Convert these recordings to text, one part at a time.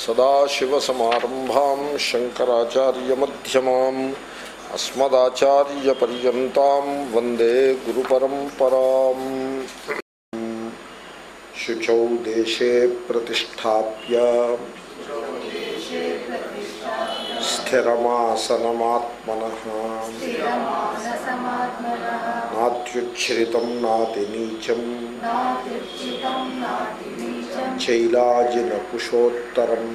సదాశివసమారంభాం శంకరాచార్యమ్యమాం అస్మదాచార్యపర్యంతం వందే గురుపరంపరాం శుచౌ దేశే ప్రతిష్టాప్య స్థిరమాసనమాత్మన నాత్యుచ్ఛ్రితం నాతి నీచం చైలాజిన కుశోత్తరం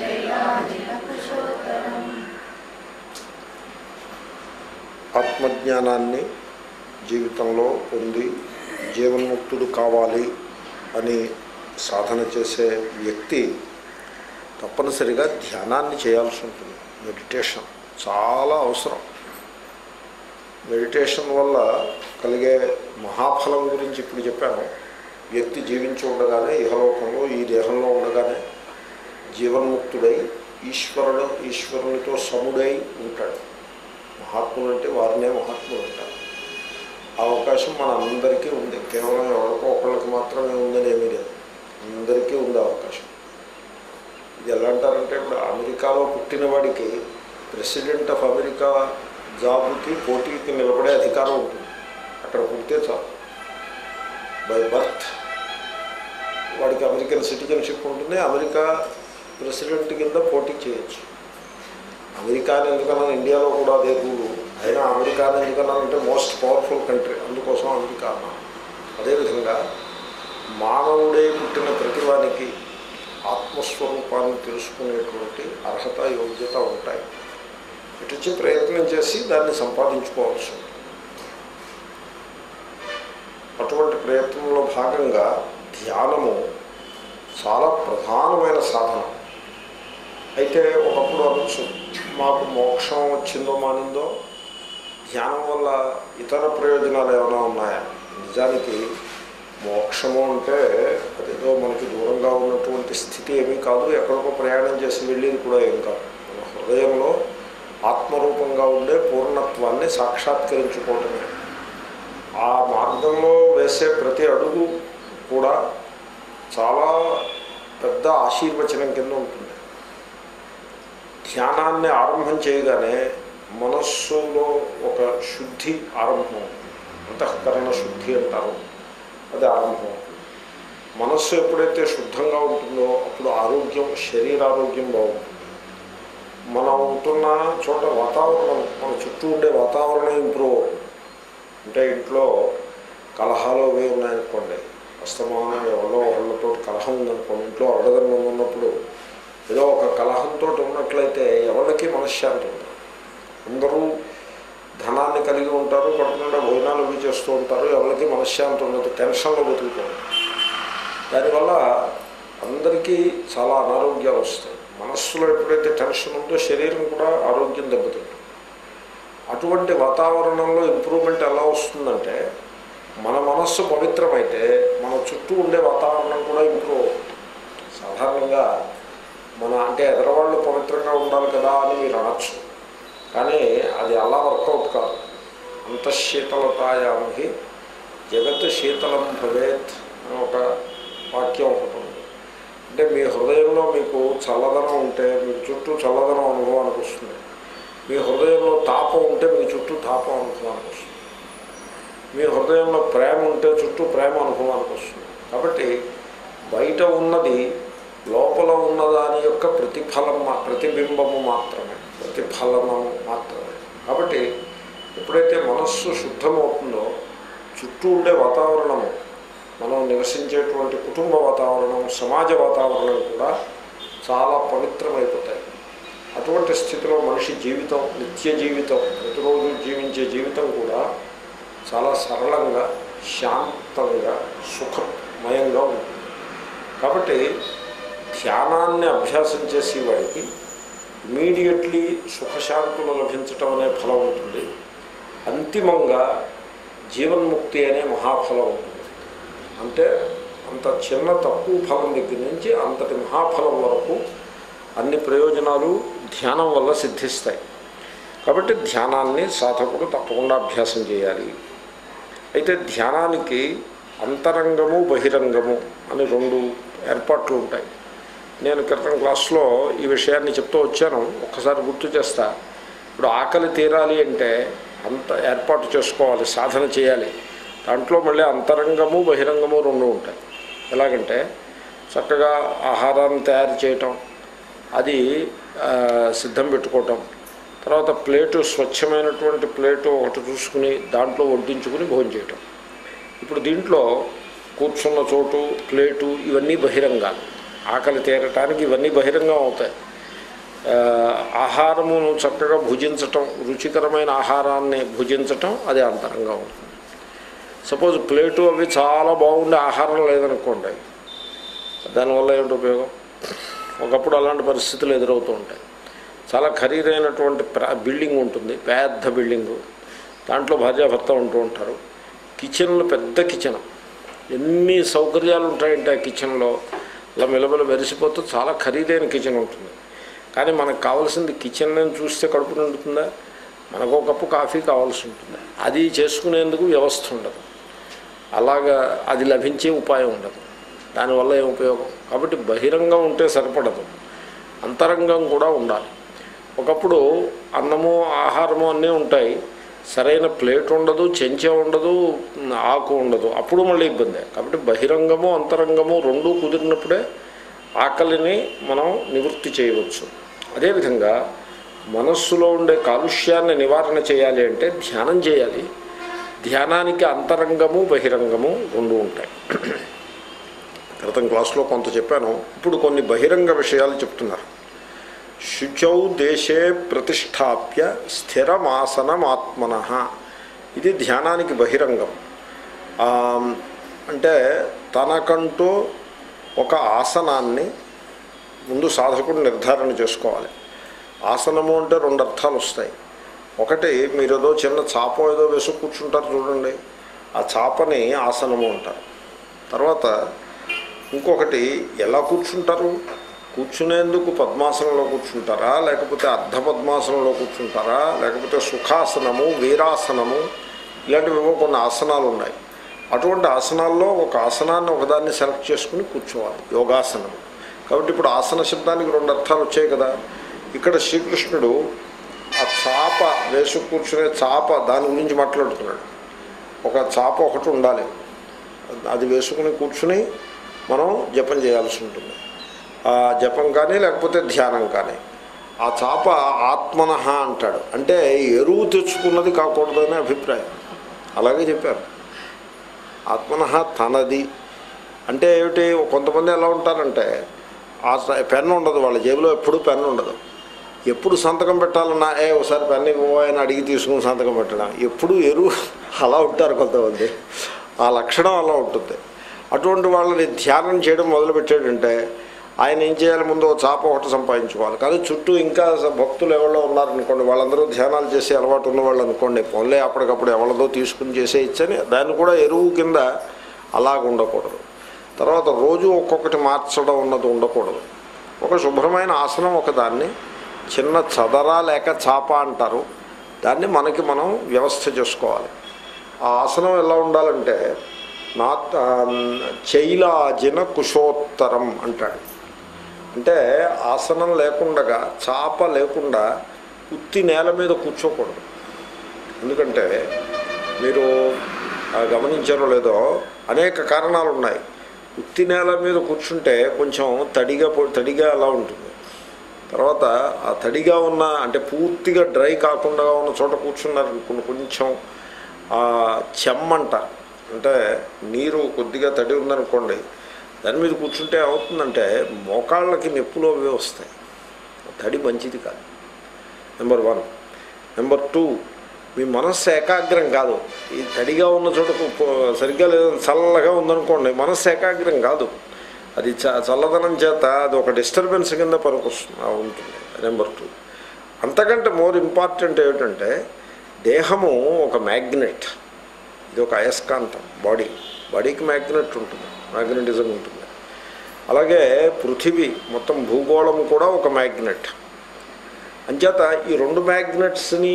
ఆత్మజ్ఞానాన్ని జీవితంలో పొంది జీవన్ముక్తుడు కావాలి అని సాధన చేసే వ్యక్తి తప్పనిసరిగా ధ్యానాన్ని చేయాల్సి ఉంటుంది మెడిటేషన్ చాలా అవసరం మెడిటేషన్ వల్ల కలిగే మహాఫలం గురించి ఇప్పుడు చెప్పాను వ్యక్తి జీవించి ఉండగానే ఇహలోకంలో ఈ దేహంలో ఉండగానే జీవన్ముక్తుడై ఈశ్వరుడు ఈశ్వరునితో సముడై ఉంటాడు మహాత్ములు అంటే వారినే మహాత్ములు అంటారు ఆ అవకాశం మన అందరికీ ఉంది కేవలం ఎవరికో ఒకళ్ళకి మాత్రమే ఉందని ఏమీ లేదు అందరికీ ఉంది అవకాశం ఇది ఎలా అంటారంటే ఇప్పుడు అమెరికాలో పుట్టిన వాడికి ప్రెసిడెంట్ ఆఫ్ అమెరికా జాబ్కి పోటీకి నిలబడే అధికారం ఉంటుంది అక్కడ పుడితే చాలు బై బర్త్ వాడికి అమెరికన్ సిటిజన్షిప్ ఉంటుంది అమెరికా ప్రెసిడెంట్ కింద పోటీ చేయొచ్చు అమెరికాని ఎందుకన్నా ఇండియాలో కూడా అదే రూలు అయినా అమెరికాని ఎందుకన్నానంటే మోస్ట్ పవర్ఫుల్ కంట్రీ అందుకోసం అమెరికా అన్నా అదేవిధంగా మానవుడే పుట్టిన ప్రతివానికి ఆత్మస్వరూపాన్ని తెలుసుకునేటువంటి అర్హత యోగ్యత ఉంటాయి ఇటు ప్రయత్నం చేసి దాన్ని సంపాదించుకోవాల్సి ఉంటుంది అటువంటి ప్రయత్నంలో భాగంగా ధ్యానము చాలా ప్రధానమైన సాధన అయితే ఒకప్పుడు అనొచ్చు మాకు మోక్షం వచ్చిందో మానిందో ధ్యానం వల్ల ఇతర ప్రయోజనాలు ఏమైనా ఉన్నాయా నిజానికి మోక్షము అంటే అదేదో మనకి దూరంగా ఉన్నటువంటి స్థితి ఏమీ కాదు ఎక్కడికో ప్రయాణం చేసి వెళ్ళేది కూడా ఏం కాదు మన హృదయంలో ఆత్మరూపంగా ఉండే పూర్ణత్వాన్ని సాక్షాత్కరించుకోవటమే ఆ మార్గంలో వేసే ప్రతి అడుగు కూడా చాలా పెద్ద ఆశీర్వచనం కింద ఉంటుంది ధ్యానాన్ని ఆరంభం చేయగానే మనస్సులో ఒక శుద్ధి ఆరంభం అంతఃకరణ శుద్ధి అంటారు అది ఆరంభం మనస్సు ఎప్పుడైతే శుద్ధంగా ఉంటుందో అప్పుడు ఆరోగ్యం శరీరారోగ్యం బాగుంటుంది మనం ఉంటున్న చోట వాతావరణం మన చుట్టూ ఉండే వాతావరణం ఇంప్రూవ్ అవుతుంది అంటే ఇంట్లో కలహాలు అవి ఉన్నాయనుకోండి అస్తమానం ఎవరో ఒకళ్ళతో కలహం ఉందనుకోండి ఇంట్లో అడగదనం ఉన్నప్పుడు ఏదో ఒక కలహంతో ఉన్నట్లయితే ఎవరికి మనశ్శాంతి ఉంటుంది అందరూ ధనాన్ని కలిగి ఉంటారు పడుకుండా భోజనాలు అవి చేస్తూ ఉంటారు ఎవరికి మనశ్శాంతి ఉండదు టెన్షన్లో బతుకుతారు దానివల్ల అందరికీ చాలా అనారోగ్యాలు వస్తాయి మనస్సులో ఎప్పుడైతే టెన్షన్ ఉందో శరీరం కూడా ఆరోగ్యం దెబ్బతింటుంది అటువంటి వాతావరణంలో ఇంప్రూవ్మెంట్ ఎలా వస్తుందంటే మన మనస్సు పవిత్రమైతే మన చుట్టూ ఉండే వాతావరణం కూడా ఇంప్రూవ్ అవుతుంది సాధారణంగా మన అంటే ఎదరవాళ్ళు పవిత్రంగా ఉండాలి కదా అని మీరు అనొచ్చు కానీ అది అలా వర్కౌట్ కాదు అంతఃశీతలతాయామి జగత్ శీతలం భవేత్ అని ఒక వాక్యం ఒకటి ఉంది అంటే మీ హృదయంలో మీకు చల్లదనం ఉంటే మీకు చుట్టూ చల్లదనం అనుభవానికి వస్తుంది మీ హృదయంలో తాపం ఉంటే మీ చుట్టూ తాపం అనుభవానికి వస్తుంది మీ హృదయంలో ప్రేమ ఉంటే చుట్టూ ప్రేమ అనుభవానికి వస్తుంది కాబట్టి బయట ఉన్నది లోపల ఉన్న దాని యొక్క ప్రతిఫలం మా ప్రతిబింబము మాత్రమే ప్రతిఫలనము మాత్రమే కాబట్టి ఎప్పుడైతే మనస్సు శుద్ధమవుతుందో చుట్టూ ఉండే వాతావరణము మనం నివసించేటువంటి కుటుంబ వాతావరణం సమాజ వాతావరణం కూడా చాలా పవిత్రమైపోతాయి అటువంటి స్థితిలో మనిషి జీవితం నిత్య జీవితం ప్రతిరోజు జీవించే జీవితం కూడా చాలా సరళంగా శాంతంగా సుఖమయంగా ఉంటుంది కాబట్టి ధ్యానాన్ని అభ్యాసం చేసే వాడికి ఇమీడియట్లీ సుఖశాంతులు లభించటం అనే ఫలం ఉంటుంది అంతిమంగా జీవన్ముక్తి అనే మహాఫలం ఉంటుంది అంటే అంత చిన్న తక్కువ ఫలం దగ్గర నుంచి అంతటి మహాఫలం వరకు అన్ని ప్రయోజనాలు ధ్యానం వల్ల సిద్ధిస్తాయి కాబట్టి ధ్యానాన్ని సాధకుడు తప్పకుండా అభ్యాసం చేయాలి అయితే ధ్యానానికి అంతరంగము బహిరంగము అని రెండు ఏర్పాట్లు ఉంటాయి నేను క్రితం క్లాస్లో ఈ విషయాన్ని చెప్తూ వచ్చాను ఒక్కసారి గుర్తు చేస్తా ఇప్పుడు ఆకలి తీరాలి అంటే అంత ఏర్పాటు చేసుకోవాలి సాధన చేయాలి దాంట్లో మళ్ళీ అంతరంగము బహిరంగము రెండు ఉంటాయి ఎలాగంటే చక్కగా ఆహారాన్ని తయారు చేయటం అది ఆ, సిద్ధం పెట్టుకోవటం తర్వాత ప్లేటు స్వచ్ఛమైనటువంటి ప్లేటు ఒకటి చూసుకుని దాంట్లో వడ్డించుకుని భోజనం చేయటం ఇప్పుడు దీంట్లో కూర్చున్న చోటు ప్లేటు ఇవన్నీ బహిరంగాలు ఆకలి తీరటానికి ఇవన్నీ బహిరంగం అవుతాయి ఆ, ఆహారమును చక్కగా భుజించటం రుచికరమైన ఆహారాన్ని భుజించటం అది అంతరంగా ఉంటుంది సపోజ్ ప్లేటు అవి చాలా బాగుండే ఆహారం లేదనుకోండి దానివల్ల ఏమిటి ఉపయోగం ఒకప్పుడు అలాంటి పరిస్థితులు ఎదురవుతూ ఉంటాయి చాలా ఖరీదైనటువంటి ప్ర- బిల్డింగ్ ఉంటుంది పెద్ద బిల్డింగు దాంట్లో భార్యాభర్త ఉంటూ ఉంటారు కిచెన్లో పెద్ద కిచెన్ ఎన్ని సౌకర్యాలు ఉంటాయంటే ఆ కిచెన్లో అలా మెలమెల మెరిసిపోతూ చాలా ఖరీదైన కిచెన్ ఉంటుంది కానీ మనకు కావాల్సింది కిచెన్ చూస్తే కడుపు నిండుతుందా మనకు ఒక కప్పు కాఫీ కావాల్సి ఉంటుంది అది చేసుకునేందుకు వ్యవస్థ ఉండదు అలాగా అది లభించే ఉపాయం ఉండదు దానివల్ల ఏం ఉపయోగం కాబట్టి బహిరంగం ఉంటే సరిపడదు అంతరంగం కూడా ఉండాలి ఒకప్పుడు అన్నము ఆహారము అన్నీ ఉంటాయి సరైన ప్లేట్ ఉండదు చెంచా ఉండదు ఆకు ఉండదు అప్పుడు మళ్ళీ ఇబ్బందే కాబట్టి బహిరంగము అంతరంగము రెండూ కుదిరినప్పుడే ఆకలిని మనం నివృత్తి చేయవచ్చు అదేవిధంగా మనస్సులో ఉండే కాలుష్యాన్ని నివారణ చేయాలి అంటే ధ్యానం చేయాలి ధ్యానానికి అంతరంగము బహిరంగము రెండు ఉంటాయి క్రితం క్లాస్లో కొంత చెప్పాను ఇప్పుడు కొన్ని బహిరంగ విషయాలు చెప్తున్నారు శుచౌ దేశే ప్రతిష్టాప్య స్థిరమాసనమాత్మన ఇది ధ్యానానికి బహిరంగం ఆ, అంటే తనకంటూ ఒక ఆసనాన్ని ముందు సాధకుడు నిర్ధారణ చేసుకోవాలి ఆసనము అంటే రెండు అర్థాలు వస్తాయి ఒకటి మీరు ఏదో చిన్న చాప ఏదో వేసి కూర్చుంటారు చూడండి ఆ చాపని ఆసనము అంటారు తర్వాత ఇంకొకటి ఎలా కూర్చుంటారు కూర్చునేందుకు పద్మాసనంలో కూర్చుంటారా లేకపోతే అర్ధ పద్మాసనంలో కూర్చుంటారా లేకపోతే సుఖాసనము వీరాసనము ఇలాంటివి కొన్ని ఆసనాలు ఉన్నాయి అటువంటి ఆసనాల్లో ఒక ఆసనాన్ని ఒకదాన్ని సెలెక్ట్ చేసుకుని కూర్చోవాలి యోగాసనం కాబట్టి ఇప్పుడు ఆసన శబ్దానికి రెండు అర్థాలు వచ్చాయి కదా ఇక్కడ శ్రీకృష్ణుడు ఆ చాప వేసు కూర్చునే చాప దాని గురించి మాట్లాడుతున్నాడు ఒక చాప ఒకటి ఉండాలి అది వేసుకుని కూర్చుని మనం జపం చేయాల్సి ఉంటుంది ఆ జపం కానీ లేకపోతే ధ్యానం కానీ ఆ చాప ఆత్మన అంటాడు అంటే ఎరువు తెచ్చుకున్నది కాకూడదనే అభిప్రాయం అలాగే చెప్పారు ఆత్మన తనది అంటే ఏమిటి కొంతమంది ఎలా ఉంటారంటే ఆ స- పెన్ను ఉండదు వాళ్ళ జేబులో ఎప్పుడు పెన్ను ఉండదు ఎప్పుడు సంతకం పెట్టాలన్నా ఏ ఒకసారి పెన్ను ఇవ్వు అని అడిగి తీసుకుని సంతకం పెట్టడం ఎప్పుడు ఎరువు అలా ఉంటారు కొంతమంది ఆ లక్షణం అలా ఉంటుంది అటువంటి వాళ్ళని ధ్యానం చేయడం మొదలుపెట్టాడంటే ఆయన ఏం చేయాలి ముందు ఓ చాప ఒకటి సంపాదించుకోవాలి కానీ చుట్టూ ఇంకా స- భక్తులు ఎవరో ఉన్నారనుకోండి వాళ్ళందరూ ధ్యానాలు చేసే అలవాటు ఉన్న వాళ్ళు అనుకోండి పోన్లే అప్పటికప్పుడు ఎవరిదో తీసుకుని చేసే ఇచ్చని దాన్ని కూడా ఎరువు కింద అలాగ ఉండకూడదు తర్వాత రోజు ఒక్కొక్కటి మార్చడం ఉన్నది ఉండకూడదు ఒక శుభ్రమైన ఆసనం ఒకదాన్ని చిన్న చదరా లేక చాప అంటారు దాన్ని మనకి మనం వ్యవస్థ చేసుకోవాలి ఆ ఆసనం ఎలా ఉండాలంటే నా చైలాజిన కుశోత్తరం అంటాడు అంటే ఆసనం లేకుండా చాప లేకుండా ఉత్తి నేల మీద కూర్చోకూడదు ఎందుకంటే మీరు ఆ, గమనించారో లేదో అనేక కారణాలు ఉన్నాయి ఉత్తి నేల మీద కూర్చుంటే కొంచెం తడిగా పొ- తడిగా అలా ఉంటుంది తర్వాత ఆ తడిగా ఉన్న అంటే పూర్తిగా డ్రై కాకుండా ఉన్న చోట కూర్చున్నారు కొన్ని కొంచెం ఆ, చెమ్మంట అంటే నీరు కొద్దిగా తడి ఉందనుకోండి దాని మీద కూర్చుంటే ఏమవుతుందంటే మోకాళ్ళకి నొప్పులు అవి వస్తాయి తడి మంచిది కాదు నెంబర్ వన్ నెంబర్ టూ మీ మనస్సు ఏకాగ్రం కాదు ఈ తడిగా ఉన్న చోట కు- సరిగ్గా లేదు చల్లగా ఉందనుకోండి మనస్సు ఏకాగ్రం కాదు అది చ చల్లదనం చేత అది ఒక డిస్టర్బెన్స్ కింద పనికొస్తుంది ఆ ఉంటుంది నెంబర్ టూ అంతకంటే మోర్ ఇంపార్టెంట్ ఏమిటంటే దేహము ఒక మ్యాగ్నెట్ ఇది ఒక అయస్కాంతం బాడీ బాడీకి మ్యాగ్నెట్ ఉంటుంది మ్యాగ్నెటిజం ఉంటుంది అలాగే పృథివీ మొత్తం భూగోళం కూడా ఒక మ్యాగ్నెట్ అంచేత ఈ రెండు మ్యాగ్నెట్స్ని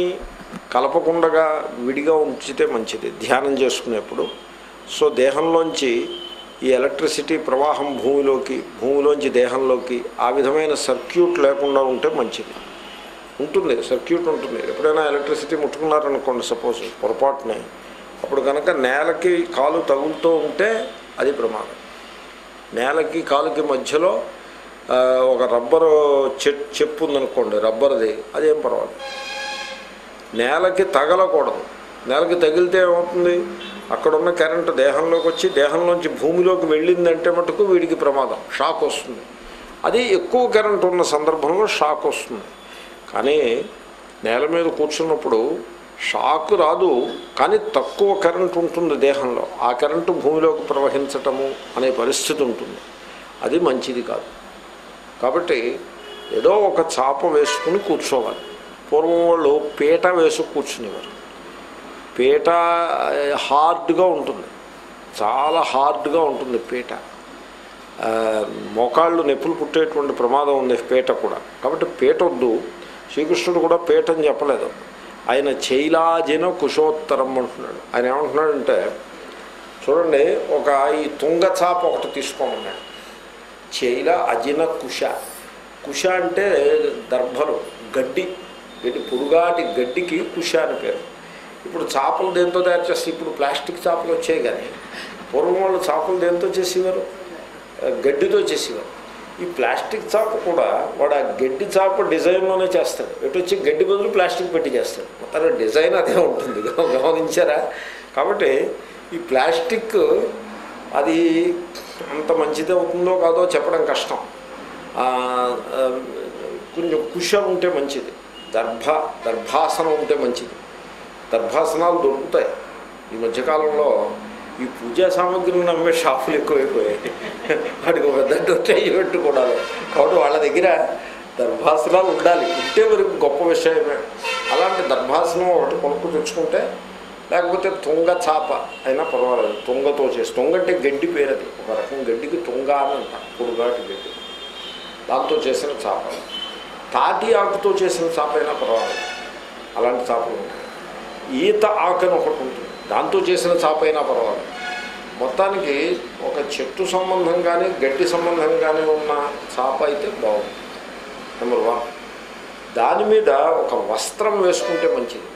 కలపకుండగా విడిగా ఉంచితే మంచిది ధ్యానం చేసుకునేప్పుడు సో దేహంలోంచి ఈ ఎలక్ట్రిసిటీ ప్రవాహం భూమిలోకి భూమిలోంచి దేహంలోకి ఆ విధమైన సర్క్యూట్ లేకుండా ఉంటే మంచిది ఉంటుంది సర్క్యూట్ ఉంటుంది ఎప్పుడైనా ఎలక్ట్రిసిటీ ముట్టుకున్నారనుకోండి సపోజ్ పొరపాటునే అప్పుడు కనుక నేలకి కాలు తగులుతూ ఉంటే అది ప్రమాదం నేలకి కాలుకి మధ్యలో ఆ, ఒక రబ్బరు చెట్ చెప్పు ఉందనుకోండి రబ్బర్ది అదేం పర్వాలేదు నేలకి తగలకూడదు నేలకి తగిలితే ఏమవుతుంది అక్కడున్న కరెంటు దేహంలోకి వచ్చి దేహంలోంచి భూమిలోకి వెళ్ళిందంటే మటుకు వీడికి ప్రమాదం షాక్ వస్తుంది అది ఎక్కువ కరెంటు ఉన్న సందర్భంలో షాక్ వస్తుంది కానీ నేల మీద కూర్చున్నప్పుడు షాక్ రాదు కానీ తక్కువ కరెంటు ఉంటుంది దేహంలో ఆ కరెంటు భూమిలోకి ప్రవహించటము అనే పరిస్థితి ఉంటుంది అది మంచిది కాదు కాబట్టి ఏదో ఒక చాప వేసుకుని కూర్చోవాలి పూర్వం వాళ్ళు పీట వేసి కూర్చునేవారు పీట హార్డ్గా ఉంటుంది చాలా హార్డ్గా ఉంటుంది పీట ఆ, మోకాళ్ళు నొప్పులు పుట్టేటువంటి ప్రమాదం ఉంది పీట కూడా కాబట్టి పీట వద్దు శ్రీకృష్ణుడు కూడా పీట అని చెప్పలేదు ఆయన చైలాజిన కుశోత్తరం అంటున్నాడు ఆయన ఏమంటున్నాడంటే చూడండి ఒక ఈ తుంగ చాప ఒకటి తీసుకోమన్నాడు చైల అజిన కుష కుష అంటే దర్భలు గడ్డి గడ్డి పొడుగాటి గడ్డికి కుష అని పేరు ఇప్పుడు చేపలు దేంతో తయారు చేస్తే ఇప్పుడు ప్లాస్టిక్ చేపలు వచ్చాయి కానీ పూర్వం వాళ్ళు చేపలు దేంతో చేసేవారు ఆ, గడ్డితో చేసేవారు ఈ ప్లాస్టిక్ చాప కూడా వాడు ఆ గడ్డి చాప డిజైన్లోనే చేస్తాడు ఎటు వచ్చి గడ్డి బదులు ప్లాస్టిక్ పెట్టి చేస్తాడు మొత్తం డిజైన్ అదే ఉంటుంది గమనించారా కాబట్టి ఈ ప్లాస్టిక్ అది అంత మంచిది అవుతుందో కాదో చెప్పడం కష్టం ఆ, ఆ, కొంచెం కుష ఉంటే మంచిది దర్భ దర్భాసనం ఉంటే మంచిది దర్భాసనాలు దొరుకుతాయి ఈ మధ్యకాలంలో ఈ పూజా సామాగ్రిని అమ్మే షాపులు ఎక్కువైపోయాయి వాటికి ఒక పెద్ద డొట్టె పెట్టుకోవడాలి కాబట్టి వాళ్ళ దగ్గర దర్భాసనాలు ఉండాలి ఉంటే మరి గొప్ప విషయమే అలాంటి దర్భాసనం ఒకటి కొనుక్కు తెచ్చుకుంటే లేకపోతే తుంగ చాప అయినా పర్వాలేదు తుంగతో చేసి తుంగ అంటే గడ్డి పేరు అది ఒక రకం గడ్డికి తుంగ అని అంటారు పొడుగాటి గడ్డి దాంతో చేసిన చాప తాటి ఆకుతో చేసిన చాప అయినా పర్వాలేదు అలాంటి చేపలు ఉంటాయి ఈత ఆకని ఒకటి ఉంటుంది దాంతో చేసిన చాప అయినా పర్వాలేదు మొత్తానికి ఒక చెట్టు సంబంధం కానీ గడ్డి సంబంధం కానీ ఉన్న చాప అయితే బాగుంది నెంబర్ వన్ దాని మీద ఒక వస్త్రం వేసుకుంటే మంచిది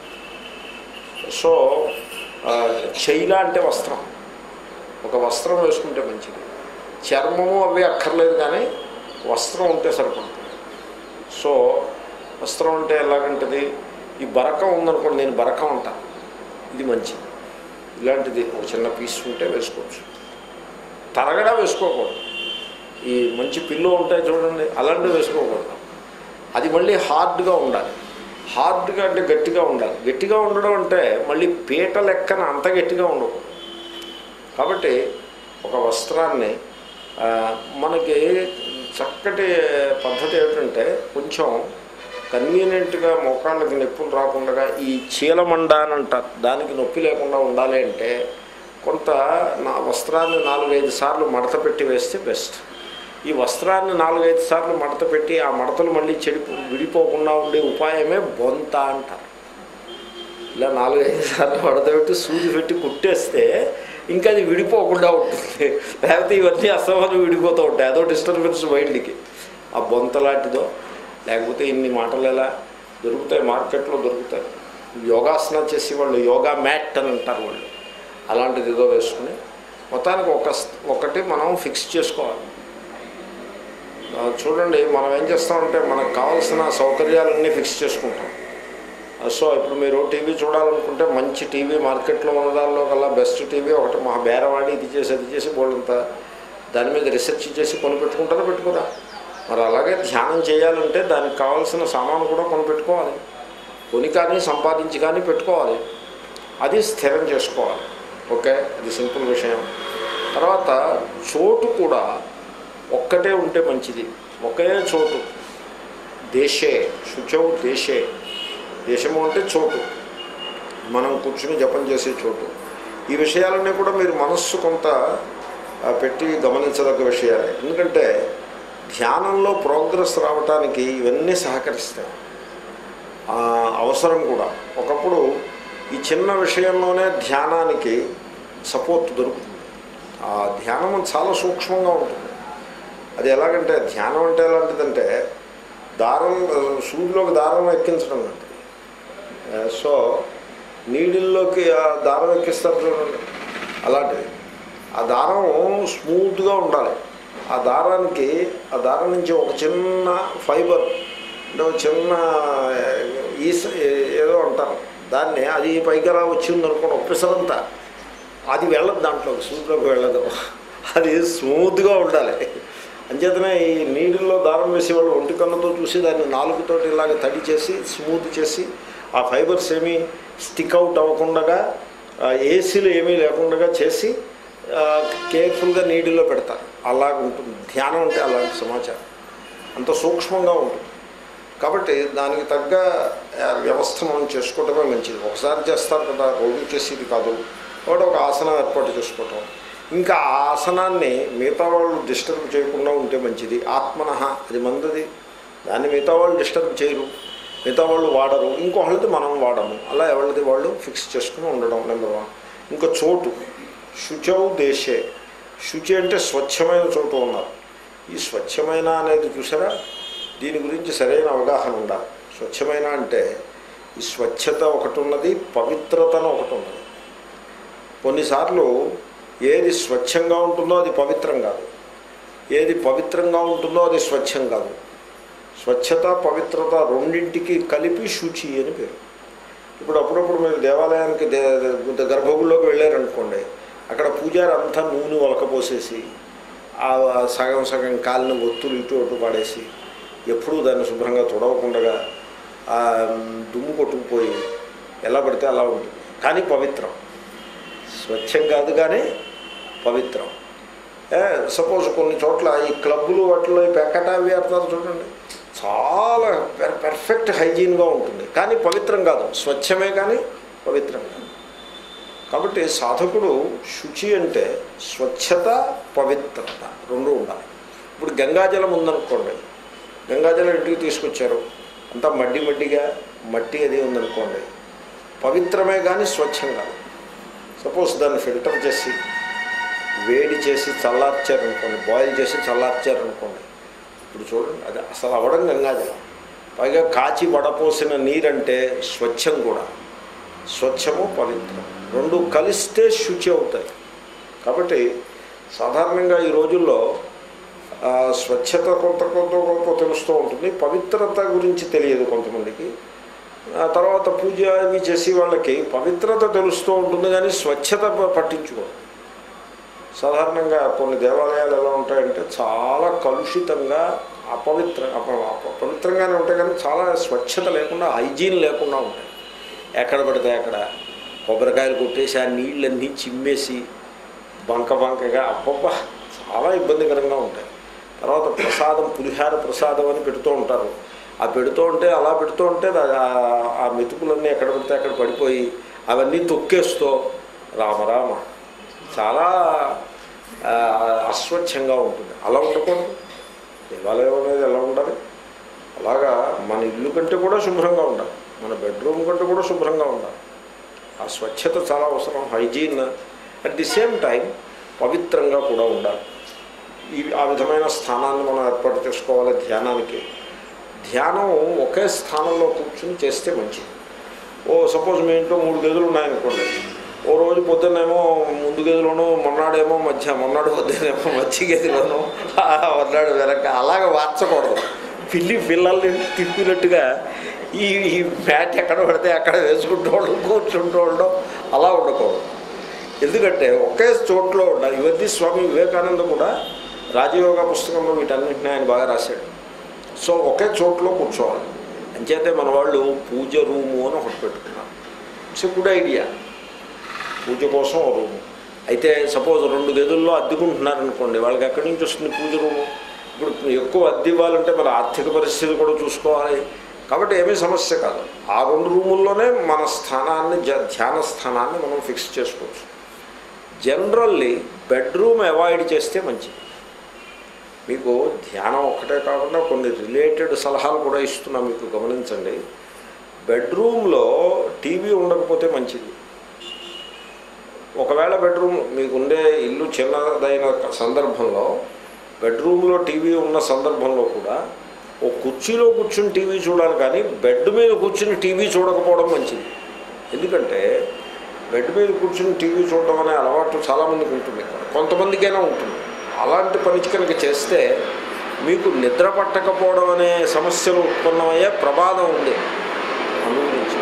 సో ఆ, చైల అంటే వస్త్రం ఒక వస్త్రం వేసుకుంటే మంచిది చర్మము అవి అక్కర్లేదు కానీ వస్త్రం ఉంటే సరిపడుతుంది సో వస్త్రం అంటే ఎలాగంటది ఈ బరకం ఉందనుకోండి నేను బరకం అంటాను ఇది మంచిది ఇలాంటిది ఒక చిన్న పీస్ ఉంటే వేసుకోవచ్చు తరగడా వేసుకోకూడదు ఈ మంచి పిల్లో ఉంటాయి చూడండి అలాంటివి వేసుకోకూడదు అది మళ్ళీ హార్డ్గా ఉండాలి హార్డ్గా అంటే గట్టిగా ఉండాలి గట్టిగా ఉండడం అంటే మళ్ళీ పీట లెక్కన అంత గట్టిగా ఉండకూడదు కాబట్టి ఒక వస్త్రాన్ని ఆ, మనకి చక్కటి పద్ధతి ఏమిటంటే కొంచెం కన్వీనియంట్గా మోకాళ్ళకి నొప్పులు రాకుండా ఈ చీలమండ అని అంటారు దానికి నొప్పి లేకుండా ఉండాలి అంటే కొంత నా వస్త్రాన్ని నాలుగైదు సార్లు మడత పెట్టి వేస్తే బెస్ట్ ఈ వస్త్రాన్ని నాలుగైదు సార్లు మడత పెట్టి ఆ మడతలు మళ్ళీ చెడిపో విడిపోకుండా ఉండే ఉపాయమే బొంత అంటారు ఇలా నాలుగైదు సార్లు మడతపెట్టి సూది పెట్టి కుట్టేస్తే ఇంకా అది విడిపోకుండా ఉంటుంది లేకపోతే ఇవన్నీ అసమానం విడిపోతూ ఉంటాయి అదో డిస్టర్బెన్స్ మైండ్కి ఆ బొంత లాంటిదో లేకపోతే ఇన్ని మాటలు ఎలా దొరుకుతాయి మార్కెట్లో దొరుకుతాయి యోగాసనం చేసి వాళ్ళు యోగా మ్యాట్ అని అంటారు వాళ్ళు అలాంటిది ఏదో వేసుకుని మొత్తానికి ఒక ఒకటి మనం ఫిక్స్ చేసుకోవాలి ఆ, చూడండి మనం ఏం చేస్తామంటే మనకు కావాల్సిన సౌకర్యాలన్నీ ఫిక్స్ చేసుకుంటాం ఆ, సో ఇప్పుడు మీరు టీవీ చూడాలనుకుంటే మంచి టీవీ మార్కెట్లో ఉన్న దానిలో కల్లా బెస్ట్ టీవీ ఒకటి మా బేరవాడి ఇది చేసి అది చేసి బోళ్ళంతా దాని మీద రీసెర్చ్ చేసి కొనిపెట్టుకుంటారా పెట్టుకోరా మరి అలాగే ధ్యానం చేయాలంటే దానికి కావాల్సిన సామాను కూడా కొనిపెట్టుకోవాలి కొని కానీ సంపాదించి కానీ పెట్టుకోవాలి అది స్థిరం చేసుకోవాలి ఓకే అది సింపుల్ విషయం తర్వాత చోటు కూడా ఒక్కటే ఉంటే మంచిది ఒకే చోటు దేశే శుచౌ దేశే దేశము అంటే చోటు మనం కూర్చుని జపం చేసే చోటు ఈ విషయాలన్నీ కూడా మీరు మనస్సు కొంత ఆ, పెట్టి గమనించదగ్గ విషయాలే ఎందుకంటే ధ్యానంలో ప్రోగ్రెస్ రావటానికి ఇవన్నీ సహకరిస్తాయి ఆ, అవసరం కూడా ఒకప్పుడు ఈ చిన్న విషయంలోనే ధ్యానానికి సపోర్ట్ దొరుకుతుంది ఆ ధ్యానం చాలా సూక్ష్మంగా ఉంటుంది అది ఎలాగంటే ధ్యానం అంటే ఎలాంటిదంటే దారం సూదిలోకి దారం ఎక్కించడం లాంటిది ఆ, సో నీడిల్లోకి ఆ దారం ఎక్కిస్తారు చూడండి అలాంటిది ఆ దారం స్మూత్గా ఉండాలి ఆ దారానికి ఆ దారం నుంచి ఒక చిన్న ఫైబర్ అంటే ఒక చిన్న ఈస ఏదో అంటారు దాన్ని అది పైకి అలా వచ్చింది అనుకోండి ఒప్పిసరంతా అది వెళ్ళదు దాంట్లో సూదిలోకి వెళ్ళదు అది స్మూత్గా ఉండాలి అంచేతనే ఈ నీళ్ళలో దారం వేసి వాళ్ళు ఒంటి కన్నుతో చూసి దాన్ని నాలుగుతోటి ఇలాగ తడి చేసి స్మూత్ చేసి ఆ ఫైబర్స్ ఏమీ స్టిక్ అవుట్ అవ్వకుండా ఏసీలు ఏమీ లేకుండా చేసి కేర్ఫుల్గా నీటిలో పెడతారు అలాగ ఉంటుంది ధ్యానం అంటే అలాంటి సమాచారం అంత సూక్ష్మంగా ఉంటుంది కాబట్టి దానికి తగ్గ ఆ, వ్యవస్థ మనం చేసుకోవటమే మంచిది ఒకసారి చేస్తారు కదా రోజు చేసేది కాదు ఒకటి ఒక ఆసనం ఏర్పాటు చేసుకోవటం ఇంకా ఆ ఆసనాన్ని మిగతా వాళ్ళు డిస్టర్బ్ చేయకుండా ఉంటే మంచిది ఆత్మన అది మందది దాన్ని మిగతా వాళ్ళు డిస్టర్బ్ చేయరు మిగతా వాళ్ళు వాడరు ఇంకొకళ్ళది మనం వాడము అలా ఎవరిది వాళ్ళు ఫిక్స్ చేసుకుని ఉండడం నెంబర్ వన్ ఇంకా చోటు శుచౌ దేశే శుచి అంటే స్వచ్ఛమైన చోటు ఉన్నారు ఈ స్వచ్ఛమైన అనేది చూసారా దీని గురించి సరైన అవగాహన ఉండాలి స్వచ్ఛమైన అంటే ఈ స్వచ్ఛత ఒకటి ఉన్నది పవిత్రతను ఒకటి ఉన్నది కొన్నిసార్లు ఏది స్వచ్ఛంగా ఉంటుందో అది పవిత్రం కాదు ఏది పవిత్రంగా ఉంటుందో అది స్వచ్ఛం కాదు స్వచ్ఛత పవిత్రత రెండింటికి కలిపి శుచి అని పేరు ఇప్పుడు అప్పుడప్పుడు మీరు దేవాలయానికి దే దే- గర్భగుడిలోకి వెళ్ళారనుకోండి అక్కడ పూజారి అంతా నూనె ఒలకపోసేసి ఆ సగం సగం కాలిన ఒత్తులు ఇటు అటు పడేసి ఎప్పుడూ దాన్ని శుభ్రంగా తుడవకుండా ఆ దుమ్ము కొట్టుకుపోయి ఎలా పడితే అలా ఉంటుంది కానీ పవిత్రం స్వచ్ఛం కాదు కానీ పవిత్రం సపోజ్ కొన్ని చోట్ల ఈ క్లబ్బులు వాటిలో ఈ పెక్కట అవి ఆడతారు చూడండి చాలా పెర్ పెర్ఫెక్ట్ హైజీన్గా ఉంటుంది కానీ పవిత్రం కాదు స్వచ్ఛమే కానీ పవిత్రం కాదు కాబట్టి సాధకుడు శుచి అంటే స్వచ్ఛత పవిత్రత రెండు ఉండాలి ఇప్పుడు గంగాజలం ఉందనుకోండి గంగాజలం ఇంటికి తీసుకొచ్చారు అంతా మడ్డి మడ్డిగా మట్టి అది ఉందనుకోండి పవిత్రమే కానీ స్వచ్ఛం కాదు సపోజ్ దాన్ని ఫిల్టర్ చేసి వేడి చేసి చల్లార్చారనుకోండి బాయిల్ చేసి చల్లార్చారనుకోండి ఇప్పుడు చూడండి అది అసలు అవడం గంగాజలం పైగా కాచి వడపోసిన నీరంటే స్వచ్ఛం కూడా స్వచ్ఛము పవిత్రం రెండు కలిస్తే శుచి అవుతాయి కాబట్టి సాధారణంగా ఈ రోజుల్లో ఆ, స్వచ్ఛత కొంత కొంత కొంత తెలుస్తూ ఉంటుంది పవిత్రత గురించి తెలియదు కొంతమందికి ఆ తర్వాత పూజ అవి చేసి వాళ్ళకి పవిత్రత తెలుస్తూ ఉంటుంది కానీ స్వచ్ఛత ప- పట్టించుకోరు సాధారణంగా కొన్ని దేవాలయాలు ఎలా ఉంటాయంటే చాలా కలుషితంగా అపవిత్ర అప- అప- పవిత్రంగానే ఉంటాయి కానీ చాలా స్వచ్ఛత లేకుండా హైజీన్ లేకుండా ఉంటాయి ఎక్కడ పడితే అక్కడ కొబ్బరికాయలు కొట్టేసి ఆ నీళ్ళన్నీ చిమ్మేసి బంక బంకగా అబ్బబ్బా చాలా ఇబ్బందికరంగా ఉంటాయి తర్వాత ప్రసాదం పులిహార ప్రసాదం అని పెడుతూ ఉంటారు ఆ పెడుతూ ఉంటే అలా పెడుతూ ఉంటే ఆ- ఆ మెతుకులన్నీ ఎక్కడ పడితే అక్కడ పడిపోయి అవన్నీ తొక్కేస్తూ రామరామ చాలా ఆ, అస్వచ్ఛంగా ఉంటుంది అలా ఉండకూడదు దేవాలయం అనేది ఎలా ఉండాలి అలాగా మన ఇల్లు కంటే కూడా శుభ్రంగా ఉండాలి మన బెడ్రూమ్ కంటే కూడా శుభ్రంగా ఉండాలి ఆ స్వచ్ఛత చాలా అవసరం hygiene at the same time పవిత్రంగా కూడా ఉండాలి ఈ ఆ విధమైన స్థానాన్ని మనం ఏర్పాటు చేసుకోవాలి ధ్యానానికి ధ్యానం ఒకే స్థానంలో కూర్చుని చేస్తే మంచిది ఓ సపోజ్ మీ ఇంట్లో మూడు గదులు ఉన్నాయనుకోండి ఓ రోజు పొద్దున్నేమో ముందు గదిలోనూ మొన్నాడేమో మధ్య మొన్నాడు పొద్దునేమో మధ్య గదిలోనూ ఆ మొన్నాడు వెనక అలాగ మార్చకూడదు పిల్లి పిల్లల్ని తిప్పినట్టుగా ఈ ఈ మ్యాట్ ఎక్కడ పడితే అక్కడ వేసుకుంటూ ఉండడం కూర్చుంటూ ఉండడం అలా ఉండకూడదు ఎందుకంటే ఒకే చోట్లో ఉండాలి ఇవన్నీ స్వామి వివేకానంద కూడా రాజయోగ పుస్తకంలో వీటన్నింటినీ ఆయన బాగా రాశాడు సో ఒకే చోట్లో కూర్చోవాలి అంచేతే మన వాళ్ళు పూజ రూము అని ఒకటి పెట్టుకున్నారు ఇట్స్ గుడ్ ఐడియా పూజ కోసం ఓ రూము అయితే సపోజ్ రెండు గదుల్లో అద్దెకుంటున్నారనుకోండి వాళ్ళకి ఎక్కడి నుంచి వస్తుంది పూజ రూము ఇప్పుడు ఎక్కువ అద్దె ఇవ్వాలంటే మన ఆర్థిక పరిస్థితి కూడా చూసుకోవాలి కాబట్టి ఏమీ సమస్య కాదు ఆ రెండు రూముల్లోనే మన స్థానాన్ని జ- ధ్యాన స్థానాన్ని మనం ఫిక్స్ చేసుకోవచ్చు జనరల్లీ బెడ్రూమ్ అవాయిడ్ చేస్తే మంచిది మీకు ధ్యానం ఒక్కటే కాకుండా కొన్ని రిలేటెడ్ సలహాలు కూడా ఇస్తున్నా మీకు గమనించండి బెడ్రూమ్లో టీవీ ఉండకపోతే మంచిది ఒకవేళ బెడ్రూమ్ మీకుండే ఇల్లు చిన్నదైన సందర్భంలో బెడ్రూమ్లో టీవీ ఉన్న సందర్భంలో కూడా ఓ కుర్చీలో కూర్చుని టీవీ చూడాలి కానీ బెడ్ మీద కూర్చుని టీవీ చూడకపోవడం మంచిది ఎందుకంటే బెడ్ మీద కూర్చుని టీవీ చూడడం అనే అలవాటు చాలామందికి ఉంటుంది కొంతమందికైనా ఉంటుంది అలాంటి పని కనుక చేస్తే మీకు నిద్ర పట్టకపోవడం అనే సమస్యలు ఉత్పన్నమయ్యే ప్రమాదం ఉంది అనుగురించి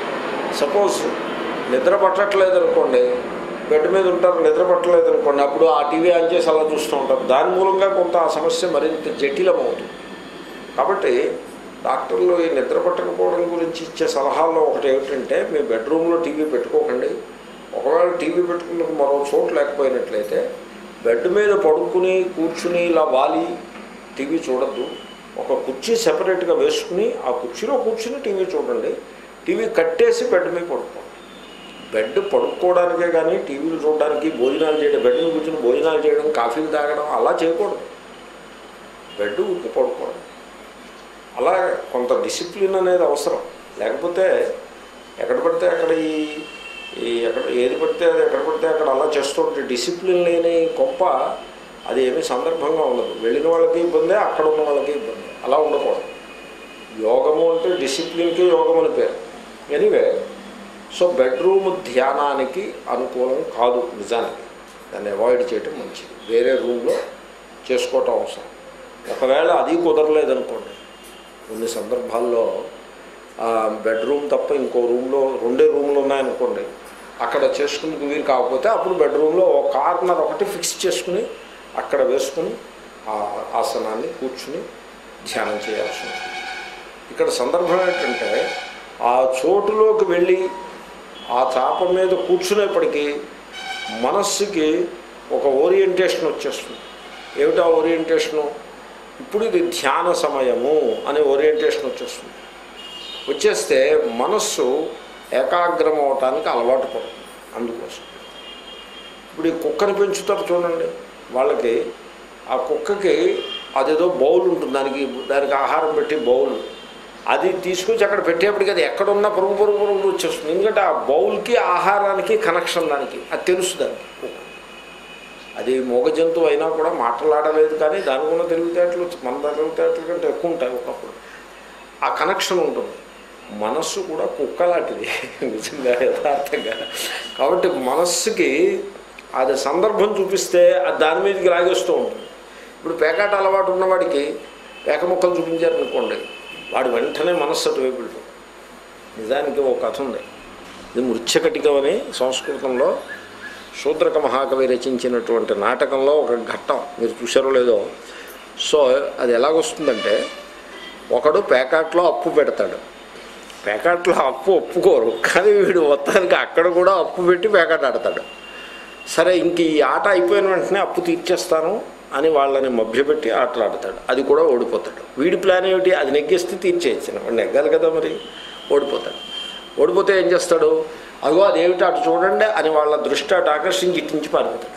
సపోజ్ నిద్ర పట్టట్లేదు అనుకోండి బెడ్ మీద ఉంటారు నిద్ర పట్టలేదు అనుకోండి అప్పుడు ఆ టీవీ ఆన్ చేసి అలా చూస్తూ ఉంటారు దాని మూలంగా కొంత ఆ సమస్య మరింత జటిలమవుతుంది కాబట్టి డాక్టర్లు ఈ నిద్ర పట్టకపోవడం గురించి ఇచ్చే సలహాల్లో ఒకటి ఏమిటంటే మీ బెడ్రూమ్లో టీవీ పెట్టుకోకండి ఒకవేళ టీవీ పెట్టుకున్నకు మరో చోటు లేకపోయినట్లయితే బెడ్ మీద పడుకుని కూర్చుని ఇలా వాలి టీవీ చూడద్దు ఒక కుర్చీ సెపరేట్గా వేసుకుని ఆ కుర్చీలో కూర్చుని టీవీ చూడండి టీవీ కట్టేసి బెడ్ మీద పడుకోండి బెడ్ పడుకోవడానికే కానీ టీవీలు చూడడానికి భోజనాలు చేయడం బెడ్ మీద కూర్చుని భోజనాలు చేయడం కాఫీలు తాగడం అలా చేయకూడదు బెడ్ ఊరికి పడుకోవడం అలా కొంత డిసిప్లిన్ అనేది అవసరం లేకపోతే ఎక్కడ పడితే అక్కడ ఈ ఈ ఎక్కడ ఏది పడితే అది ఎక్కడ పడితే అక్కడ అలా చేస్తుంటే డిసిప్లిన్ లేని గొప్ప అది ఏమీ సందర్భంగా ఉండదు వెళ్ళిన వాళ్ళకి ఇబ్బందే అక్కడ ఉన్న వాళ్ళకి ఇబ్బంది అలా ఉండకూడదు యోగము అంటే డిసిప్లిన్కి యోగం అని పేరు ఎనీవే సో బెడ్రూమ్ ధ్యానానికి అనుకూలం కాదు నిజానికి దాన్ని అవాయిడ్ చేయటం మంచిది వేరే రూమ్లో చేసుకోవటం అవసరం ఒకవేళ అది కుదరలేదనుకోండి కొన్ని సందర్భాల్లో బెడ్రూమ్ తప్ప ఇంకో రూమ్లో రెండే రూమ్లు ఉన్నాయనుకోండి అక్కడ చేసుకునేందుకు వీలు కాకపోతే అప్పుడు బెడ్రూమ్లో ఒక కార్నర్ ఒకటి ఫిక్స్ చేసుకుని అక్కడ వేసుకుని ఆ ఆసనాన్ని కూర్చుని ధ్యానం చేయాల్సి ఉంటుంది ఇక్కడ సందర్భం ఏంటంటే ఆ చోటులోకి వెళ్ళి ఆ చాప మీద కూర్చునేప్పటికీ మనస్సుకి ఒక ఓరియంటేషన్ వచ్చేస్తుంది ఏమిటా ఓరియంటేషను ఇప్పుడు ఇది ధ్యాన సమయము అనే ఓరియంటేషన్ వచ్చేస్తుంది వచ్చేస్తే మనస్సు ఏకాగ్రం అవటానికి అలవాటు పడుతుంది అందుకోసం ఇప్పుడు ఈ కుక్కని పెంచుతారు చూడండి వాళ్ళకి ఆ కుక్కకి అదేదో బౌల్ ఉంటుంది దానికి దానికి ఆహారం పెట్టి బౌల్ అది తీసుకొచ్చి అక్కడ పెట్టేప్పటికి అది ఎక్కడున్నా పరుగు పరుగు పరుగు వచ్చేస్తుంది ఎందుకంటే ఆ బౌల్కి ఆహారానికి కనెక్షన్ దానికి అది తెలుసు దానికి కుక్క అది మూగ జంతువు అయినా కూడా మాట్లాడలేదు కానీ దానికి ఉన్న తెలివితేటలు మన తెలివితేటల కంటే ఎక్కువ ఉంటాయి ఒకప్పుడు ఆ కనెక్షన్ ఉంటుంది మనస్సు కూడా కుక్క లాంటిది నిజంగా యథార్థంగా కాబట్టి మనస్సుకి అది సందర్భం చూపిస్తే అది దాని మీదకి లాగేస్తూ ఉంటుంది ఇప్పుడు పేకాట అలవాటు ఉన్నవాడికి పేక ముక్కలు చూపించారనుకోండి వాడు వెంటనే మనస్సు అటువైపు వెళ్తుంది నిజానికి ఒక కథ ఉంది ఇది మృత్యకటికం అని సంస్కృతంలో శూద్రక మహాకవి రచించినటువంటి నాటకంలో ఒక ఘట్టం మీరు చూసారో లేదో సో అది ఎలాగొస్తుందంటే ఒకడు పేకాట్లో అప్పు పెడతాడు పేకాట్లో అప్పు ఒప్పుకోరు కానీ వీడు మొత్తానికి అక్కడ కూడా అప్పు పెట్టి పేకాట ఆడతాడు సరే ఇంక ఈ ఆట అయిపోయిన వెంటనే అప్పు తీర్చేస్తాను అని వాళ్ళని మభ్యపెట్టి ఆటలు ఆడతాడు అది కూడా ఓడిపోతాడు వీడి ప్లాన్ ఏమిటి అది నెగ్గేస్తే తీర్చేయచ్చు వాడు నెగ్గాలి కదా మరి ఓడిపోతాడు ఓడిపోతే ఏం చేస్తాడు అగో అదేమిటి అటు చూడండి అని వాళ్ళ దృష్టి అటు ఆకర్షించి ఇట్టించి పారిపోతాడు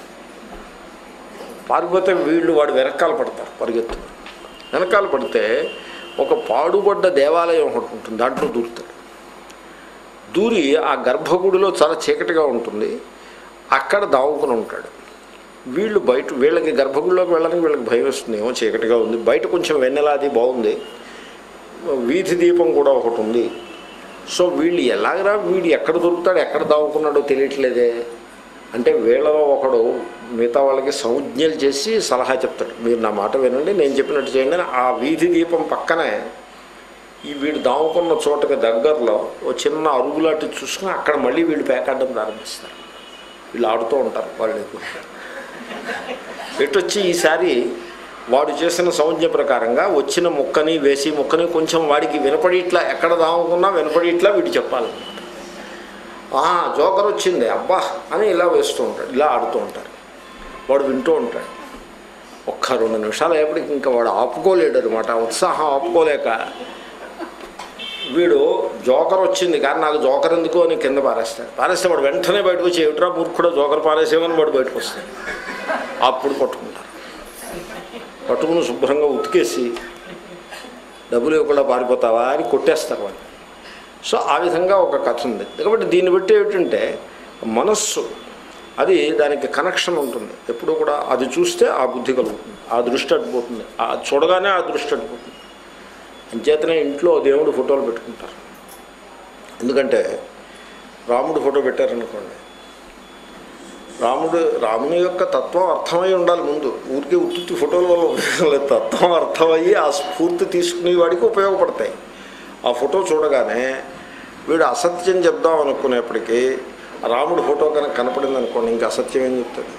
పారిపోతే వీళ్ళు వాడు వెనకాల పడతారు పరిగెత్తు వెనకాల పడితే ఒక పాడుబడ్డ దేవాలయం ఒకటి ఉంటుంది దాంట్లో దూరుతాడు దూరి ఆ గర్భగుడిలో చాలా చీకటిగా ఉంటుంది అక్కడ దావుకుని ఉంటాడు వీళ్ళు బయట వీళ్ళకి గర్భగుడిలోకి వెళ్ళడానికి వీళ్ళకి భయం వస్తుంది ఏమో చీకటిగా ఉంది బయట కొంచెం వెన్నెలాది బాగుంది వీధి దీపం కూడా ఒకటి ఉంది సో వీళ్ళు ఎలాగరా వీడు ఎక్కడ దొరుకుతాడు ఎక్కడ దావుకున్నాడో తెలియట్లేదే అంటే వీళ్ళలో ఒకడు మిగతా వాళ్ళకి సంజ్ఞలు చేసి సలహా చెప్తాడు మీరు నా మాట వినండి నేను చెప్పినట్టు చేయండి అని ఆ వీధి దీపం పక్కనే ఈ వీడు దాముకున్న చోటకి దగ్గరలో ఓ చిన్న అరుగులాంటి చూసుకుని అక్కడ మళ్ళీ వీళ్ళు పేకాడడం ప్రారంభిస్తారు వీళ్ళు ఆడుతూ ఉంటారు వాళ్ళు ఎటొచ్చి ఈసారి వాడు చేసిన సంజ్ఞ ప్రకారంగా వచ్చిన ముక్కని వేసి ముక్కని కొంచెం వాడికి వినపడి ఇట్లా ఎక్కడ దాముకున్నా వినపడి ఇట్లా వీడు చెప్పాలన్నమాట "ఆ, జోకర్ వచ్చింది అబ్బా అని ఇలా వేస్తూ ఉంటాడు ఇలా ఆడుతూ ఉంటారు వాడు వింటూ ఉంటాడు ఒక్క రెండు నిమిషాలు అయ్యేప్పటికి ఇంకా వాడు ఆపుకోలేడు అనమాట ఉత్సాహం ఆపుకోలేక వీడు జోకర్ వచ్చింది కానీ నాకు జోకర్ ఎందుకు అని కింద పారేస్తాడు పారేస్తే వాడు వెంటనే బయటకు వచ్చి ఏమిట్రా మూర్ఖుడు జోకర్ పారేసేమని వాడు బయటకు వస్తాడు అప్పుడు పట్టుకుంటారు పట్టుకుని శుభ్రంగా ఉతికేసి డబ్బులు ఇవ్వకుండా పారిపోతావా అని కొట్టేస్తారు వాళ్ళు సో ఆ విధంగా ఒక కథ ఉంది కాబట్టి దీన్ని బట్టి ఏమిటంటే మనస్సు అది దానికి కనెక్షన్ ఉంటుంది ఎప్పుడు కూడా అది చూస్తే ఆ బుద్ధి కలుగుతుంది ఆ దృష్టి అడిపోతుంది ఆ చూడగానే ఆ దృష్టి అడిపోతుంది అంచేతనే ఇంట్లో దేవుడు ఫోటోలు పెట్టుకుంటారు ఎందుకంటే రాముడు ఫోటో పెట్టారనుకోండి రాముడు రాముని యొక్క తత్వం అర్థమై ఉండాలి ముందు ఊరికే ఉత్తుత్తి ఫోటోల వల్ల ఉపయోగం లేదు తత్వం అర్థమయ్యి ఆ స్ఫూర్తి తీసుకునే వాడికి ఉపయోగపడతాయి ఆ ఫోటో చూడగానే వీడు అసత్యం చెప్దాం అనుకునేప్పటికీ రాముడు ఫోటో కనుక కనపడింది అనుకోండి ఇంకా అసత్యం ఏం చెప్తుంది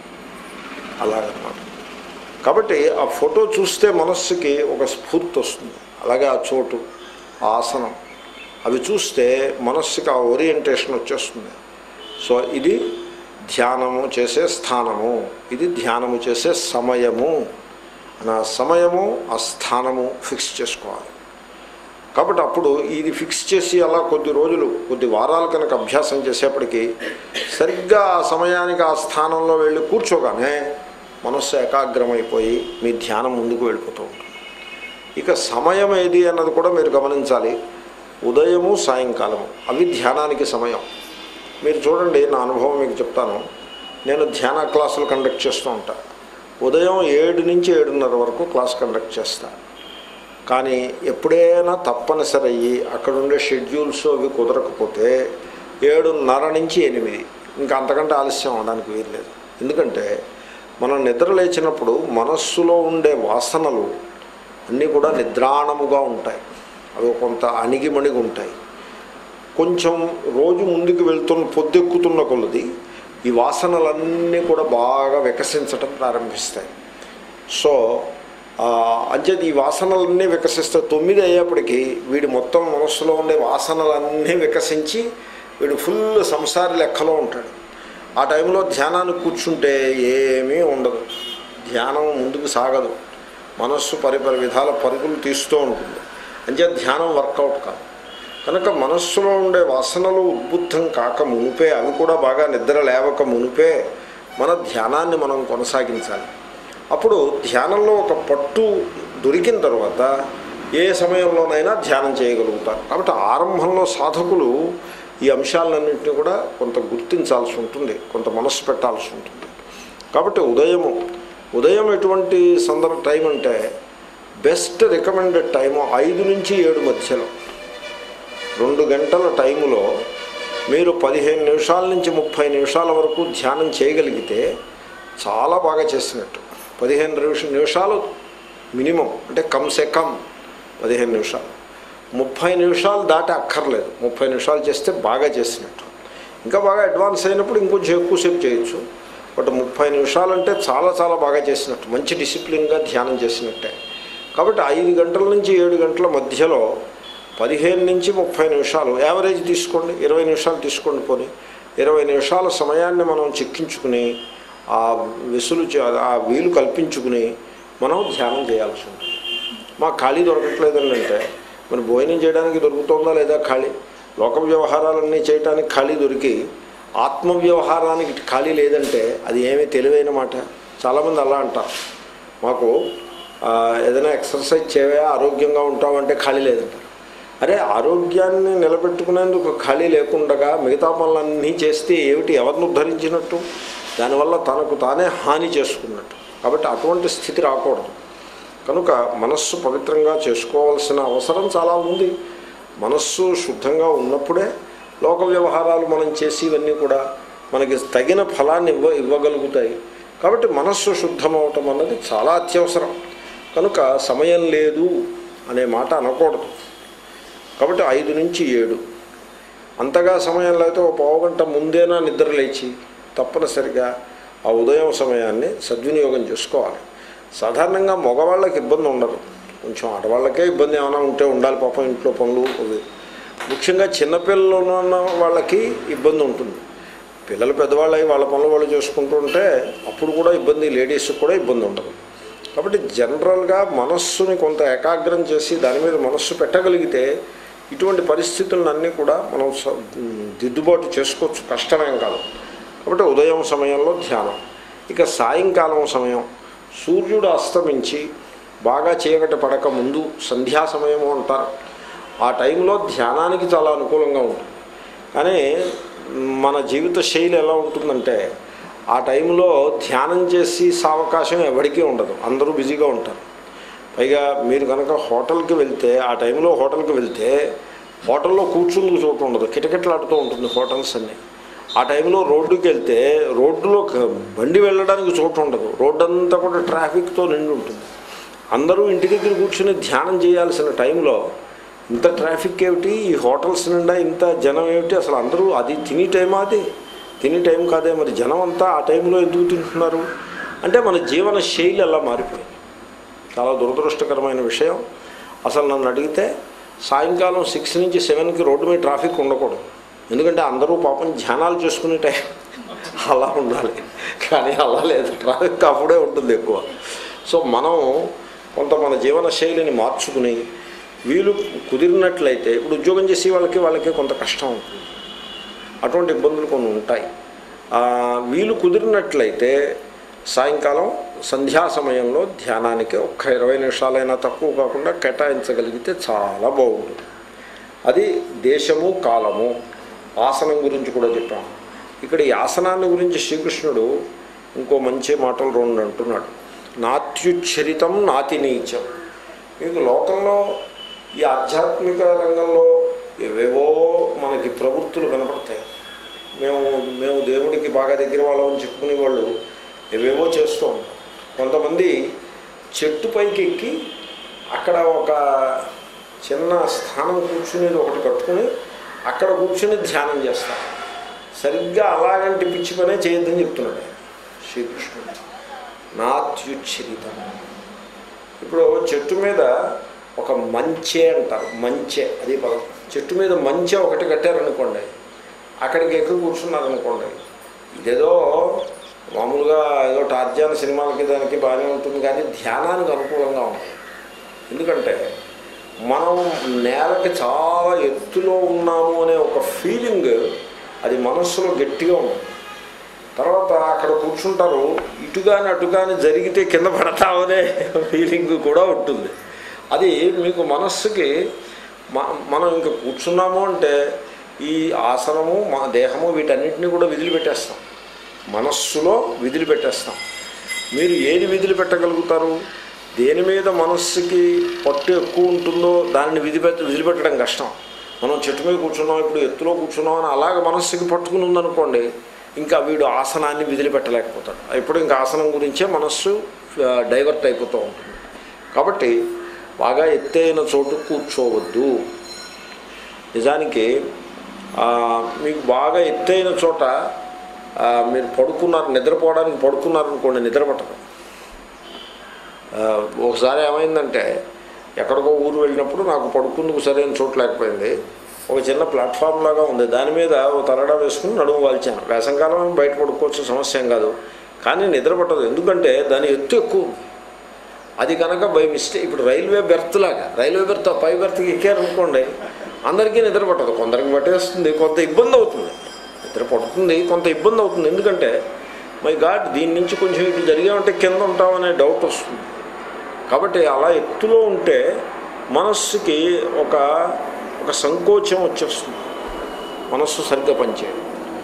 అలాగనమాట కాబట్టి ఆ ఫోటో చూస్తే మనస్సుకి ఒక స్ఫూర్తి వస్తుంది అలాగే ఆ చోటు ఆ ఆసనం అవి చూస్తే మనస్సుకి ఆ ఓరియంటేషన్ వచ్చేస్తుంది సో ఇది ధ్యానము చేసే స్థానము ఇది ధ్యానము చేసే సమయము నా సమయము ఆ స్థానము ఫిక్స్ చేసుకోవాలి కాబట్టి అప్పుడు ఇది ఫిక్స్ చేసి అలా కొద్ది రోజులు కొద్ది వారాలు కనుక అభ్యాసం చేసేప్పటికీ సరిగ్గా ఆ సమయానికి ఆ స్థానంలో వెళ్ళి కూర్చోగానే మనస్సు ఏకాగ్రమైపోయి మీ ధ్యానం ముందుకు వెళ్ళిపోతూ ఉంటుంది ఇక సమయం ఏది అన్నది కూడా మీరు గమనించాలి ఉదయము సాయంకాలము అవి ధ్యానానికి సమయం మీరు చూడండి నా అనుభవం మీకు చెప్తాను నేను ధ్యాన క్లాసులు కండక్ట్ చేస్తూ ఉంటాను ఉదయం ఏడు నుంచి ఏడున్నర వరకు క్లాస్ కండక్ట్ చేస్తాను కానీ ఎప్పుడైనా తప్పనిసరి అయ్యి అక్కడ ఉండే షెడ్యూల్స్ అవి కుదరకపోతే ఏడున్నర నుంచి ఎనిమిది ఇంకా అంతకంటే ఆలస్యం అవడానికి వీల్లేదు ఎందుకంటే మనం నిద్ర లేచినప్పుడు మనస్సులో ఉండే వాసనలు అన్నీ కూడా నిద్రాణముగా ఉంటాయి అవి కొంత అణిగిమణిగి ఉంటాయి కొంచెం రోజు ముందుకు వెళ్తున్న పొద్దెక్కుతున్న కొలది ఈ వాసనలన్నీ కూడా బాగా వికసించటం ప్రారంభిస్తాయి సో అంచేది ఈ వాసనలన్నీ వికసిస్తే తొమ్మిది అయ్యేప్పటికీ వీడి మొత్తం మనస్సులో ఉండే వాసనలన్నీ వికసించి వీడు ఫుల్ సంసారి లెక్కలో ఉంటాడు ఆ టైంలో ధ్యానానికి కూర్చుంటే ఏమీ ఉండదు ధ్యానం ముందుకు సాగదు మనస్సు పరిపరి విధాల పరుగులు తీస్తూ ఉంటుంది అంచే ధ్యానం వర్కౌట్ కాదు కనుక మనస్సులో ఉండే వాసనలు ఉద్బుద్ధం కాక మునిపే అవి కూడా బాగా నిద్ర లేవక మునిపే మన ధ్యానాన్ని మనం కొనసాగించాలి అప్పుడు ధ్యానంలో ఒక పట్టు దొరికిన తర్వాత ఏ సమయంలోనైనా ధ్యానం చేయగలుగుతారు కాబట్టి ఆరంభంలో సాధకులు ఈ అంశాలన్నింటినీ కూడా కొంత గుర్తించాల్సి ఉంటుంది కొంత మనస్సు పెట్టాల్సి ఉంటుంది కాబట్టి ఉదయము ఉదయం ఎటువంటి సందర్భ టైం అంటే బెస్ట్ రికమెండెడ్ టైము ఐదు నుంచి ఏడు మధ్యలో రెండు గంటల టైములో మీరు పదిహేను నిమిషాల నుంచి ముప్పై నిమిషాల వరకు ధ్యానం చేయగలిగితే చాలా బాగా చేసినట్టు పదిహేను నిమిష నిమిషాలు మినిమం అంటే కమ్సే కమ్ పదిహేను నిమిషాలు ముప్పై నిమిషాలు దాటి అక్కర్లేదు ముప్పై నిమిషాలు చేస్తే బాగా చేసినట్టు ఇంకా బాగా అడ్వాన్స్ అయినప్పుడు ఇంకొంచెం ఎక్కువసేపు చేయొచ్చు బట్ ముప్పై నిమిషాలు అంటే చాలా చాలా బాగా చేసినట్టు మంచి డిసిప్లిన్గా ధ్యానం చేసినట్టే కాబట్టి ఐదు గంటల నుంచి ఏడు గంటల మధ్యలో పదిహేను నుంచి ముప్పై నిమిషాలు యావరేజ్ తీసుకోండి ఇరవై నిమిషాలు తీసుకోండి పోనీ ఇరవై నిమిషాల సమయాన్ని మనం చిక్కించుకుని ఆ వెసులు ఆ వీలు కల్పించుకుని మనం ధ్యానం చేయాల్సి ఉంటుంది మాకు ఖాళీ దొరకట్లేదండి అంటే మరి భోజనం చేయడానికి దొరుకుతుందా లేదా ఖాళీ లోక వ్యవహారాలన్నీ చేయడానికి ఖాళీ దొరికి ఆత్మ వ్యవహారానికి ఖాళీ లేదంటే అది ఏమీ తెలివైన మాట చాలామంది అలా అంటారు మాకు ఏదైనా ఎక్సర్సైజ్ చేయవా ఆరోగ్యంగా ఉంటామంటే ఖాళీ లేదంటారు అరే ఆరోగ్యాన్ని నిలబెట్టుకునేందుకు ఖాళీ లేకుండా మిగతా పనులన్నీ చేస్తే ఏమిటి ఎవరిని ఉద్ధరించినట్టు దానివల్ల తనకు తానే హాని చేసుకున్నట్టు కాబట్టి అటువంటి స్థితి రాకూడదు కనుక మనస్సు పవిత్రంగా చేసుకోవాల్సిన అవసరం చాలా ఉంది మనస్సు శుద్ధంగా ఉన్నప్పుడే లోక వ్యవహారాలు మనం చేసి ఇవన్నీ కూడా మనకి తగిన ఫలాన్ని ఇవ్వ ఇవ్వగలుగుతాయి కాబట్టి మనస్సు శుద్ధమవటం అన్నది చాలా అత్యవసరం కనుక సమయం లేదు అనే మాట అనకూడదు కాబట్టి ఐదు నుంచి ఏడు అంతగా సమయం లేకపోతే ఒక పావుగంట ముందేనా నిద్ర లేచి తప్పనిసరిగా ఆ ఉదయం సమయాన్ని సద్వినియోగం చేసుకోవాలి సాధారణంగా మగవాళ్ళకి ఇబ్బంది ఉండదు కొంచెం ఆడవాళ్ళకే ఇబ్బంది ఏమైనా ఉంటే ఉండాలి పాపం ఇంట్లో పనులు అవి ముఖ్యంగా చిన్నపిల్లలు ఉన్న వాళ్ళకి ఇబ్బంది ఉంటుంది పిల్లలు పెద్దవాళ్ళు అయి వాళ్ళ పనులు వాళ్ళు చేసుకుంటూ ఉంటే అప్పుడు కూడా ఇబ్బంది లేడీస్కి కూడా ఇబ్బంది ఉండదు కాబట్టి జనరల్గా మనస్సుని కొంత ఏకాగ్రం చేసి దాని మీద మనస్సు పెట్టగలిగితే ఇటువంటి పరిస్థితులన్నీ కూడా మనం దిద్దుబాటు చేసుకోవచ్చు కష్టమేం కాదు కాబట్టి ఉదయం సమయంలో ధ్యానం ఇక సాయంకాలం సమయం సూర్యుడు అస్తమించి బాగా చీకటి పడక ముందు సంధ్యా సమయము అంటారు ఆ టైంలో ధ్యానానికి చాలా అనుకూలంగా ఉంటుంది కానీ మన జీవిత శైలి ఎలా ఉంటుందంటే ఆ టైంలో ధ్యానం చేసి అవకాశం ఎవరికీ ఉండదు అందరూ బిజీగా ఉంటారు పైగా మీరు కనుక హోటల్కి వెళ్తే ఆ టైంలో హోటల్కి వెళ్తే హోటల్లో కూర్చుందుకు చోటు ఉండదు కిటకిటలాడుతూ ఉంటుంది హోటల్స్ అన్నీ ఆ టైంలో రోడ్డుకి వెళ్తే రోడ్డులో క- బండి వెళ్ళడానికి చోటు ఉండదు రోడ్డు అంతా కూడా ట్రాఫిక్తో నిండి ఉంటుంది అందరూ ఇంటి దగ్గర కూర్చుని ధ్యానం చేయాల్సిన టైంలో ఇంత ట్రాఫిక్ ఏమిటి ఈ హోటల్స్ నిండా ఇంత జనం ఏమిటి అసలు అందరూ అది తిని టైమా అది తిని టైం కాదే మరి జనం అంతా ఆ టైంలో ఎందుకు తింటున్నారు అంటే మన జీవన శైలి అలా మారిపోయింది చాలా దురదృష్టకరమైన విషయం అసలు నన్ను అడిగితే సాయంకాలం సిక్స్ నుంచి సెవెన్కి రోడ్డు మీద ట్రాఫిక్ ఉండకూడదు ఎందుకంటే అందరూ పాపం ధ్యానాలు చేసుకునే టైం అలా ఉండాలి కానీ అలా లేదు ట్రాఫిక్ అప్పుడే ఉంటుంది ఎక్కువ సో మనం కొంత మన జీవన శైలిని మార్చుకుని వీలు కుదిరినట్లయితే ఇప్పుడు ఉద్యోగం చేసే వాళ్ళకి వాళ్ళకి కొంత కష్టం ఉంటుంది అటువంటి ఇబ్బందులు కొన్ని ఉంటాయి ఆ, వీలు కుదిరినట్లయితే సాయంకాలం సంధ్యా సమయంలో ధ్యానానికి ఒక్క ఇరవై నిమిషాలైనా తక్కువ కాకుండా కేటాయించగలిగితే చాలా బాగుంటుంది అది దేశము కాలము ఆసనం గురించి కూడా చెప్పాము ఇక్కడ ఈ ఆసనాన్ని గురించి శ్రీకృష్ణుడు ఇంకో మంచి మాటలు రెండు అంటున్నాడు నాత్యుచ్చరితం నాతి నీచం మీకు లోకంలో ఈ ఆధ్యాత్మిక రంగంలో ఏవేవో మనకి ప్రవృత్తులు కనపడతాయి మేము మేము దేవుడికి బాగా దగ్గర వాళ్ళమని చెప్పుకునే వాళ్ళు ఏవేవో చేస్తూ ఉంటాం కొంతమంది చెట్టు పైకి ఎక్కి అక్కడ ఒక చిన్న స్థానం కూర్చునేది ఒకటి కట్టుకుని అక్కడ కూర్చుని ధ్యానం చేస్తారు సరిగ్గా అలాగంటి పిచ్చి పనే చేయొద్దని చెప్తున్నాడు ఆయన, శ్రీకృష్ణుడు నాత్యుచ్చరితం ఇప్పుడు చెట్టు మీద ఒక మంచే అంటారు మంచె అది పదం చెట్టు మీద మంచె ఒకటి కట్టారనుకోండి అక్కడికి ఎక్కి కూర్చున్నారనుకోండి ఇదేదో మామూలుగా ఏదో టార్జాన్ సినిమాలకి దానికి బాగానే ఉంటుంది కానీ ధ్యానానికి అనుకూలంగా ఉంటుంది ఎందుకంటే మనం నేలకి చాలా ఎత్తులో ఉన్నాము అనే ఒక ఫీలింగ్ అది మనస్సులో గట్టిగా ఉంటుంది తర్వాత అక్కడ కూర్చుంటారు ఇటుగాని అటుగాని జరిగితే కింద పడతామనే ఫీలింగ్ కూడా ఉంటుంది అది మీకు మనస్సుకి మ- మనం ఇంకా కూర్చున్నాము అంటే ఈ ఆసనము మన దేహము వీటన్నిటిని కూడా విదిలిపెట్టేస్తాం మనస్సులో విధులు పెట్టేస్తాం మీరు ఏది విధులు పెట్టగలుగుతారు దేని మీద మనస్సుకి పట్టు ఎక్కువ ఉంటుందో దానిని విధి పెట్ట విదిలిపెట్టడం కష్టం మనం చెట్టు మీద కూర్చున్నాం ఇప్పుడు ఎత్తులో కూర్చున్నాం అని అలాగ మనస్సుకి పట్టుకుని ఉందనుకోండి ఇంకా వీడు ఆసనాన్ని విదిలిపెట్టలేకపోతాడు ఇప్పుడు ఇంకా ఆసనం గురించే మనస్సు ఆ, డైవర్ట్ అయిపోతూ ఉంటుంది కాబట్టి బాగా ఎత్తైన చోటు కూర్చోవద్దు నిజానికి ఆ, మీకు బాగా ఎత్తైన చోట ఆ, మీరు పడుకున్నారు నిద్రపోవడానికి పడుకున్నారు అనుకోండి నిద్ర పట్టదు ఆ, ఒకసారి ఏమైందంటే ఎక్కడికో ఊరు వెళ్ళినప్పుడు నాకు పడుకుందుకు సరైన చోటు లేకపోయింది ఒక చిన్న ప్లాట్ఫామ్ లాగా ఉంది దాని మీద ఓ తలడా వేసుకుని నడుము వాల్చాను వేసంకాలం బయట పడుకోవచ్చు సమస్య ఏం కాదు కానీ నిద్ర పట్టదు ఎందుకంటే దాని ఎత్తు ఎక్కువ ఉంది అది కనుక బై మిస్టేక్ ఇప్పుడు రైల్వే బెర్త్ లాగా రైల్వే బెర్త్ ఆ పై బెర్త్కి ఎక్కారనుకోండి అందరికీ నిద్ర పట్టదు కొందరికి పట్టేస్తుంది కొంత ఇబ్బంది అవుతుంది నిద్ర పడుతుంది కొంత ఇబ్బంది అవుతుంది ఎందుకంటే మై గాడ్ దీని నుంచి కొంచెం ఇటు జరిగామంటే కింద ఉంటామనే డౌట్ వస్తుంది కాబట్టి అలా ఎత్తులో ఉంటే మనస్సుకి ఒక ఒక సంకోచం వచ్చేస్తుంది మనస్సు సరిగ్గా పనిచేయదు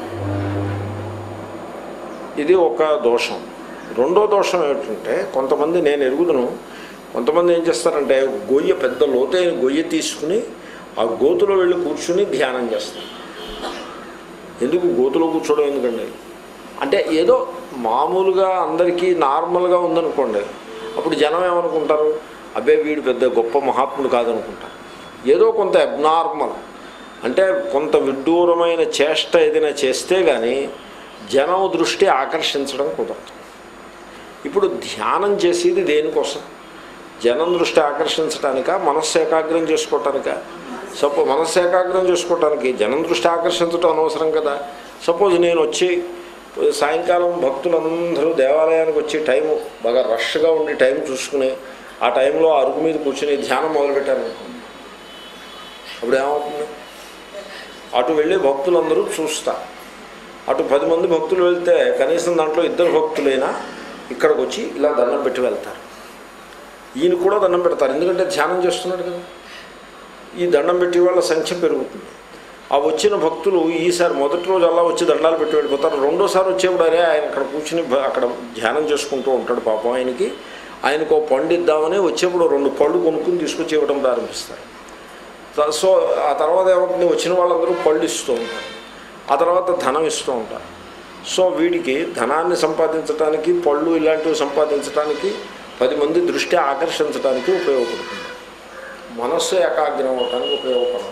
ఇది ఒక దోషం రెండో దోషం ఏమిటంటే కొంతమంది నేను ఎరుగుదును కొంతమంది ఏం చేస్తారంటే గొయ్య పెద్ద లోతైన గొయ్య తీసుకుని ఆ గోతులో వెళ్ళి కూర్చుని ధ్యానం చేస్తారు ఎందుకు గోతులో కూర్చోవడం ఎందుకండి అంటే ఏదో మామూలుగా అందరికీ నార్మల్గా ఉందనుకోండి అప్పుడు జనం ఏమనుకుంటారు అబ్బే వీడు పెద్ద గొప్ప మహాత్ముడు కాదనుకుంటారు ఏదో కొంత అబ్నార్మల్ అంటే కొంత విడ్డూరమైన చేష్ట ఏదైనా చేస్తే కానీ జనం దృష్టి ఆకర్షించడం కుదరదు ఇప్పుడు ధ్యానం చేసేది దేనికోసం జనం దృష్టి ఆకర్షించడానిక మనస్సు ఏకాగ్రం చేసుకోవటానిక సపో మనస్సు ఏకాగ్రం చేసుకోవటానికి జనం దృష్టి ఆకర్షించడం అనవసరం కదా సపోజ్ నేను వచ్చి సాయంకాలం భక్తులందరూ దేవాలయానికి వచ్చి టైము బాగా రష్గా ఉండి టైం చూసుకుని ఆ టైంలో ఆ అరుగు మీద కూర్చుని ధ్యానం మొదలుపెట్టాను అనుకోండి అప్పుడు ఏమవుతుంది అటు వెళ్ళి భక్తులందరూ చూస్తారు అటు పది మంది భక్తులు వెళ్తే కనీసం దాంట్లో ఇద్దరు భక్తులైనా ఇక్కడికి వచ్చి ఇలా దండం పెట్టి వెళ్తారు ఈయన కూడా దండం పెడతారు ఎందుకంటే ధ్యానం చేస్తున్నాడు కదా ఈ దండం పెట్టి వాళ్ళ సంఖ్య పెరుగుతుంది ఆ వచ్చిన భక్తులు ఈసారి మొదటి రోజు అలా వచ్చి దండాలు పెట్టి వెళ్ళిపోతారు రెండోసారి వచ్చేప్పుడు అరే ఆయన అక్కడ కూర్చుని భ- అక్కడ ధ్యానం చేసుకుంటూ ఉంటాడు పాపం ఆయనకి ఆయనకు ఓ పండు ఇద్దామని వచ్చేప్పుడు రెండు పళ్ళు కొనుక్కుని తీసుకొచ్చి ఇవ్వడం ప్రారంభిస్తారు త- సో ఆ తర్వాత ఏమవుతుంది వచ్చిన వాళ్ళందరూ పళ్ళు ఇస్తూ ఉంటారు ఆ తర్వాత ధనం ఇస్తూ ఉంటారు సో వీడికి ధనాన్ని సంపాదించడానికి పళ్ళు ఇలాంటివి సంపాదించడానికి పది మంది దృష్టి ఆకర్షించడానికి ఉపయోగపడుతుంది మనస్సు ఏకాగ్రం అవడానికి ఉపయోగపడదు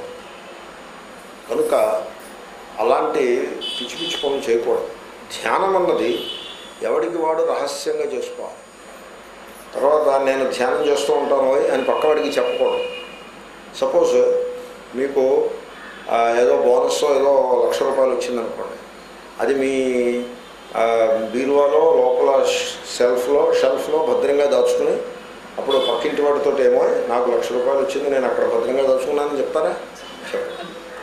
కనుక అలాంటి పిచ్చి పిచ్చి పనులు చేయకూడదు ధ్యానం అన్నది ఎవడికి వాడు రహస్యంగా చేసుకోవాలి తర్వాత నేను ధ్యానం చేస్తూ ఉంటాను ఓయ్ అని పక్కవాడికి చెప్పకూడదు సపోజ్ మీకు ఆ, ఏదో బోనస్ ఏదో లక్ష రూపాయలు వచ్చిందనుకోండి అది మీ ఆ, బీరువాలో లోపల షెల్ఫ్లో షెల్ఫ్లో భద్రంగా దాచుకుని అప్పుడు పక్కింటి వాడితో ఏమో నాకు లక్ష రూపాయలు వచ్చింది నేను అక్కడ భద్రంగా దాచుకున్నానని చెప్తారా చెప్పరు.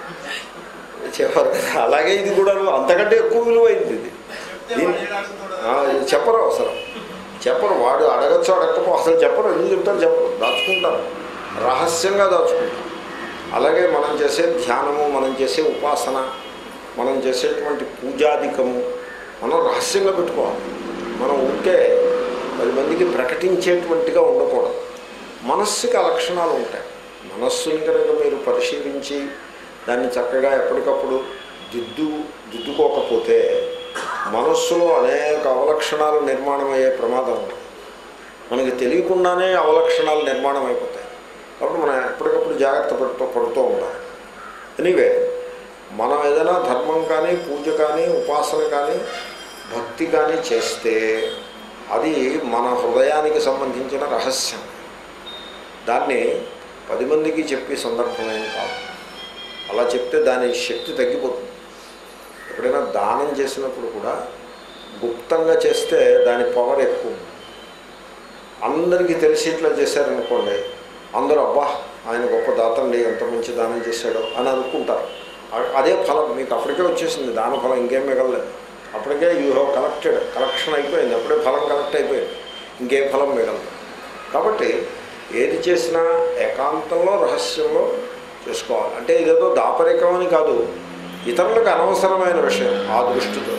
చెప్పరు కదా అలాగే ఇది కూడా అంతకంటే ఎక్కువ విలువైంది ఇది దీన్ని ఆ, ఇది చెప్పరు అసలు చెప్పరు వాడు అడగచ్చు అడగకపో అసలు చెప్పరు ఎందుకు చెప్తారు చెప్పరు దాచుకుంటారు రహస్యంగా దాచుకుంటారు అలాగే మనం చేసే ధ్యానము మనం చేసే ఉపాసన మనం చేసేటువంటి పూజాధికము మనం రహస్యంగా పెట్టుకోవాలి మనం ఉంటే పది మందికి ప్రకటించేటువంటిగా ఉండకూడదు మనస్సుకి ఆ లక్షణాలు ఉంటాయి మనస్సుని కనుక మీరు పరిశీలించి దాన్ని చక్కగా ఎప్పటికప్పుడు దిద్దు దిద్దుకోకపోతే మనస్సులో అనేక అవలక్షణాలు నిర్మాణం అయ్యే ప్రమాదం ఉంది మనకి తెలియకుండానే అవలక్షణాలు నిర్మాణం అయిపోతాయి కాబట్టి మనం ఎప్పటికప్పుడు జాగ్రత్త పడుతూ పడుతూ ఉండాలి ఎనీవే మనం ఏదైనా ధర్మం కానీ పూజ కానీ ఉపాసన కానీ భక్తి కానీ చేస్తే అది మన హృదయానికి సంబంధించిన రహస్యం దాన్ని పది మందికి చెప్పే సందర్భమేం కాదు అలా చెప్తే దాని శక్తి తగ్గిపోతుంది ఎప్పుడైనా దానం చేసినప్పుడు కూడా గుప్తంగా చేస్తే దాని పవర్ ఎక్కువ ఉంది. అందరికీ తెలిసి ఇట్లా చేశారనుకోండి అందరూ అబ్బా ఆయన గొప్ప దాతండి ఎంత మంచి దానం చేశాడో అని అనుకుంటారు అ- అదే ఫలం మీకు అప్పటికే వచ్చేసింది దాన ఫలం ఇంకేం మిగలలేదు అప్పటికే యూ హ్యావ్ కలెక్టెడ్ కలెక్షన్ అయిపోయింది అప్పుడే ఫలం కలెక్ట్ అయిపోయింది ఇంకేం ఫలం మిగలదు కాబట్టి ఏది చేసినా ఏకాంతంలో రహస్యంలో చేసుకోవాలి అంటే ఇదేదో దాపరికం అని కాదు ఇతరులకు అనవసరమైన విషయం ఆ దృష్టితో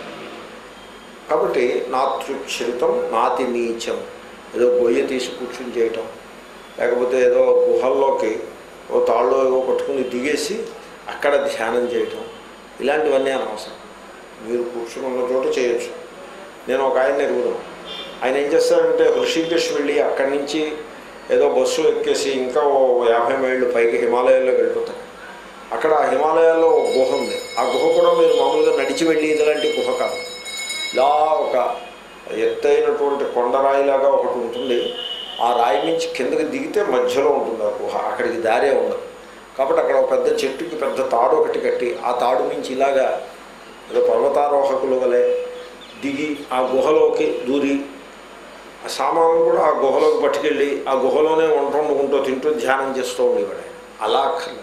కాబట్టి నాత్యుచ్ఛరితం నాతి నీచం ఏదో గొయ్య తీసి కూర్చుని చేయటం లేకపోతే ఏదో గుహల్లోకి ఓ తాళ్ళు ఏవో పట్టుకుని దిగేసి అక్కడ ధ్యానం చేయటం ఇలాంటివన్నీ అనవసరం మీరు కూర్చుని ఉన్న చోట చేయొచ్చు నేను ఒక ఆయన ఎరుగుదాం ఆయన ఏం చేస్తారంటే హృషికేశ్ వెళ్ళి అక్కడి నుంచి ఏదో బస్సు ఎక్కేసి ఇంకా ఓ యాభై మైళ్ళు పైకి హిమాలయాల్లోకి వెళ్ళిపోతారు అక్కడ ఆ హిమాలయాల్లో ఒక గుహ ఉంది ఆ గుహ కూడా మీరు మామూలుగా నడిచి వెళ్ళి ఇలాంటి గుహ కాదు ఇలా ఒక ఎత్తైనటువంటి కొండరాయిలాగా ఒకటి ఉంటుంది ఆ రాయి నుంచి కిందకి దిగితే మధ్యలో ఉంటుంది ఆ గుహ అక్కడికి దారే ఉండదు కాబట్టి అక్కడ ఒక పెద్ద చెట్టుకి పెద్ద తాడు ఒకటి కట్టి ఆ తాడు నుంచి ఇలాగా ఏదో పర్వతారోహకులు వలె దిగి ఆ గుహలోకి దూరి ఆ సామాను కూడా ఆ గుహలోకి పట్టుకెళ్ళి ఆ గుహలోనే వంట వండుకుంటూ తింటూ ధ్యానం చేస్తూ ఉండేవాడు ఆయన. అలా అక్కర్లేదు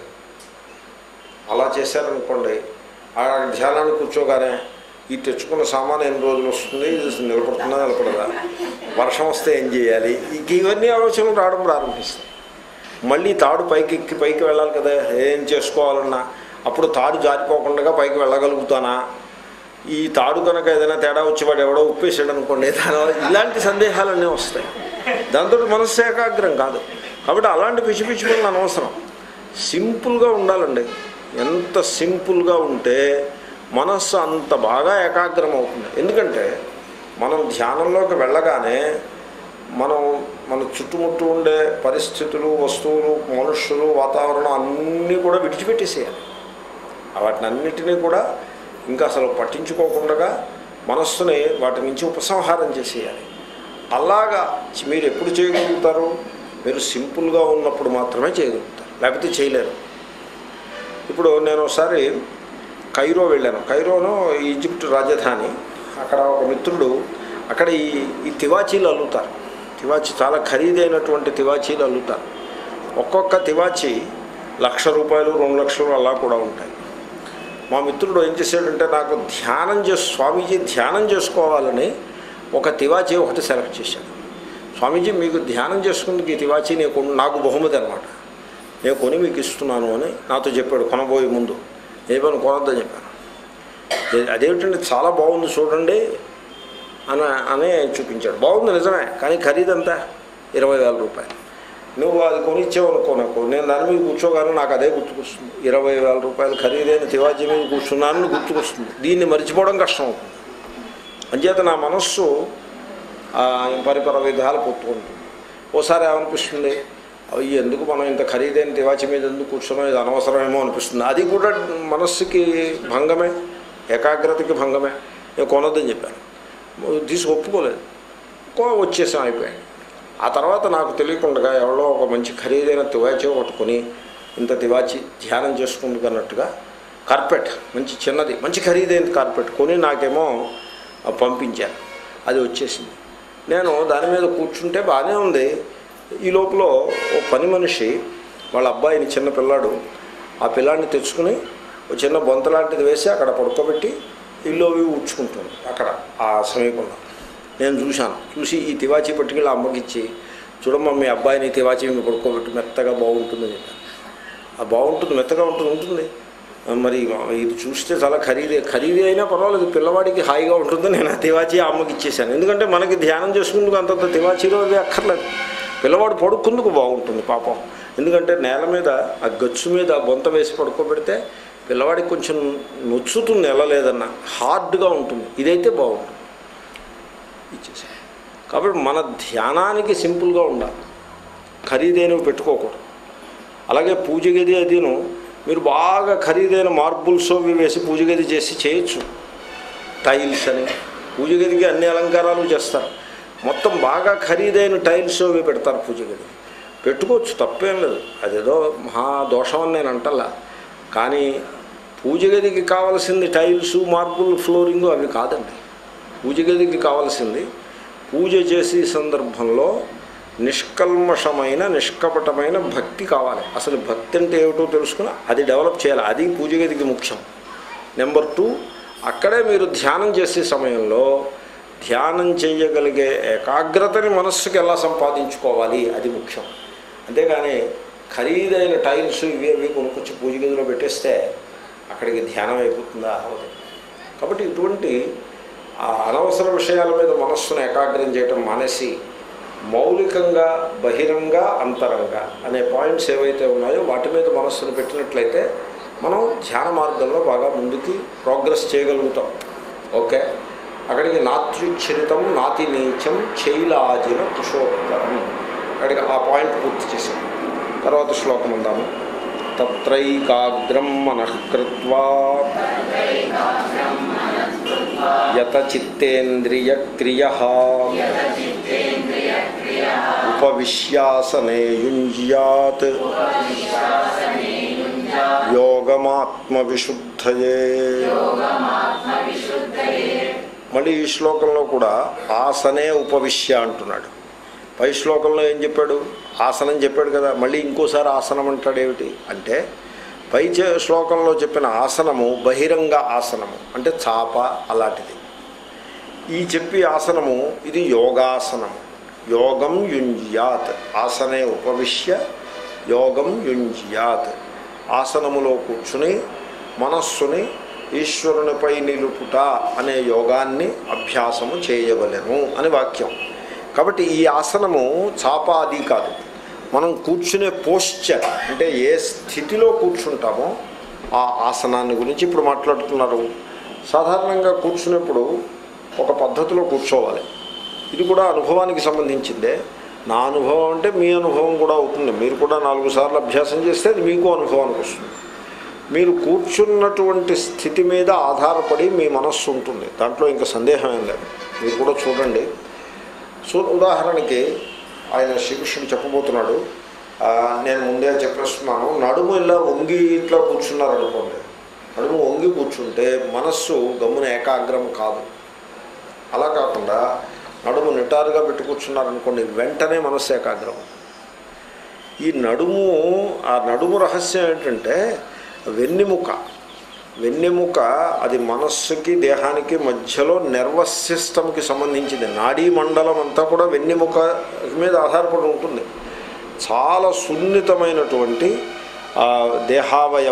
అలా చేశారనుకోండి ఆ ధ్యానాన్ని కూర్చోగానే ఈ తెచ్చుకున్న సామాను ఎన్ని రోజులు వస్తుంది ఇది నిలబడుతుందా నిలబడదా వర్షం వస్తే ఏం చేయాలి ఇంక ఇవన్నీ ఆలోచనలు రావడం ప్రారంభిస్తాయి మళ్ళీ తాడు పైకి ఎక్కి పైకి వెళ్ళాలి కదా ఏం చేసుకోవాలన్నా అప్పుడు తాడు జారిపోకుండా పైకి వెళ్ళగలుగుతానా ఈ తాడు కనుక ఏదైనా తేడా వచ్చి వాడు ఎవడో ఉప్పేసాడు అనుకోండి దానివల్ల ఇలాంటి సందేహాలన్నీ వస్తాయి దాంతో మనస్సు ఏకాగ్రం కాదు కాబట్టి అలాంటి పిచ్చి పిచ్చి పనులు అనవసరం సింపుల్గా ఉండాలండి ఎంత సింపుల్గా ఉంటే మనస్సు అంత బాగా ఏకాగ్రం అవుతుంది ఎందుకంటే మనం ధ్యానంలోకి వెళ్ళగానే మనం మన చుట్టుముట్టు ఉండే పరిస్థితులు వస్తువులు మనుషులు వాతావరణం అన్నీ కూడా విడిచిపెట్టేసేయాలి వాటిని అన్నిటినీ కూడా ఇంకా అసలు పట్టించుకోకుండా మనస్సుని వాటి నుంచి ఉపసంహారం చేసేయాలి అలాగా మీరు ఎప్పుడు చేయగలుగుతారు మీరు సింపుల్గా ఉన్నప్పుడు మాత్రమే చేయగలుగుతారు లేకపోతే చేయలేరు ఇప్పుడు నేను ఒకసారి కైరో వెళ్ళాను కైరోను ఈజిప్ట్ రాజధాని అక్కడ ఒక మిత్రుడు అక్కడ ఈ ఈ తివాచీలు అల్లుతారు తివాచీ చాలా ఖరీదైనటువంటి తివాచీలు అల్లుతారు ఒక్కొక్క తివాచీ లక్ష రూపాయలు రెండు లక్షలు అలా కూడా ఉంటాయి మా మిత్రుడు ఏం చేశాడంటే నాకు ధ్యానం చేసి స్వామీజీ ధ్యానం చేసుకోవాలని ఒక తివాచీ ఒకటి సెలెక్ట్ చేశాడు స్వామీజీ మీకు ధ్యానం చేసుకుందుకు ఈ తివాచీ నేను కొను- నాకు బహుమతి అనమాట నేను కొని మీకు ఇస్తున్నాను అని నాతో చెప్పాడు కొనబోయే ముందు ఏమని కొనొద్దని చెప్పాను "ఏ- అదేమిటండి చాలా బాగుంది చూడండి అని అని చూపించాడు బాగుంది నిజమే కానీ ఖరీదంతా ఇరవై వేల రూపాయలు నువ్వు అది కొనిచ్చావనుకో నాకు నేను దాని మీద కూర్చోగానే నాకు అదే గుర్తుకొస్తుంది ఇరవై వేల రూపాయలు ఖరీదైన తివాచీ మీద కూర్చున్నానని గుర్తుకొస్తుంది దీన్ని మర్చిపోవడం కష్టం అవుతుంది అంచేత నా మనస్సు ఆ, పరిపర విధాలు పొత్తుకుంటుంది ఓసారి ఏమనిపిస్తుంది అవి ఎందుకు మనం ఇంత ఖరీదైన తివాచి మీద ఎందుకు కూర్చున్నాం ఇది అనవసరమేమో అనిపిస్తుంది అది కూడా మనస్సుకి భంగమే ఏకాగ్రతకి భంగమే నేను కొనొద్దని చెప్పాను తీసి ఒప్పుకోలేదు కో వచ్చేసాం అయిపోయాయి ఆ తర్వాత నాకు తెలియకుండా ఎవరో ఒక మంచి ఖరీదైన తివాచి ఒకటి కొని ఇంత తివాచి ధ్యానం చేసుకుంది అన్నట్టుగా కార్పెట్ మంచి చిన్నది మంచి ఖరీదైన కార్పెట్ కొని నాకేమో ఆ, పంపించారు అది వచ్చేసింది నేను దాని మీద కూర్చుంటే బాగానే ఉంది ఈ లోపల ఓ పని మనిషి వాళ్ళ అబ్బాయిని చిన్న పిల్లాడు ఆ పిల్లాడిని తెచ్చుకుని ఒక చిన్న బొంత లాంటిది వేసి అక్కడ పడుకోబెట్టి ఇల్లు అవి ఊడ్చుకుంటుంది అక్కడ ఆ సమీపంలో నేను చూశాను చూసి ఈ తివాచీ పట్టుకెళ్ళి అమ్మకి ఇచ్చి చూడమ్మా మీ అబ్బాయిని తివాచీ మీద పడుకోబెట్టి మెత్తగా బాగుంటుందని చెప్పాను ఆ బాగుంటుంది మెత్తగా ఉంటుంది ఉంటుంది మరి ఇది చూస్తే చాలా ఖరీదే ఖరీదే అయినా పర్వాలేదు పిల్లవాడికి హాయిగా ఉంటుంది నేను ఆ తివాచీ ఆ అమ్మకి ఇచ్చేసాను ఎందుకంటే మనకి ధ్యానం చేసుకుందుకు అంతంత తివాచీలో అవి అక్కర్లేదు పిల్లవాడు పడుకుందుకు బాగుంటుంది పాపం ఎందుకంటే నేల మీద ఆ గచ్చు మీద బొంత వేసి పడుకోబెడితే పిల్లవాడికి కొంచెం నొచ్చుతుంది వెళ్ళలేదన్న హార్డ్గా ఉంటుంది ఇదైతే బాగుంటుంది ఇచ్చేసాను కాబట్టి మన ధ్యానానికి సింపుల్గా ఉండాలి ఖరీదైనవి పెట్టుకోకూడదు అలాగే పూజ గది అదిను మీరు బాగా ఖరీదైన మార్బుల్స్ అవి వేసి పూజ గది చేసి చేయొచ్చు టైల్స్ అని పూజ గదికి అన్ని అలంకారాలు చేస్తారు మొత్తం బాగా ఖరీదైన టైల్స్ అవి పెడతారు పూజ గది పెట్టుకోవచ్చు తప్పేం లేదు అదేదో మహా దోషం అని నేను అంటల్లా కానీ పూజ గదికి కావాల్సింది టైల్స్ మార్బుల్ ఫ్లోరింగ్ అవి కాదండి పూజ గదికి కావాల్సింది పూజ చేసే సందర్భంలో నిష్కల్మషమైన నిష్కపటమైన భక్తి కావాలి అసలు భక్తి అంటే ఏమిటో తెలుసుకుని అది డెవలప్ చేయాలి అది పూజ గదికి ముఖ్యం నెంబర్ టూ అక్కడే మీరు ధ్యానం చేసే సమయంలో ధ్యానం చేయగలిగే ఏకాగ్రతని మనస్సుకి ఎలా సంపాదించుకోవాలి అది ముఖ్యం అంతేగాని ఖరీదైన టైల్స్ ఇవి అవి కొనుక్కొచ్చి పూజ గదిలో పెట్టేస్తే అక్కడికి ధ్యానం అయిపోతుందా అవదు కాబట్టి ఇటువంటి ఆ అనవసర విషయాల మీద మనస్సును ఏకాగ్రం చేయటం మానేసి మౌలికంగా బహిరంగ అంతరంగ అనే పాయింట్స్ ఏవైతే ఉన్నాయో వాటి మీద మనస్సును పెట్టినట్లయితే మనం ధ్యాన మార్గంలో బాగా ముందుకి ప్రోగ్రెస్ చేయగలుగుతాం ఓకే అక్కడికి నాత్యుచ్చరితం నాతి నీచం చైలాజిన కుషోత్తరం అక్కడికి ఆ పాయింట్ పూర్తి చేసాం తర్వాత శ్లోకం ఉందాము తత్రైకాగ్రం మనఃకృత్వా యత చిత్తేంద్రియ క్రియ ఉపవిశ్యాసనే యుంజ్యాత్ యోగమాత్మ విశుద్ధయే మళ్ళీ ఈ శ్లోకంలో కూడా ఆసనే ఉపవిశ్య అంటున్నాడు పై శ్లోకంలో ఏం చెప్పాడు ఆసనం చెప్పాడు కదా మళ్ళీ ఇంకోసారి ఆసనం అంటాడు ఏమిటి అంటే పై చే- శ్లోకంలో చెప్పిన ఆసనము బహిరంగ ఆసనము అంటే చాప అలాంటిది ఈ చెప్పి ఆసనము ఇది యోగాసనము యోగం యుంజ్యాత్ ఆసనే ఉపవిశ్య యోగం యుంజ్యాత్ ఆసనములో కూర్చుని మనస్సుని ఈశ్వరునిపై నిలుపుట అనే యోగాన్ని అభ్యాసము చేయవలెను అని వాక్యం కాబట్టి ఈ ఆసనము చాపాది కాదు మనం కూర్చునే పోస్చర్ అంటే ఏ స్థితిలో కూర్చుంటామో ఆ ఆసనాన్ని గురించి ఇప్పుడు మాట్లాడుతున్నారు సాధారణంగా కూర్చున్నప్పుడు ఒక పద్ధతిలో కూర్చోవాలి ఇది కూడా అనుభవానికి సంబంధించిందే నా అనుభవం అంటే మీ అనుభవం కూడా అవుతుంది మీరు కూడా నాలుగు సార్లు అభ్యాసం చేస్తే అది మీకు అనుభవానికి వస్తుంది మీరు కూర్చున్నటువంటి స్థితి మీద ఆధారపడి మీ మనస్సు ఉంటుంది దాంట్లో ఇంకా సందేహం ఏం లేదు మీరు కూడా చూడండి సో ఉదాహరణకి ఆయన శ్రీకృష్ణుడు చెప్పబోతున్నాడు ఆ, నేను ముందే చెప్పేస్తున్నాను నడుము ఇలా వంగి ఇట్లా కూర్చున్నారు అనుకోండి నడుము వంగి కూర్చుంటే మనస్సు గమ్మున ఏకాగ్రం కాదు అలా కాకుండా నడుము నిటారుగా పెట్టి కూర్చున్నారనుకోండి వెంటనే మనస్సు ఏకాగ్రం ఈ నడుము ఆ నడుము రహస్యం ఏంటంటే వెన్నెముక వెన్నెముక అది మనస్సుకి దేహానికి మధ్యలో నర్వస్ సిస్టమ్కి సంబంధించింది నాడీ మండలం అంతా కూడా వెన్నెముక మీద ఆధారపడి ఉంటుంది చాలా సున్నితమైనటువంటి ఆ, దేహావయవం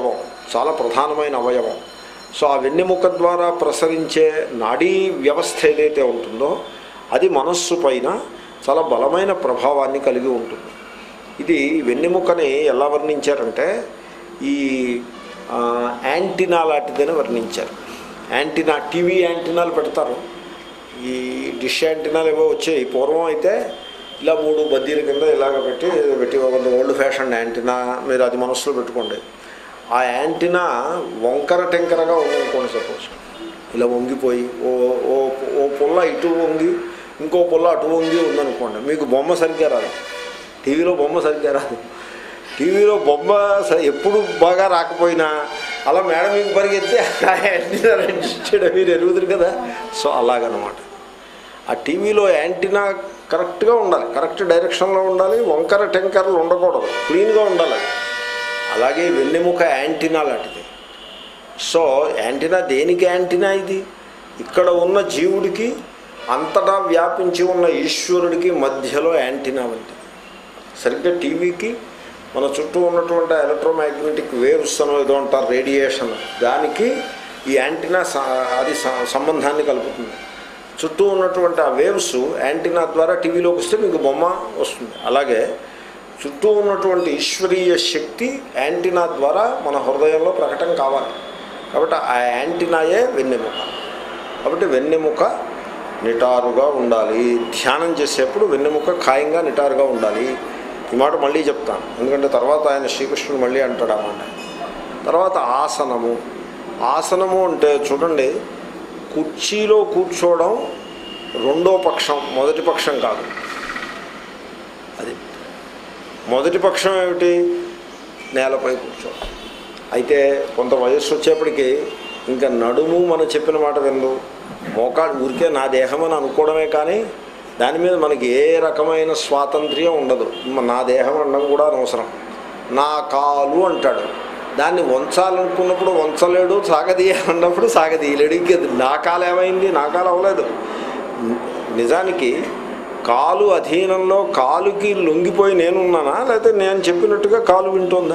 చాలా ప్రధానమైన అవయవం సో ఆ వెన్నెముక ద్వారా ప్రసరించే నాడీ వ్యవస్థ ఏదైతే ఉంటుందో అది మనస్సు పైన చాలా బలమైన ప్రభావాన్ని కలిగి ఉంటుంది ఇది వెన్నెముకని ఎలా వర్ణించారంటే ఈ ఆ, యాంటీనా లాంటిదని వర్ణించారు యాంటీనా టీవీ యాంటీనాలు పెడతారు ఈ డిష్ యాంటీనాలు ఏవో వచ్చాయి పూర్వం అయితే ఇలా మూడు బద్దీల కింద ఇలాగ పెట్టి పెట్టి ఒక ఓల్డ్ ఫ్యాషన్ యాంటీనా మీరు అది మనసులో పెట్టుకోండి ఆ యాంటీనా వంకర టెంకరగా ఉందనుకోండి సపోజ్ ఇలా వంగిపోయి ఓ ఓ ఓ పుల్ల ఇటు వంగి ఇంకో పుల్ల అటు వంగి ఉందనుకోండి మీకు బొమ్మ సరిగ్గా రాదు టీవీలో బొమ్మ సరిగ్గా రాదు టీవీలో బొమ్మ స- ఎప్పుడు బాగా రాకపోయినా అలా మేడ మీకు పరిగెత్తి ఆ యాంటీనా రిజిస్టర్డ్ మీరు ఎరుగుతుంది కదా సో అలాగనమాట ఆ టీవీలో యాంటీనా కరెక్ట్గా ఉండాలి కరెక్ట్ డైరెక్షన్లో ఉండాలి వంకర టెంకర్లు ఉండకూడదు క్లీన్గా ఉండాలి అది. అలాగే వెన్నెముక యాంటీనా లాంటిది సో యాంటీనా దేనికి యాంటీనా ఇది ఇక్కడ ఉన్న జీవుడికి అంతటా వ్యాపించి ఉన్న ఈశ్వరుడికి మధ్యలో యాంటీనా వంటిది సరిగ్గా టీవీకి మన చుట్టూ ఉన్నటువంటి ఎలక్ట్రోమాగ్నెటిక్ వేవ్స్ అని ఏదో అంటారు రేడియేషన్ దానికి ఈ యాంటీనా స- అది స- సంబంధాన్ని కలుపుతుంది చుట్టూ ఉన్నటువంటి ఆ వేవ్స్ యాంటీనా ద్వారా టీవీలోకి వస్తే మీకు బొమ్మ వస్తుంది అలాగే చుట్టూ ఉన్నటువంటి ఈశ్వరీయ శక్తి యాంటీనా ద్వారా మన హృదయంలో ప్రకటన కావాలి కాబట్టి ఆ యాంటీనాయే వెన్నెముక కాబట్టి వెన్నెముక నిటారుగా ఉండాలి ధ్యానం చేసేప్పుడు వెన్నెముక ఖాయంగా నిటారుగా ఉండాలి ఈ మాట మళ్ళీ చెప్తాను ఎందుకంటే తర్వాత ఆయన శ్రీకృష్ణుడు మళ్ళీ అంటాడు అన్నమాట తర్వాత ఆసనము ఆసనము అంటే చూడండి కుర్చీలో కూర్చోవడం రెండో పక్షం మొదటి పక్షం కాదు అది మొదటి పక్షం ఏమిటి నేలపై కూర్చోవడం అయితే కొంత వయస్సు వచ్చేప్పటికి ఇంకా నడుము మనం చెప్పిన మాట విందు మోకాడు ఊరికే నా దేహం అని అనుకోవడమే కానీ దాని మీద మనకి ఏ రకమైన స్వాతంత్ర్యం ఉండదు మ- నా దేహం అనడం కూడా అనవసరం నా కాలు అంటాడు దాన్ని వంచాలనుకున్నప్పుడు వంచలేడు సాగదీయాలన్నప్పుడు సాగదీయలేడు ఇంక నా కాలు ఏమైంది నా కాలు అవ్వలేదు ని- నిజానికి కాలు అధీనంలో కాలుకి లొంగిపోయి నేనున్నానా లేకపోతే నేను చెప్పినట్టుగా కాలు వింటోందా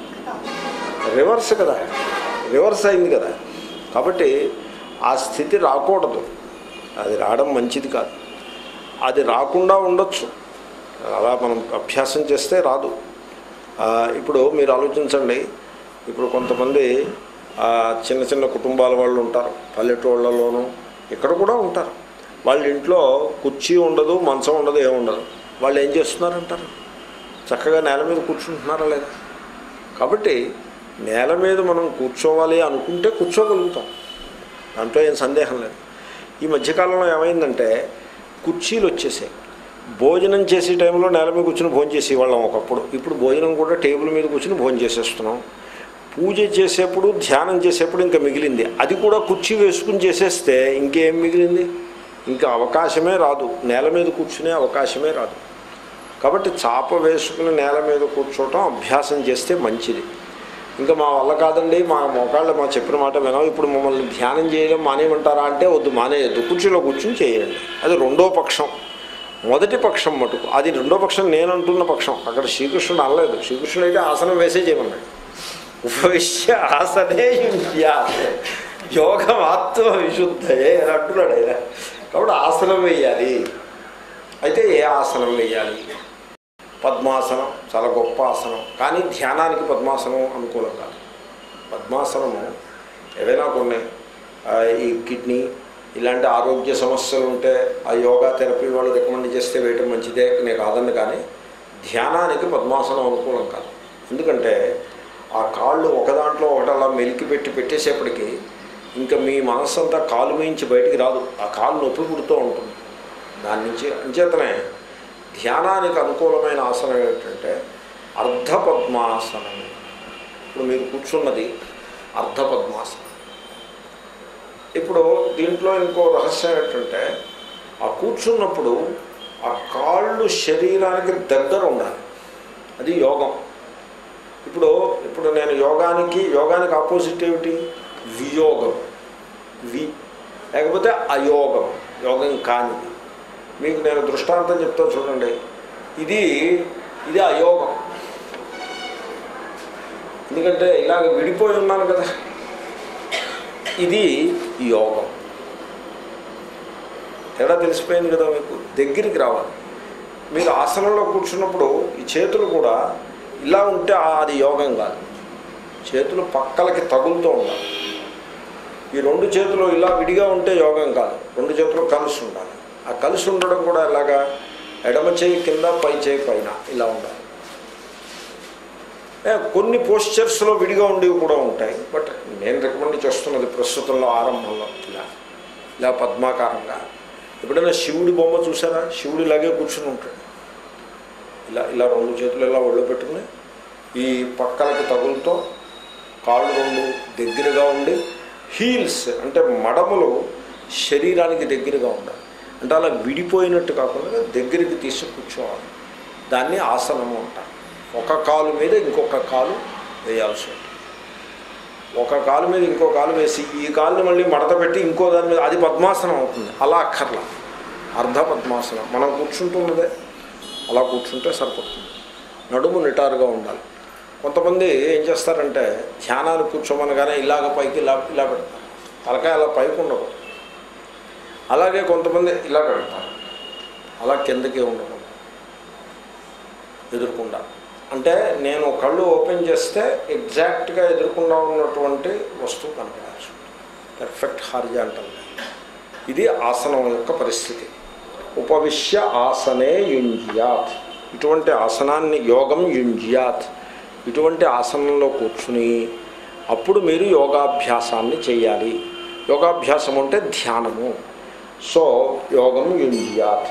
రివర్స్ కదా రివర్స్ అయింది కదా కాబట్టి ఆ స్థితి రాకూడదు అది రావడం మంచిది కాదు అది రాకుండా ఉండొచ్చు అలా మనం అభ్యాసం చేస్తే రాదు ఆ, ఇప్పుడు మీరు ఆలోచించండి ఇప్పుడు కొంతమంది ఆ, చిన్న చిన్న కుటుంబాల వాళ్ళు ఉంటారు పల్లెటూళ్ళలోనూ ఇక్కడ కూడా ఉంటారు వాళ్ళ ఇంట్లో కుర్చీ ఉండదు మంచం ఉండదు ఏముండదు వాళ్ళు ఏం చేస్తున్నారంటారు చక్కగా నేల మీద కూర్చుంటున్నారా లేదా కాబట్టి నేల మీద మనం కూర్చోవాలి అనుకుంటే కూర్చోగలుగుతాం దాంట్లో ఏం సందేహం లేదు ఈ మధ్యకాలంలో ఏమైందంటే కుర్చీలు వచ్చేసాయి భోజనం చేసే టైంలో నేల మీద కూర్చుని భోజనం చేసేవాళ్ళం ఒకప్పుడు ఇప్పుడు భోజనం కూడా టేబుల్ మీద కూర్చుని భోజనం చేసేస్తున్నాం పూజ చేసేప్పుడు ధ్యానం చేసేప్పుడు ఇంకా మిగిలింది అది కూడా కుర్చీ వేసుకుని చేసేస్తే ఇంకేం మిగిలింది ఇంకా అవకాశమే రాదు నేల మీద కూర్చునే అవకాశమే రాదు కాబట్టి చాప వేసుకుని నేల మీద కూర్చోవటం అభ్యాసం చేస్తే మంచిది ఇంకా మా వల్ల కాదండి మా మోకాళ్ళు మా చెప్పిన మాట వినాం ఇప్పుడు మమ్మల్ని ధ్యానం చేయడం మానేయమంటారా అంటే వద్దు మానేయద్దు కుర్చీలో కూర్చుని చేయండి అది రెండో పక్షం మొదటి పక్షం మటుకు అది రెండో పక్షం నేను అంటున్న పక్షం అక్కడ శ్రీకృష్ణుడు అనలేదు శ్రీకృష్ణుడు అయితే ఆసనం వేసే చేయమన్నాడు ఉపవిశ్య ఆసనే యుంజ్యాత్. యోగం ఆత్మ విశుద్ధయే అని అంటున్నాడు ఆయన కాబట్టి ఆసనం వేయాలి అయితే ఏ ఆసనం వేయాలి పద్మాసనం చాలా గొప్ప ఆసనం కానీ ధ్యానానికి పద్మాసనం అనుకూలం కాదు పద్మాసనము ఏవైనా కొన్ని ఆ, ఈ కిడ్నీ ఇలాంటి ఆరోగ్య సమస్యలు ఉంటే ఆ యోగా థెరపీ వాళ్ళు రికమెండ్ చేస్తే వేయటం మంచిదే నేను కాదండి కానీ ధ్యానానికి పద్మాసనం అనుకూలం కాదు ఎందుకంటే ఆ కాళ్ళు ఒకదాంట్లో ఒకటి అలా మెలికి పెట్టి పెట్టేసేపటికి ఇంకా మీ మనస్సు అంతా కాలు మించి బయటికి రాదు ఆ కాలు నొప్పి పుడుతూ ఉంటుంది దాని నుంచి అంచేతనే ధ్యానానికి అనుకూలమైన ఆసనం ఏమిటంటే అర్ధ పద్మాసనం ఇప్పుడు మీరు కూర్చున్నది అర్ధ పద్మాసనం ఇప్పుడు దీంట్లో ఇంకో రహస్యం ఏంటంటే ఆ కూర్చున్నప్పుడు ఆ కాళ్ళు శరీరానికి దగ్గర ఉండాలి అది యోగం ఇప్పుడు ఇప్పుడు నేను యోగానికి యోగానికి ఆపోజిట్ ఏమిటి వియోగం వి లేకపోతే అయోగం యోగం కానిది మీకు నేను దృష్టాంతం చెప్తా చూడండి ఇది ఇది అయోగం ఎందుకంటే ఇలాగ విడిపోయి ఉన్నాను కదా ఇది యోగం తేడా తెలిసిపోయింది కదా మీకు దగ్గరికి రావాలి మీరు ఆసనంలో కూర్చున్నప్పుడు ఈ చేతులు కూడా ఇలా ఉంటే ఆ- అది యోగం కాదు చేతులు పక్కలకి తగులుతూ ఉండాలి ఈ రెండు చేతులు ఇలా విడిగా ఉంటే యోగం కాదు రెండు చేతులు కలిసి ఉండాలి ఆ కలిసి ఉండడం కూడా ఎలాగా ఎడమ చేయి కింద పై చేయి పైన ఇలా ఉండాలి ఏ, కొన్ని పోస్చర్స్లో విడిగా ఉండేవి కూడా ఉంటాయి బట్ నేను రికమెండ్ చేస్తున్నది ప్రస్తుతంలో ఆరంభంలో ఇలా ఇలా పద్మాకారంగా ఎప్పుడైనా శివుడి బొమ్మ చూసారా శివుడు ఇలాగే కూర్చుని ఉంటాడు ఇలా ఇలా రెండు చేతులు ఇలా ఒళ్ళు పెట్టుకుని ఈ పక్కలకి తగులుతో కాళ్ళు రెండు దగ్గరగా ఉండి హీల్స్ అంటే మడములు శరీరానికి దగ్గరగా ఉండాలి అంటే అలా విడిపోయినట్టు కాకుండా దగ్గరికి తీసి కూర్చోవాలి దాన్ని ఆసనము అంటారు ఒక కాలు మీద ఇంకొక కాలు వేయాల్సి ఉంటుంది ఒక కాలు మీద ఇంకో కాలు వేసి ఈ కాలుని మళ్ళీ మడత పెట్టి ఇంకో దాని మీద అది పద్మాసనం అవుతుంది అలా అక్కర్లా అర్ధ పద్మాసనం మనం కూర్చుంటున్నదే అలా కూర్చుంటే సరిపడుతుంది నడుము నిటారుగా ఉండాలి కొంతమంది ఏం చేస్తారంటే ధ్యానాన్ని కూర్చోమనగానే ఇలాగ పైకి ఇలా ఇలా పెడతారు తలకాయ అలా పైకి ఉండకూడదు అలాగే కొంతమంది ఇలా పెడతారు అలా కిందకి ఉండకూడదు ఎదుర్కొండా అంటే నేను కళ్ళు ఓపెన్ చేస్తే ఎగ్జాక్ట్గా ఎదుర్కొండా ఉన్నటువంటి వస్తువు కనపడాల్సి ఉంటుంది పర్ఫెక్ట్ హారిజాంటల్ ఇది ఆసనం యొక్క పరిస్థితి ఉపవిశ్య ఆసనే యుంజియాత్ ఇటువంటి ఆసనాన్ని యోగం యుంజియాత్ ఇటువంటి ఆసనంలో కూర్చుని అప్పుడు మీరు యోగాభ్యాసాన్ని చేయాలి యోగాభ్యాసం అంటే ధ్యానము సో యోగం యుంజియాత్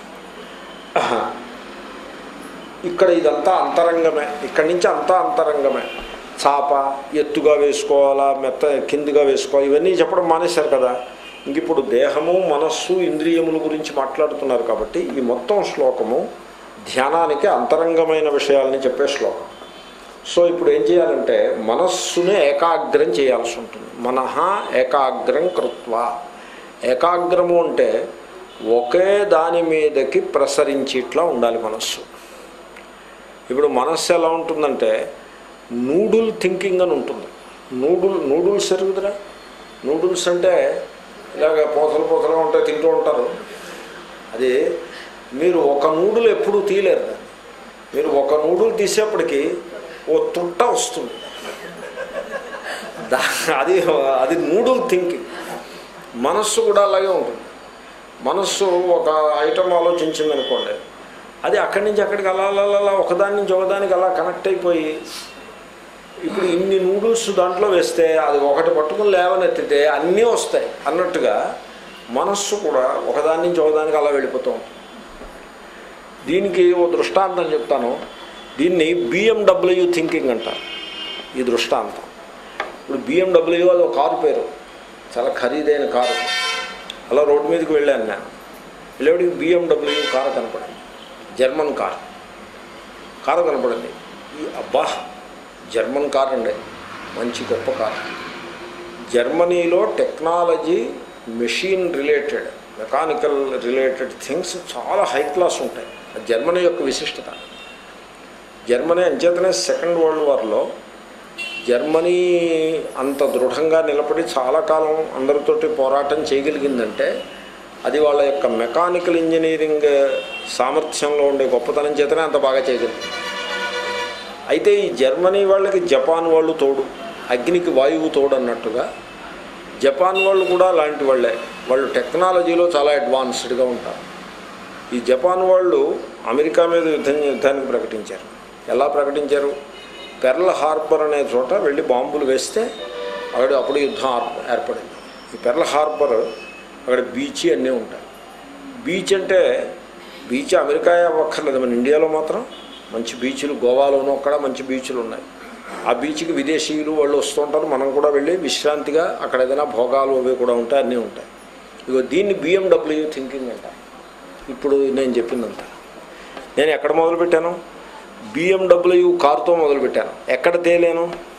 ఇక్కడ ఇదంతా అంతరంగమే ఇక్కడి నుంచి అంతా అంతరంగమే చాప ఎత్తుగా వేసుకోవాలా మెత్త కిందిగా వేసుకోవాలి ఇవన్నీ చెప్పడం మానేశారు కదా ఇంక ఇప్పుడు దేహము మనస్సు ఇంద్రియముల గురించి మాట్లాడుతున్నారు కాబట్టి ఈ మొత్తం శ్లోకము ధ్యానానికి అంతరంగమైన విషయాలని చెప్పే శ్లోకం సో ఇప్పుడు ఏం చేయాలంటే మనస్సుని ఏకాగ్రం చేయాల్సి ఉంటుంది మనహ ఏకాగ్రం కృత్వ ఏకాగ్రము అంటే ఒకే దాని మీదకి ప్రసరించేట్లా ఉండాలి మనస్సు ఇప్పుడు మనస్సు ఎలా ఉంటుందంటే నూడుల్ థింకింగ్ అని ఉంటుంది నూడుల్ నూడుల్స్ ఎరుగుదరా నూడుల్స్ అంటే ఇలాగ పోతలు పోతలుగా ఉంటాయి తింటూ ఉంటారు అది మీరు ఒక నూడుల్ ఎప్పుడూ తీయలేరు దాన్ని మీరు ఒక నూడుల్ తీసేప్పటికి ఓ తుట్ట వస్తుంది దా అది అది నూడుల్ థింకింగ్ మనస్సు కూడా అలాగే ఉంటుంది మనస్సు ఒక ఐటమ్ ఆలోచించింది అనుకోండి అది అక్కడి నుంచి అక్కడికి అలా అలా అలా ఒకదాని నుంచి ఒకదానికి అలా కనెక్ట్ అయిపోయి ఇప్పుడు ఇన్ని నూడిల్స్ దాంట్లో వేస్తే అది ఒకటి పట్టుకుని లేవనెత్తితే అన్నీ వస్తాయి అన్నట్టుగా మనస్సు కూడా ఒకదాని నుంచి ఒకదానికి అలా వెళ్ళిపోతూ ఉంటుంది దీనికి ఓ దృష్టాంతం చెప్తాను దీన్ని బిఎండబ్ల్యూ థింకింగ్ అంటారు ఈ దృష్టాంతం ఇప్పుడు బిఎండబ్ల్యూ అది ఒక కారు పేరు చాలా ఖరీదైన కారు అలా రోడ్డు మీదకి వెళ్ళాను నేను వెళ్ళేవాడికి బిఎండబ్ల్యూ కారు కనపడింది జర్మన్ కార్ కారు కనపడింది ఈ అబ్బా జర్మన్ కార్ అండి మంచి గొప్ప కార్ జర్మనీలో technology machine related mechanical related things చాలా హై క్లాస్ ఉంటాయి అది జర్మనీ యొక్క విశిష్టత జర్మనీ అంచేతనే సెకండ్ వరల్డ్ వార్లో జర్మనీ అంత దృఢంగా నిలబడి చాలా కాలం అందరితోటి పోరాటం చేయగలిగిందంటే అది వాళ్ళ యొక్క మెకానికల్ ఇంజనీరింగ్ సామర్థ్యంలో ఉండే గొప్పతనం చేతనే అంత బాగా చేయగలిగింది అయితే ఈ జర్మనీ వాళ్ళకి జపాన్ వాళ్ళు తోడు అగ్నికి వాయువు తోడు అన్నట్టుగా జపాన్ వాళ్ళు కూడా అలాంటి వాళ్ళే వాళ్ళు టెక్నాలజీలో చాలా అడ్వాన్స్డ్గా ఉంటారు ఈ జపాన్ వాళ్ళు అమెరికా మీద యుద్ధం యుద్ధానికి ప్రకటించారు ఎలా ప్రకటించారు పెర్ల్ హార్బర్ అనే చోట వెళ్ళి బాంబులు వేస్తే అక్కడ అప్పుడు యుద్ధం ఆర్- ఏర్పడింది ఈ పెర్ల్ హార్బర్ అక్కడ బీచ్ అన్నీ ఉంటాయి బీచ్ అంటే బీచ్ అమెరికా అవ్వక్కర్లేదు మన ఇండియాలో మాత్రం మంచి బీచ్లు గోవాలోనూ అక్కడ మంచి బీచ్లు ఉన్నాయి ఆ బీచ్కి విదేశీయులు వాళ్ళు వస్తుంటారు మనం కూడా వెళ్ళి విశ్రాంతిగా అక్కడ ఏదైనా భోగాలు అవి కూడా ఉంటాయి అన్నీ ఉంటాయి ఇగో దీన్ని బిఎండబ్ల్యూ థింకింగ్ అంటారు ఇప్పుడు నేను చెప్పిందంత నేను ఎక్కడ మొదలుపెట్టాను బిఎండబ్ల్యూ కారుతో మొదలుపెట్టాను ఎక్కడ తేలేను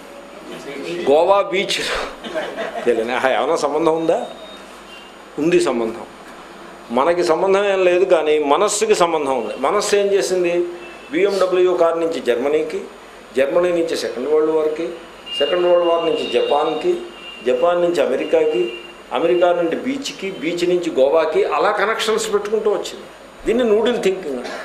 గోవా బీచ్ తేలేను ఆహా, ఏమైనా సంబంధం ఉందా ఉంది సంబంధం మనకి సంబంధం ఏం లేదు కానీ మనస్సుకి సంబంధం ఉంది మనస్సు ఏం చేసింది బిఎండబ్ల్యూ కార్ నుంచి జర్మనీకి జర్మనీ నుంచి సెకండ్ వరల్డ్ వార్కి సెకండ్ వరల్డ్ వార్ నుంచి జపాన్కి జపాన్ నుంచి అమెరికాకి అమెరికా నుండి బీచ్కి బీచ్ నుంచి గోవాకి అలా కనెక్షన్స్ పెట్టుకుంటూ వచ్చింది దీన్ని నూడిల్ థింకింగ్ అంటారు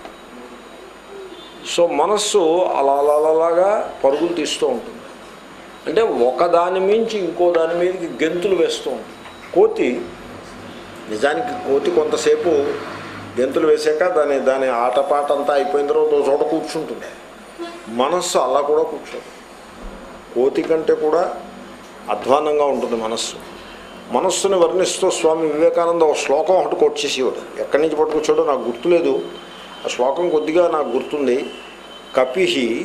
సో మనస్సు అలా అలా అలాగా పరుగులు తీస్తూ ఉంటుంది అంటే ఒక దాని మించి ఇంకో దాని మీదకి గెంతులు వేస్తూ ఉంటుంది కోతి నిజానికి కోతి కొంతసేపు గెంతులు వేసాక దాని దాని ఆటపాట అంతా అయిపోయిన తర్వాత ఒక చోట కూర్చుంటుంది మనస్సు అలా కూడా కూర్చోదు కోతి కంటే కూడా అధ్వానంగా ఉంటుంది మనస్సు మనస్సుని వర్ణిస్తూ స్వామి వివేకానంద ఒక శ్లోకం ఒకటి కొట్టేసేవాడు ఎక్కడి నుంచి పట్టుకొచ్చాడో నాకు గుర్తులేదు ఆ శ్లోకం కొద్దిగా నాకు గుర్తుంది కపి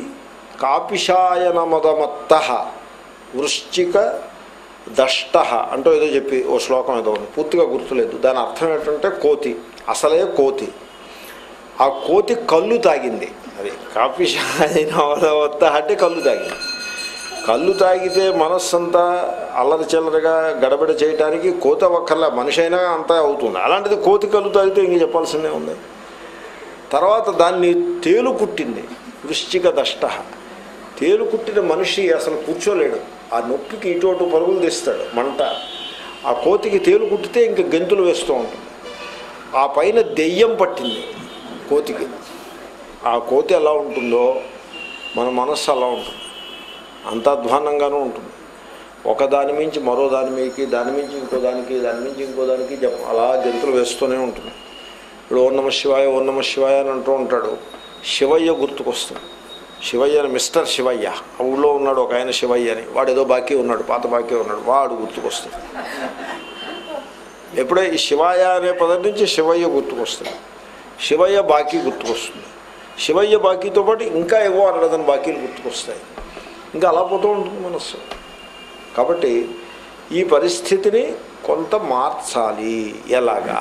కాపిషాయనమదమత్త వృశ్చిక దష్ట అంటూ ఏదో చెప్పి ఓ శ్లోకం ఏదో ఉంది పూర్తిగా గుర్తులేదు దాని అర్థం ఏంటంటే కోతి అసలే కోతి ఆ కోతి కళ్ళు తాగింది అది కాపిషాయనమదమత్త అంటే కళ్ళు తాగింది కళ్ళు తాగితే మనస్సంతా అల్లరి చిల్లరగా గడబిడ చేయడానికి కోత ఒక్కర్లా మనిషి అయినా అంతా అవుతుంది అలాంటిది కోతి కళ్ళు తాగితే ఇంక చెప్పాల్సిందే ఉంది తర్వాత దాన్ని తేలు కుట్టింది వృశ్చిక దష్ట తేలు కుట్టిన మనిషి అసలు కూర్చోలేడు ఆ నొప్పికి ఇటు అటు పరుగులు తీస్తాడు మంట ఆ కోతికి తేలు కుట్టితే ఇంక గెంతులు వేస్తూ ఉంటుంది ఆ పైన దెయ్యం పట్టింది కోతికి ఆ కోతి ఎలా ఉంటుందో మన మనస్సు అలా ఉంటుంది అంత అధ్వానంగానూ ఉంటుంది ఒక దాని మించి మరో దాని మీదకి దాని మించి ఇంకో దానికి దాని మించి ఇంకో దానికి జపం అలా గెంతులు వేస్తూనే ఉంటుంది ఇప్పుడు ఓం నమ శివాయ ఓం నమ శివాయ అని అంటూ ఉంటాడు శివయ్య గుర్తుకొస్తుంది శివయ్య అని మిస్టర్ శివయ్య ఆ ఊళ్ళో ఉన్నాడు ఒక ఆయన శివయ్య అని వాడు ఏదో బాకీ ఉన్నాడు పాత బాకీ ఉన్నాడు వాడు గుర్తుకొస్తుంది ఎప్పుడే ఈ శివాయ అనే పదం నుంచి శివయ్య గుర్తుకొస్తుంది శివయ్య బాకీ గుర్తుకొస్తుంది శివయ్య బాకీతో పాటు ఇంకా ఏవో అన్నదని బాకీలు గుర్తుకొస్తాయి ఇంకా అలా పోతూ ఉంటుంది మనస్సు కాబట్టి ఈ పరిస్థితిని కొంత మార్చాలి ఎలాగా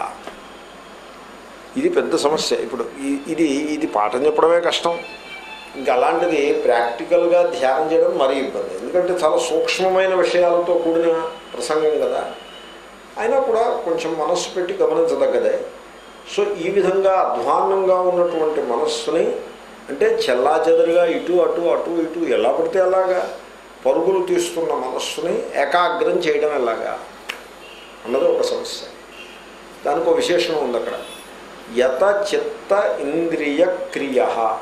ఇది పెద్ద సమస్య ఇప్పుడు ఈ- ఇది ఇది పాఠం చెప్పడమే కష్టం ఇంకా అలాంటిది ప్రాక్టికల్గా ధ్యానం చేయడం మరీ ఇబ్బంది ఎందుకంటే చాలా సూక్ష్మమైన విషయాలతో కూడిన ప్రసంగం కదా అయినా కూడా కొంచెం మనస్సు పెట్టి గమనించదగ్గదే సో ఈ విధంగా అధ్వాన్నంగా ఉన్నటువంటి మనస్సుని అంటే చెల్లాచెదరుగా ఇటు అటు అటు ఇటు ఎలా పడితే అలాగా పరుగులు తీస్తున్న మనస్సుని ఏకాగ్రం చేయడం ఎలాగా అన్నది ఒక సమస్య దానికి ఒక విశేషణం ఉంది అక్కడ యత చిత్త ఇంద్రియ క్రియ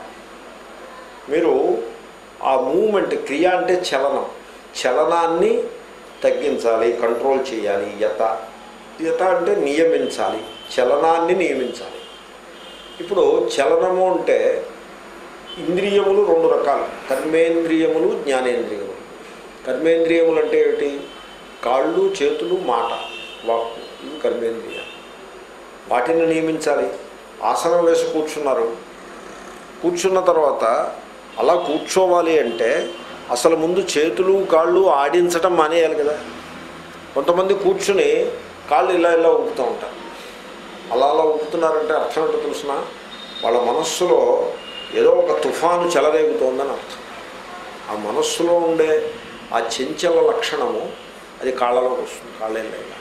మీరు ఆ మూమెంట్ క్రియ అంటే చలనం చలనాన్ని తగ్గించాలి కంట్రోల్ చేయాలి యత యత అంటే నియమించాలి చలనాన్ని నియమించాలి ఇప్పుడు చలనము అంటే ఇంద్రియములు రెండు రకాలు కర్మేంద్రియములు జ్ఞానేంద్రియములు కర్మేంద్రియములు అంటే ఏమిటి కాళ్ళు చేతులు మాట వాక్కు ఇవి కర్మేంద్రియాలు వాటిని నియమించాలి ఆసనం వేసి కూర్చున్నారు కూర్చున్న తర్వాత అలా కూర్చోవాలి అంటే అసలు ముందు చేతులు కాళ్ళు ఆడించడం మానేయాలి కదా కొంతమంది కూర్చుని కాళ్ళు ఇలా ఇలా ఊపుతూ ఉంటారు అలా అలా ఊపుతున్నారంటే అర్థం ఏంటో తెలిసిన వాళ్ళ మనస్సులో ఏదో ఒక తుఫాను చెలరేగుతోందని అర్థం ఆ మనస్సులో ఉండే ఆ చెంచల లక్షణము అది కాళ్ళలోకి వస్తుంది కాళ్ళేం లేదా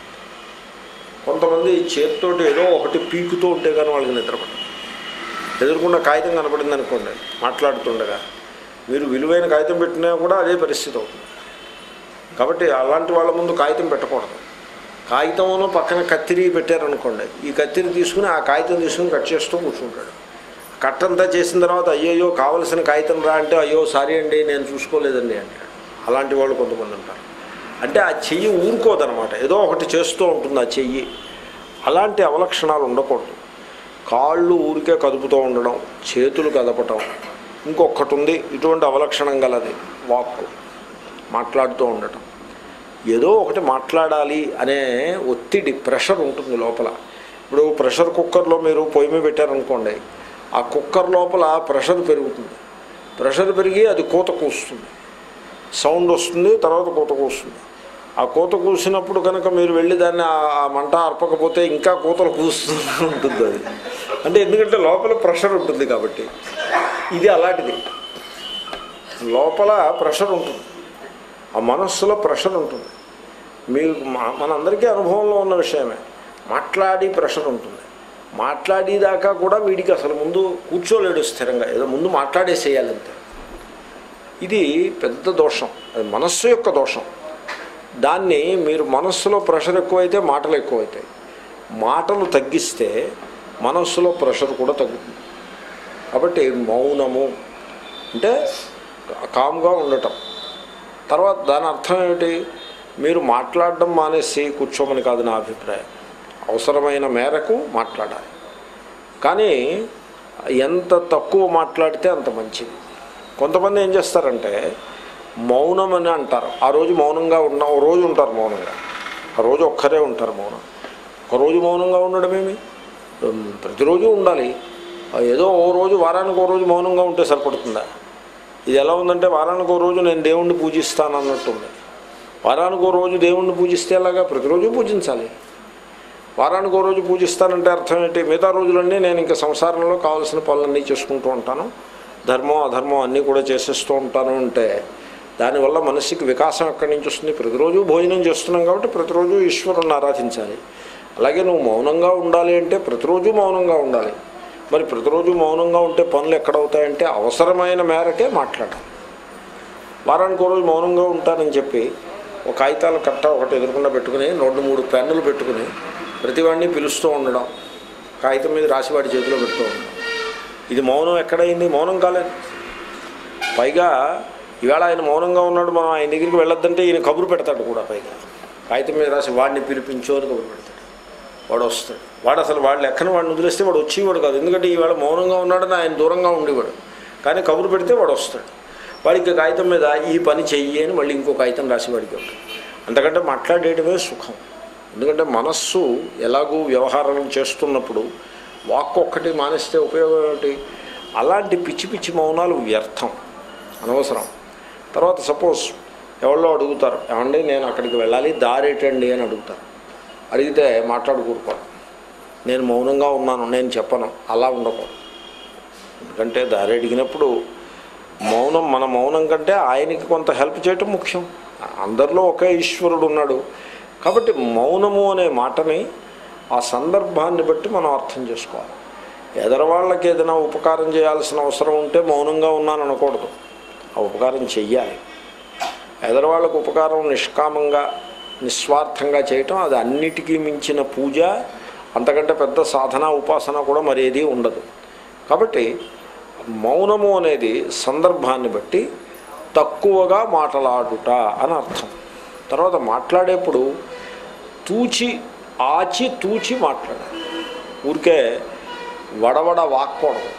కొంతమంది చేతితోటి ఏదో ఒకటి పీకుతూ ఉంటే కానీ వాళ్ళకి నిద్రపడదు ఎదురుకుండా కాగితం కనపడింది అనుకోండి మాట్లాడుతుండగా మీరు విలువైన కాగితం పెట్టినా కూడా అదే పరిస్థితి అవుతుంది కాబట్టి అలాంటి వాళ్ళ ముందు కాగితం పెట్టకూడదు కాగితంలో పక్కన కత్తిరి పెట్టారనుకోండి ఈ కత్తిరి తీసుకుని ఆ కాగితం తీసుకుని కట్ చేస్తూ కూర్చుంటాడు కట్ అంతా చేసిన తర్వాత అయ్యయ్యో కావలసిన కాగితం రా అంటే అయ్యో సారీ అండి నేను చూసుకోలేదండి అంటాడు అలాంటి వాళ్ళు కొంతమంది ఉంటారు అంటే ఆ చెయ్యి ఊరుకోదనమాట ఏదో ఒకటి చేస్తూ ఉంటుంది ఆ చెయ్యి అలాంటి అవలక్షణాలు ఉండకూడదు కాళ్ళు ఊరికే కదుపుతూ ఉండడం చేతులు కదపటం ఇంకొకటి ఉంది ఇటువంటి అవలక్షణం గలది వాక్కు మాట్లాడుతూ ఉండటం ఏదో ఒకటి మాట్లాడాలి అనే ఒత్తిడి ప్రెషర్ ఉంటుంది లోపల ఇప్పుడు ప్రెషర్ కుక్కర్లో మీరు పొయ్యి మీద పెట్టారనుకోండి ఆ కుక్కర్ లోపల ప్రెషర్ పెరుగుతుంది ప్రెషర్ పెరిగి అది కూత కూస్తుంది సౌండ్ వస్తుంది తర్వాత కూత కూస్తుంది ఆ కూత కూసినప్పుడు కనుక మీరు వెళ్ళి దాన్ని ఆ- ఆ మంట అర్పకపోతే ఇంకా కూతలు కూస్తూనే ఉంటుంది అది అంటే ఎందుకంటే లోపల ప్రెషర్ ఉంటుంది కాబట్టి ఇది అలాంటిది లోపల ప్రెషర్ ఉంటుంది ఆ మనస్సులో ప్రెషర్ ఉంటుంది మీకు మా- మనందరికీ అనుభవంలో ఉన్న విషయమే మాట్లాడి ప్రెషర్ ఉంటుంది మాట్లాడేదాకా కూడా వీడికి అసలు ముందు కూర్చోలేడు స్థిరంగా ఏదో ముందు మాట్లాడేసేయాలంతే ఇది పెద్ద దోషం అది మనస్సు యొక్క దోషం దాన్ని మీరు మనస్సులో ప్రెషర్ ఎక్కువైతే మాటలు ఎక్కువైతాయి మాటలు తగ్గిస్తే మనస్సులో ప్రెషర్ కూడా తగ్గుతుంది కాబట్టి మౌనము అంటే కామ్గా ఉండటం తర్వాత దాని అర్థం ఏమిటి మీరు మాట్లాడడం మానేసి కూర్చోమని కాదు నా అభిప్రాయం అవసరమైన మేరకు మాట్లాడాలి కానీ ఎంత తక్కువ మాట్లాడితే అంత మంచిది కొంతమంది ఏం చేస్తారంటే మౌనం అని అంటారు ఆ రోజు మౌనంగా ఉన్న ఓ రోజు ఉంటారు మౌనంగా ఆ రోజు ఒక్కరే ఉంటారు మౌనం ఒక రోజు మౌనంగా ఉండడమేమి ఉమ్, ప్రతిరోజు ఉండాలి ఆ ఏదో ఓ రోజు వారానికి ఓ రోజు మౌనంగా ఉంటే సరిపడుతుందా ఇది ఎలా ఉందంటే వారానికి ఓ రోజు నేను దేవుణ్ణి పూజిస్తాను అన్నట్టుంది వారానికి ఓ రోజు దేవుణ్ణి పూజిస్తే ఎలాగా ప్రతిరోజు పూజించాలి వారానికి ఓ రోజు పూజిస్తానంటే అర్థం ఏంటి మిగతా రోజులన్నీ నేను ఇంకా సంసారంలో కావాల్సిన పనులన్నీ చేసుకుంటూ ఉంటాను ధర్మం అధర్మం అన్నీ కూడా చేసేస్తూ ఉంటాను అంటే దానివల్ల మనసుకి వికాసం ఎక్కడి నుంచి వస్తుంది ప్రతిరోజు భోజనం చేస్తున్నాం కాబట్టి ప్రతిరోజు ఈశ్వరుని ఆరాధించాలి అలాగే నువ్వు మౌనంగా ఉండాలి అంటే ప్రతిరోజు మౌనంగా ఉండాలి మరి ప్రతిరోజు మౌనంగా ఉంటే పనులు ఎక్కడవుతాయంటే అవసరమైన మేరకే మాట్లాడాలి వారానికి రోజు మౌనంగా ఉంటానని చెప్పి ఒక కాగితాల కట్ట ఒకటి ఎదురకుండా పెట్టుకుని రెండు మూడు పెన్నులు పెట్టుకుని ప్రతివాడిని పిలుస్తూ ఉండడం కాగితం మీద రాసి వాడి చేతిలో పెడుతూ ఉండడం ఇది మౌనం ఎక్కడైంది మౌనం కాలేదు పైగా ఇవాళ ఆయన మౌనంగా ఉన్నాడు మనం ఆయన దగ్గరికి వెళ్ళొద్దంటే ఈయన కబురు పెడతాడు కూడా పైగా కాగితం మీద రాసి వాడిని పిలిపించో అని కబురు పెడతాడు వాడు వస్తాడు వాడు అసలు వాడు లెక్కన వాడిని వదిలేస్తే వాడు వచ్చేవాడు కాదు ఎందుకంటే ఈవేళ మౌనంగా ఉన్నాడని ఆయన దూరంగా ఉండేవాడు కానీ కబురు పెడితే వాడు వస్తాడు వాడికి కాగితం మీద ఈ పని చెయ్యి అని మళ్ళీ ఇంకో కాగితం రాసి వాడికి ఉంటాడు అంతకంటే మాట్లాడేయడమే సుఖం ఎందుకంటే మనస్సు ఎలాగూ వ్యవహారం చేస్తున్నప్పుడు వాక్ ఒక్కటి మానేస్తే ఉపయోగం ఏమిటి అలాంటి పిచ్చి పిచ్చి మౌనాలు వ్యర్థం అనవసరం తర్వాత సపోజ్ ఎవరో అడుగుతారు ఏమండి నేను అక్కడికి వెళ్ళాలి దారేటండి అని అడుగుతారు అడిగితే మాట్లాడుకూరుకోను నేను మౌనంగా ఉన్నాను నేను చెప్పను అలా ఉండకూడదు ఎందుకంటే దారి అడిగినప్పుడు మౌనం మన మౌనం కంటే ఆయనకి కొంత హెల్ప్ చేయటం ముఖ్యం అందరిలో ఒకే ఈశ్వరుడు ఉన్నాడు కాబట్టి మౌనము అనే మాటని ఆ సందర్భాన్ని బట్టి మనం అర్థం చేసుకోవాలి ఎదరవాళ్ళకి ఏదైనా ఉపకారం చేయాల్సిన అవసరం ఉంటే మౌనంగా ఉన్నాను అనకూడదు ఆ ఉపకారం చెయ్యాలి ఎదరవాళ్ళకు ఉపకారం నిష్కామంగా నిస్వార్థంగా చేయటం అది అన్నిటికీ మించిన పూజ అంతకంటే పెద్ద సాధన ఉపాసన కూడా మరేది ఉండదు కాబట్టి మౌనము అనేది సందర్భాన్ని బట్టి తక్కువగా మాట్లాడుట అని అర్థం తర్వాత మాట్లాడేప్పుడు తూచి ఆచి తూచి మాట్లాడాలి ఊరికే వడవడ వాక్కూడదు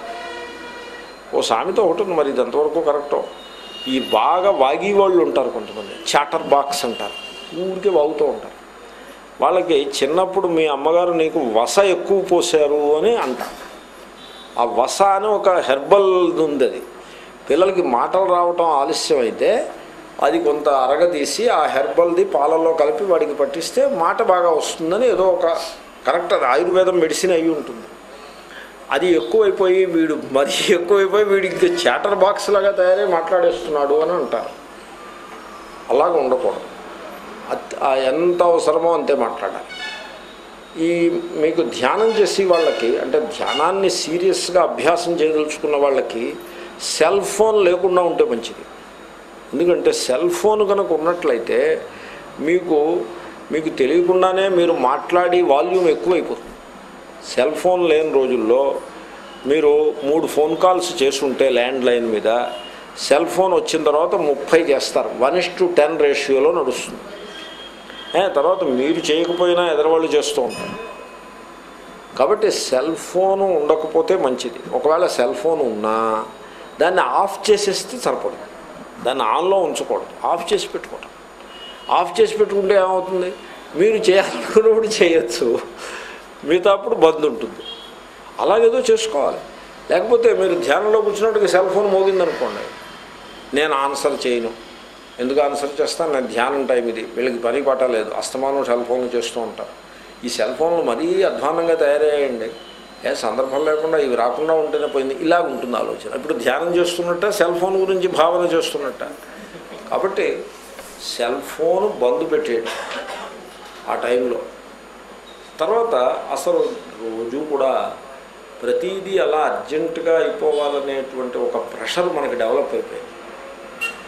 ఓ సామెత ఒకటి ఉంది మరి ఇది ఎంతవరకు కరెక్టో ఈ బాగా వాగి వాళ్ళు ఉంటారు కొంతమంది చాటర్ బాక్స్ అంటారు ఊరికే వాగుతూ ఉంటారు వాళ్ళకి చిన్నప్పుడు మీ అమ్మగారు నీకు వస ఎక్కువ పోసారు అని అంటారు ఆ వస అని ఒక హెర్బల్ ఉంది అది పిల్లలకి మాటలు రావటం ఆలస్యం అయితే అది కొంత అరగదీసి ఆ హెర్బల్ది పాలల్లో కలిపి వాడికి పట్టిస్తే మాట బాగా వస్తుందని ఏదో ఒక కరెక్ట్ అది ఆయుర్వేదం మెడిసిన్ అయి ఉంటుంది అది ఎక్కువైపోయి వీడు మరీ ఎక్కువైపోయి వీడికి చాటర్ బాక్స్ లాగా తయారై మాట్లాడేస్తున్నాడు అని అంటారు అలాగ ఉండకూడదు అత్- ఆ ఎంత అవసరమో అంతే మాట్లాడాలి ఈ మీకు ధ్యానం చేసే వాళ్ళకి అంటే ధ్యానాన్ని సీరియస్గా అభ్యాసం చేయదలుచుకున్న వాళ్ళకి సెల్ ఫోన్ లేకుండా ఉంటే మంచిది ఎందుకంటే సెల్ ఫోన్ కనుక ఉన్నట్లయితే మీకు మీకు తెలియకుండానే మీరు మాట్లాడి వాల్యూమ్ ఎక్కువైపోతుంది సెల్ ఫోన్ లేని రోజుల్లో మీరు మూడు ఫోన్ కాల్స్ చేసుంటే ల్యాండ్ లైన్ మీద సెల్ ఫోన్ వచ్చిన తర్వాత ముప్పై చేస్తారు వన్ ఇస్ టు టెన్ రేషియోలో నడుస్తుంది ఏ, తర్వాత మీరు చేయకపోయినా ఎదరవాళ్ళు చేస్తూ ఉంటారు కాబట్టి సెల్ ఫోను ఉండకపోతే మంచిది ఒకవేళ సెల్ ఫోన్ ఉన్నా దాన్ని ఆఫ్ చేసేస్తే సరిపడదు దాన్ని ఆన్లో ఉంచకూడదు ఆఫ్ చేసి పెట్టుకోవడం ఆఫ్ చేసి పెట్టుకుంటే ఏమవుతుంది మీరు చేయాలనుకున్నప్పుడు చేయొచ్చు మిగతా అప్పుడు బంద్ ఉంటుంది అలాగేదో చేసుకోవాలి లేకపోతే మీరు ధ్యానంలో కూర్చున్నట్టుగా సెల్ ఫోన్ మోగిందనుకోండి నేను ఆన్సర్ చేయను ఎందుకు ఆన్సర్ చేస్తాను నేను ధ్యానం టైం ఇది వీళ్ళకి పని పాట లేదు అస్తమానం సెల్ ఫోన్లు చేస్తూ ఉంటారు ఈ సెల్ ఫోన్లు మరీ అధ్వానంగా తయారయ్యాయండి ఏ సందర్భం లేకుండా ఇవి రాకుండా ఉంటేనే పోయింది ఇలా ఉంటుంది ఆలోచన ఇప్పుడు ధ్యానం చేస్తున్నట్ట సెల్ ఫోన్ గురించి భావన చేస్తున్నట్ట కాబట్టి సెల్ ఫోన్ బంద్ పెట్టేయండి ఆ టైంలో తర్వాత అసలు రోజు కూడా ప్రతిదీ అలా అర్జెంటుగా అయిపోవాలనేటువంటి ఒక ప్రెషర్ మనకి డెవలప్ అయిపోయింది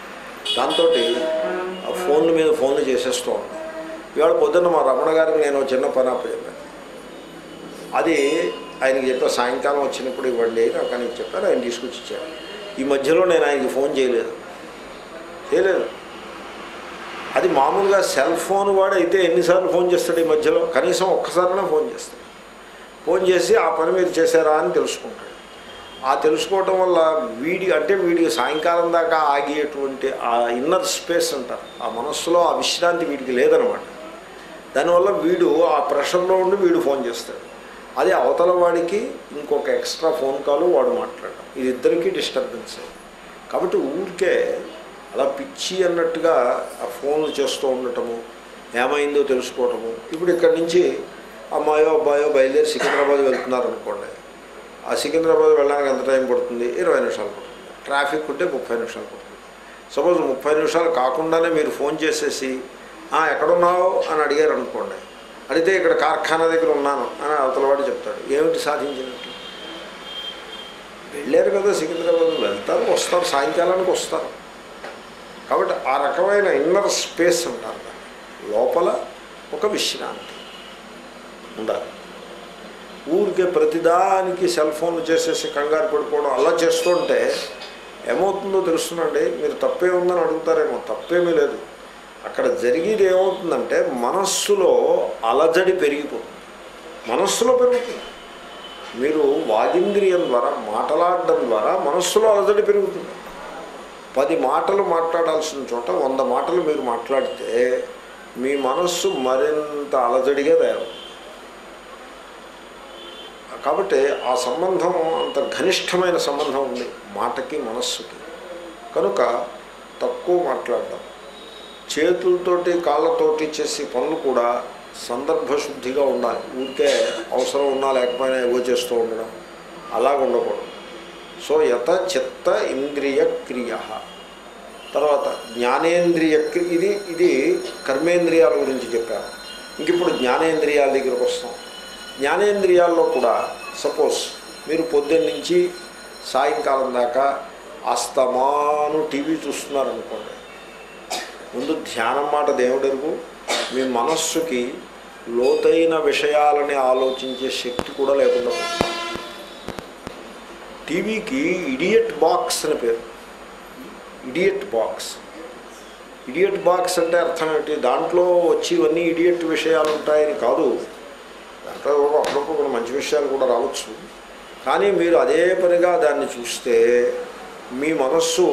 దాంతో ఫోన్ల మీద ఫోన్లు చేసేస్తూ ఉన్నాం ఇవాళ పొద్దున్న మా రమణ గారికి నేను ఒక చిన్న పని అప్పచెప్పాను అది ఆయనకి చెప్పా సాయంకాలం వచ్చినప్పుడు ఇవ్వండి నాకు అని చెప్పాను ఆయన తీసుకొచ్చి ఇచ్చాడు ఈ మధ్యలో నేను ఆయనకి ఫోన్ చేయలేదు చేయలేదు అది మామూలుగా సెల్ ఫోన్ వాడు అయితే ఎన్నిసార్లు ఫోన్ చేస్తాడు ఈ మధ్యలో కనీసం ఒక్కసారైనా ఫోన్ చేస్తాడు ఫోన్ చేసి ఆ పని మీరు చేశారా అని తెలుసుకుంటాడు ఆ తెలుసుకోవటం వల్ల వీడి అంటే వీడికి సాయంకాలం దాకా ఆగేటువంటి ఆ ఇన్నర్ స్పేస్ అంటారు ఆ మనస్సులో ఆ విశ్రాంతి వీడికి లేదనమాట దానివల్ల వీడు ఆ ప్రెషర్లో ఉండి వీడు ఫోన్ చేస్తాడు అది అవతల వాడికి ఇంకొక ఎక్స్ట్రా ఫోన్ కాల్ వాడు మాట్లాడడం ఇది ఇద్దరికీ డిస్టర్బెన్స్ కాబట్టి ఊరికే అలా పిచ్చి అన్నట్టుగా ఆ ఫోన్లు చేస్తూ ఉండటము ఏమైందో తెలుసుకోవటము ఇప్పుడు ఇక్కడి నుంచి అమ్మాయో అబ్బాయో బయలుదేరి సికింద్రాబాద్ వెళ్తున్నారు అనుకోండి ఆ సికింద్రాబాద్ వెళ్ళడానికి ఎంత టైం పడుతుంది ఇరవై నిమిషాలు పడుతుంది ట్రాఫిక్ ఉంటే ముప్పై నిమిషాలు పడుతుంది సపోజ్ ముప్పై నిమిషాలు కాకుండానే మీరు ఫోన్ చేసేసి "ఆ, ఎక్కడున్నావు అని అడిగారు అనుకోండి అడిగితే ఇక్కడ కార్ఖానా దగ్గర ఉన్నాను అని అవతలవాడు చెప్తాడు ఏమిటి సాధించినట్టు వెళ్ళారు కదా సికింద్రాబాద్ వెళ్తారు వస్తారు సాయంకాలానికి వస్తారు కాబట్టి ఆ రకమైన ఇన్నర్ స్పేస్ ఉంటారు దాన్ని. లోపల ఒక విశ్రాంతి ఉండాలి ఊరికే ప్రతిదానికి సెల్ ఫోన్లు చేసేసి కంగారు పడిపోవడం అలా చేస్తుంటే ఏమవుతుందో తెలుస్తుందండి మీరు తప్పే ఉందని అడుగుతారేమో తప్పేమీ లేదు అక్కడ జరిగేది ఏమవుతుందంటే మనస్సులో అలజడి పెరిగిపోతుంది మనస్సులో పెరుగుతుంది మీరు వాగింద్రియం ద్వారా మాటలాడడం ద్వారా మనస్సులో అలజడి పెరుగుతుంది పది మాటలు మాట్లాడాల్సిన చోట వంద మాటలు మీరు మాట్లాడితే మీ మనస్సు మరింత అలజడిగా తయారవుతుంది కాబట్టి ఆ సంబంధం అంత ఘనిష్టమైన సంబంధం ఉంది మాటకి మనస్సుకి కనుక తక్కువ మాట్లాడడం చేతులతోటి కాళ్ళతోటి చేసే పనులు కూడా సందర్భశుద్ధిగా ఉండాలి ఊరికే అవసరం ఉన్నా లేకపోయినా ఏవో చేస్తూ ఉండడం అలాగ ఉండకూడదు సో యత చిత్త ఇంద్రియ క్రియ తర్వాత జ్ఞానేంద్రియ క్రి- ఇది ఇది కర్మేంద్రియాల గురించి చెప్పాను ఇంక ఇప్పుడు జ్ఞానేంద్రియాల దగ్గరకు వస్తాం జ్ఞానేంద్రియాల్లో కూడా సపోజ్ మీరు పొద్దున్న నుంచి సాయంకాలం దాకా అస్తమాను టీవీ చూస్తున్నారనుకోండి ముందు ధ్యానం మాట దేవుడెరుగు మీ మనస్సుకి లోతైన విషయాలని ఆలోచించే శక్తి కూడా లేకుండా పోతుంది. టీవీకి ఇడియట్ బాక్స్ అని పేరు ఇడియట్ బాక్స్ ఇడియట్ బాక్స్ అంటే అర్థం ఏంటి దాంట్లో వచ్చి ఇవన్నీ ఇడియట్ విషయాలు ఉంటాయని కాదు దాంట్లో ఏవో అప్పుడప్పుడు కొన్ని మంచి విషయాలు కూడా రావచ్చు కానీ మీరు అదే పనిగా దాన్ని చూస్తే మీ మనస్సు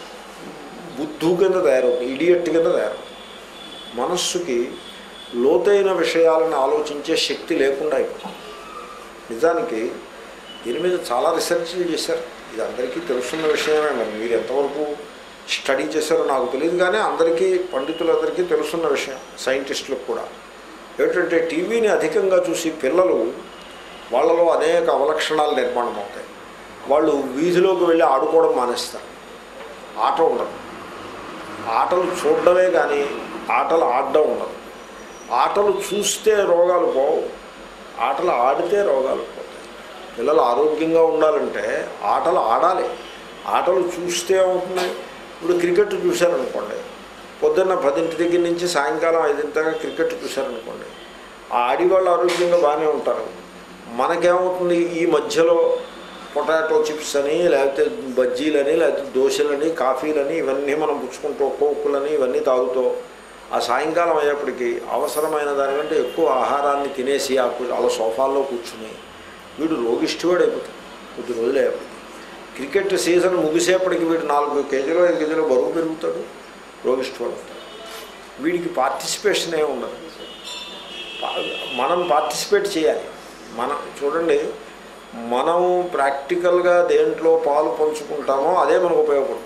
బుద్ధు కింద తయారవుతుంది ఇడియట్ కింద తయారవుతుంది మనస్సుకి లోతైన విషయాలను ఆలోచించే శక్తి లేకుండా అయిపోతుంది నిజానికి దీని మీద చాలా రీసెర్చ్లు చేశారు ఇది అందరికీ తెలుసున్న విషయమే మరి మీరు ఎంతవరకు స్టడీ చేశారో నాకు తెలియదు కానీ అందరికీ పండితులందరికీ తెలుసున్న విషయం సైంటిస్టులకు కూడా ఏమిటంటే టీవీని అధికంగా చూసి పిల్లలు వాళ్ళలో అనేక అవలక్షణాలు నిర్మాణం అవుతాయి వాళ్ళు వీధిలోకి వెళ్ళి ఆడుకోవడం మానేస్తారు ఆట ఉండదు ఆటలు చూడడమే కానీ ఆటలు ఆడడం ఉండదు ఆటలు చూస్తే రోగాలు పోవు ఆటలు ఆడితే రోగాలు పోతాయి పిల్లలు ఆరోగ్యంగా ఉండాలంటే ఆటలు ఆడాలి ఆటలు చూస్తే ఏమవుతుంది ఇప్పుడు క్రికెట్ చూశారనుకోండి పొద్దున్న పదింటి దగ్గర నుంచి సాయంకాలం ఐదింటి దాకా క్రికెట్ చూశారనుకోండి ఆ ఆడివాళ్ళు ఆరోగ్యంగా బాగానే ఉంటారు మనకేమవుతుంది ఈ మధ్యలో పొటాటో చిప్స్ అని లేకపోతే బజ్జీలని లేకపోతే దోశలని కాఫీలని ఇవన్నీ మనం పుచ్చుకుంటూ కోకులని ఇవన్నీ తాగుతూ ఆ సాయంకాలం అయ్యేప్పటికీ అవసరమైన దానికంటే ఎక్కువ ఆహారాన్ని తినేసి ఆ కు- అలా సోఫాల్లో కూర్చుని వీడు రోగిష్టివాడు అయిపోతాడు కొద్ది రోజులు అయ్యేప్పటికి క్రికెట్ సీజన్ ముగిసేపటికి వీడు నాలుగు కేజీలు ఐదు కేజీలు బరువు పెరుగుతాడు రోగిష్టివాడు అవుతాడు వీడికి పార్టిసిపేషన్ ఏ ఉండదు పా- మనం పార్టిసిపేట్ చేయాలి మనం చూడండి మనం ప్రాక్టికల్గా దేంట్లో పాలు పంచుకుంటామో అదే మనకు ఉపయోగపడుతుంది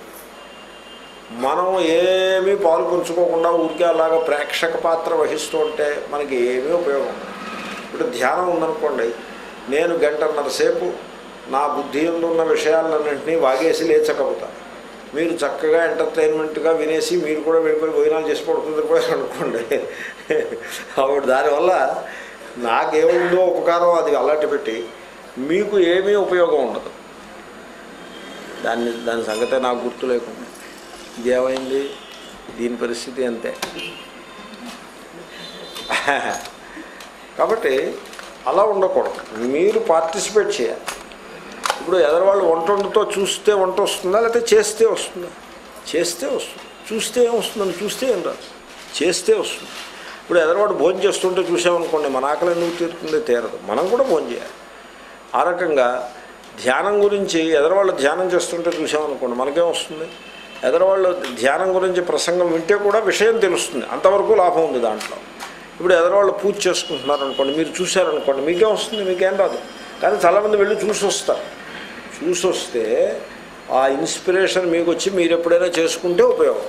మనం ఏమీ పాలు పంచుకోకుండా ఊరికే అలాగా ప్రేక్షక పాత్ర వహిస్తూ ఉంటే మనకి ఏమీ ఉపయోగం ఉండదు ఇప్పుడు ధ్యానం ఉందనుకోండి నేను గంటన్నర సేపు నా బుద్ధి ఎందు ఉన్న విషయాలన్నింటినీ వాగేసి లేచకపోతాను మీరు చక్కగా ఎంటర్టైన్మెంట్గా వినేసి మీరు కూడా వెళ్ళిపోయి భోజనాలు చేసి పడుతుంది కూడా అనుకోండి అప్పుడు దానివల్ల నాకేముందో ఉపకారం అది అలాంటి పెట్టి మీకు ఏమీ ఉపయోగం ఉండదు దాన్ని దాని సంగతే నాకు గుర్తు లేకుండా ఇదేమైంది దీని పరిస్థితి అంతే కాబట్టి అలా ఉండకూడదు మీరు పార్టిసిపేట్ చేయాలి ఇప్పుడు ఎదరవాళ్ళు వంట వండుతో చూస్తే వంట వస్తుందా లేకపోతే చేస్తే వస్తుందా చేస్తే వస్తుంది చూస్తే ఏం వస్తుందని చూస్తే ఏం రాదు చేస్తే వస్తుంది ఇప్పుడు ఎదరవాడు భోజనం చేస్తుంటే చూసామనుకోండి మన ఆకలి ఎందుకు తీరుతుందో తీరదు మనం కూడా భోజనం చేయాలి ఆ రకంగా ధ్యానం గురించి ఎదరవాళ్ళు ధ్యానం చేస్తుంటే చూసామనుకోండి మనకేం వస్తుంది ఎదరవాళ్ళు ధ్యానం గురించి ప్రసంగం వింటే కూడా విషయం తెలుస్తుంది అంతవరకు లాభం ఉంది దాంట్లో ఇప్పుడు ఎదరవాళ్ళు పూజ చేసుకుంటున్నారు అనుకోండి మీరు చూశారనుకోండి మీకేం వస్తుంది మీకేం రాదు కానీ చాలామంది వెళ్ళి చూసి వస్తారు చూసి వస్తే ఆ ఇన్స్పిరేషన్ మీకు వచ్చి మీరు ఎప్పుడైనా చేసుకుంటే ఉపయోగం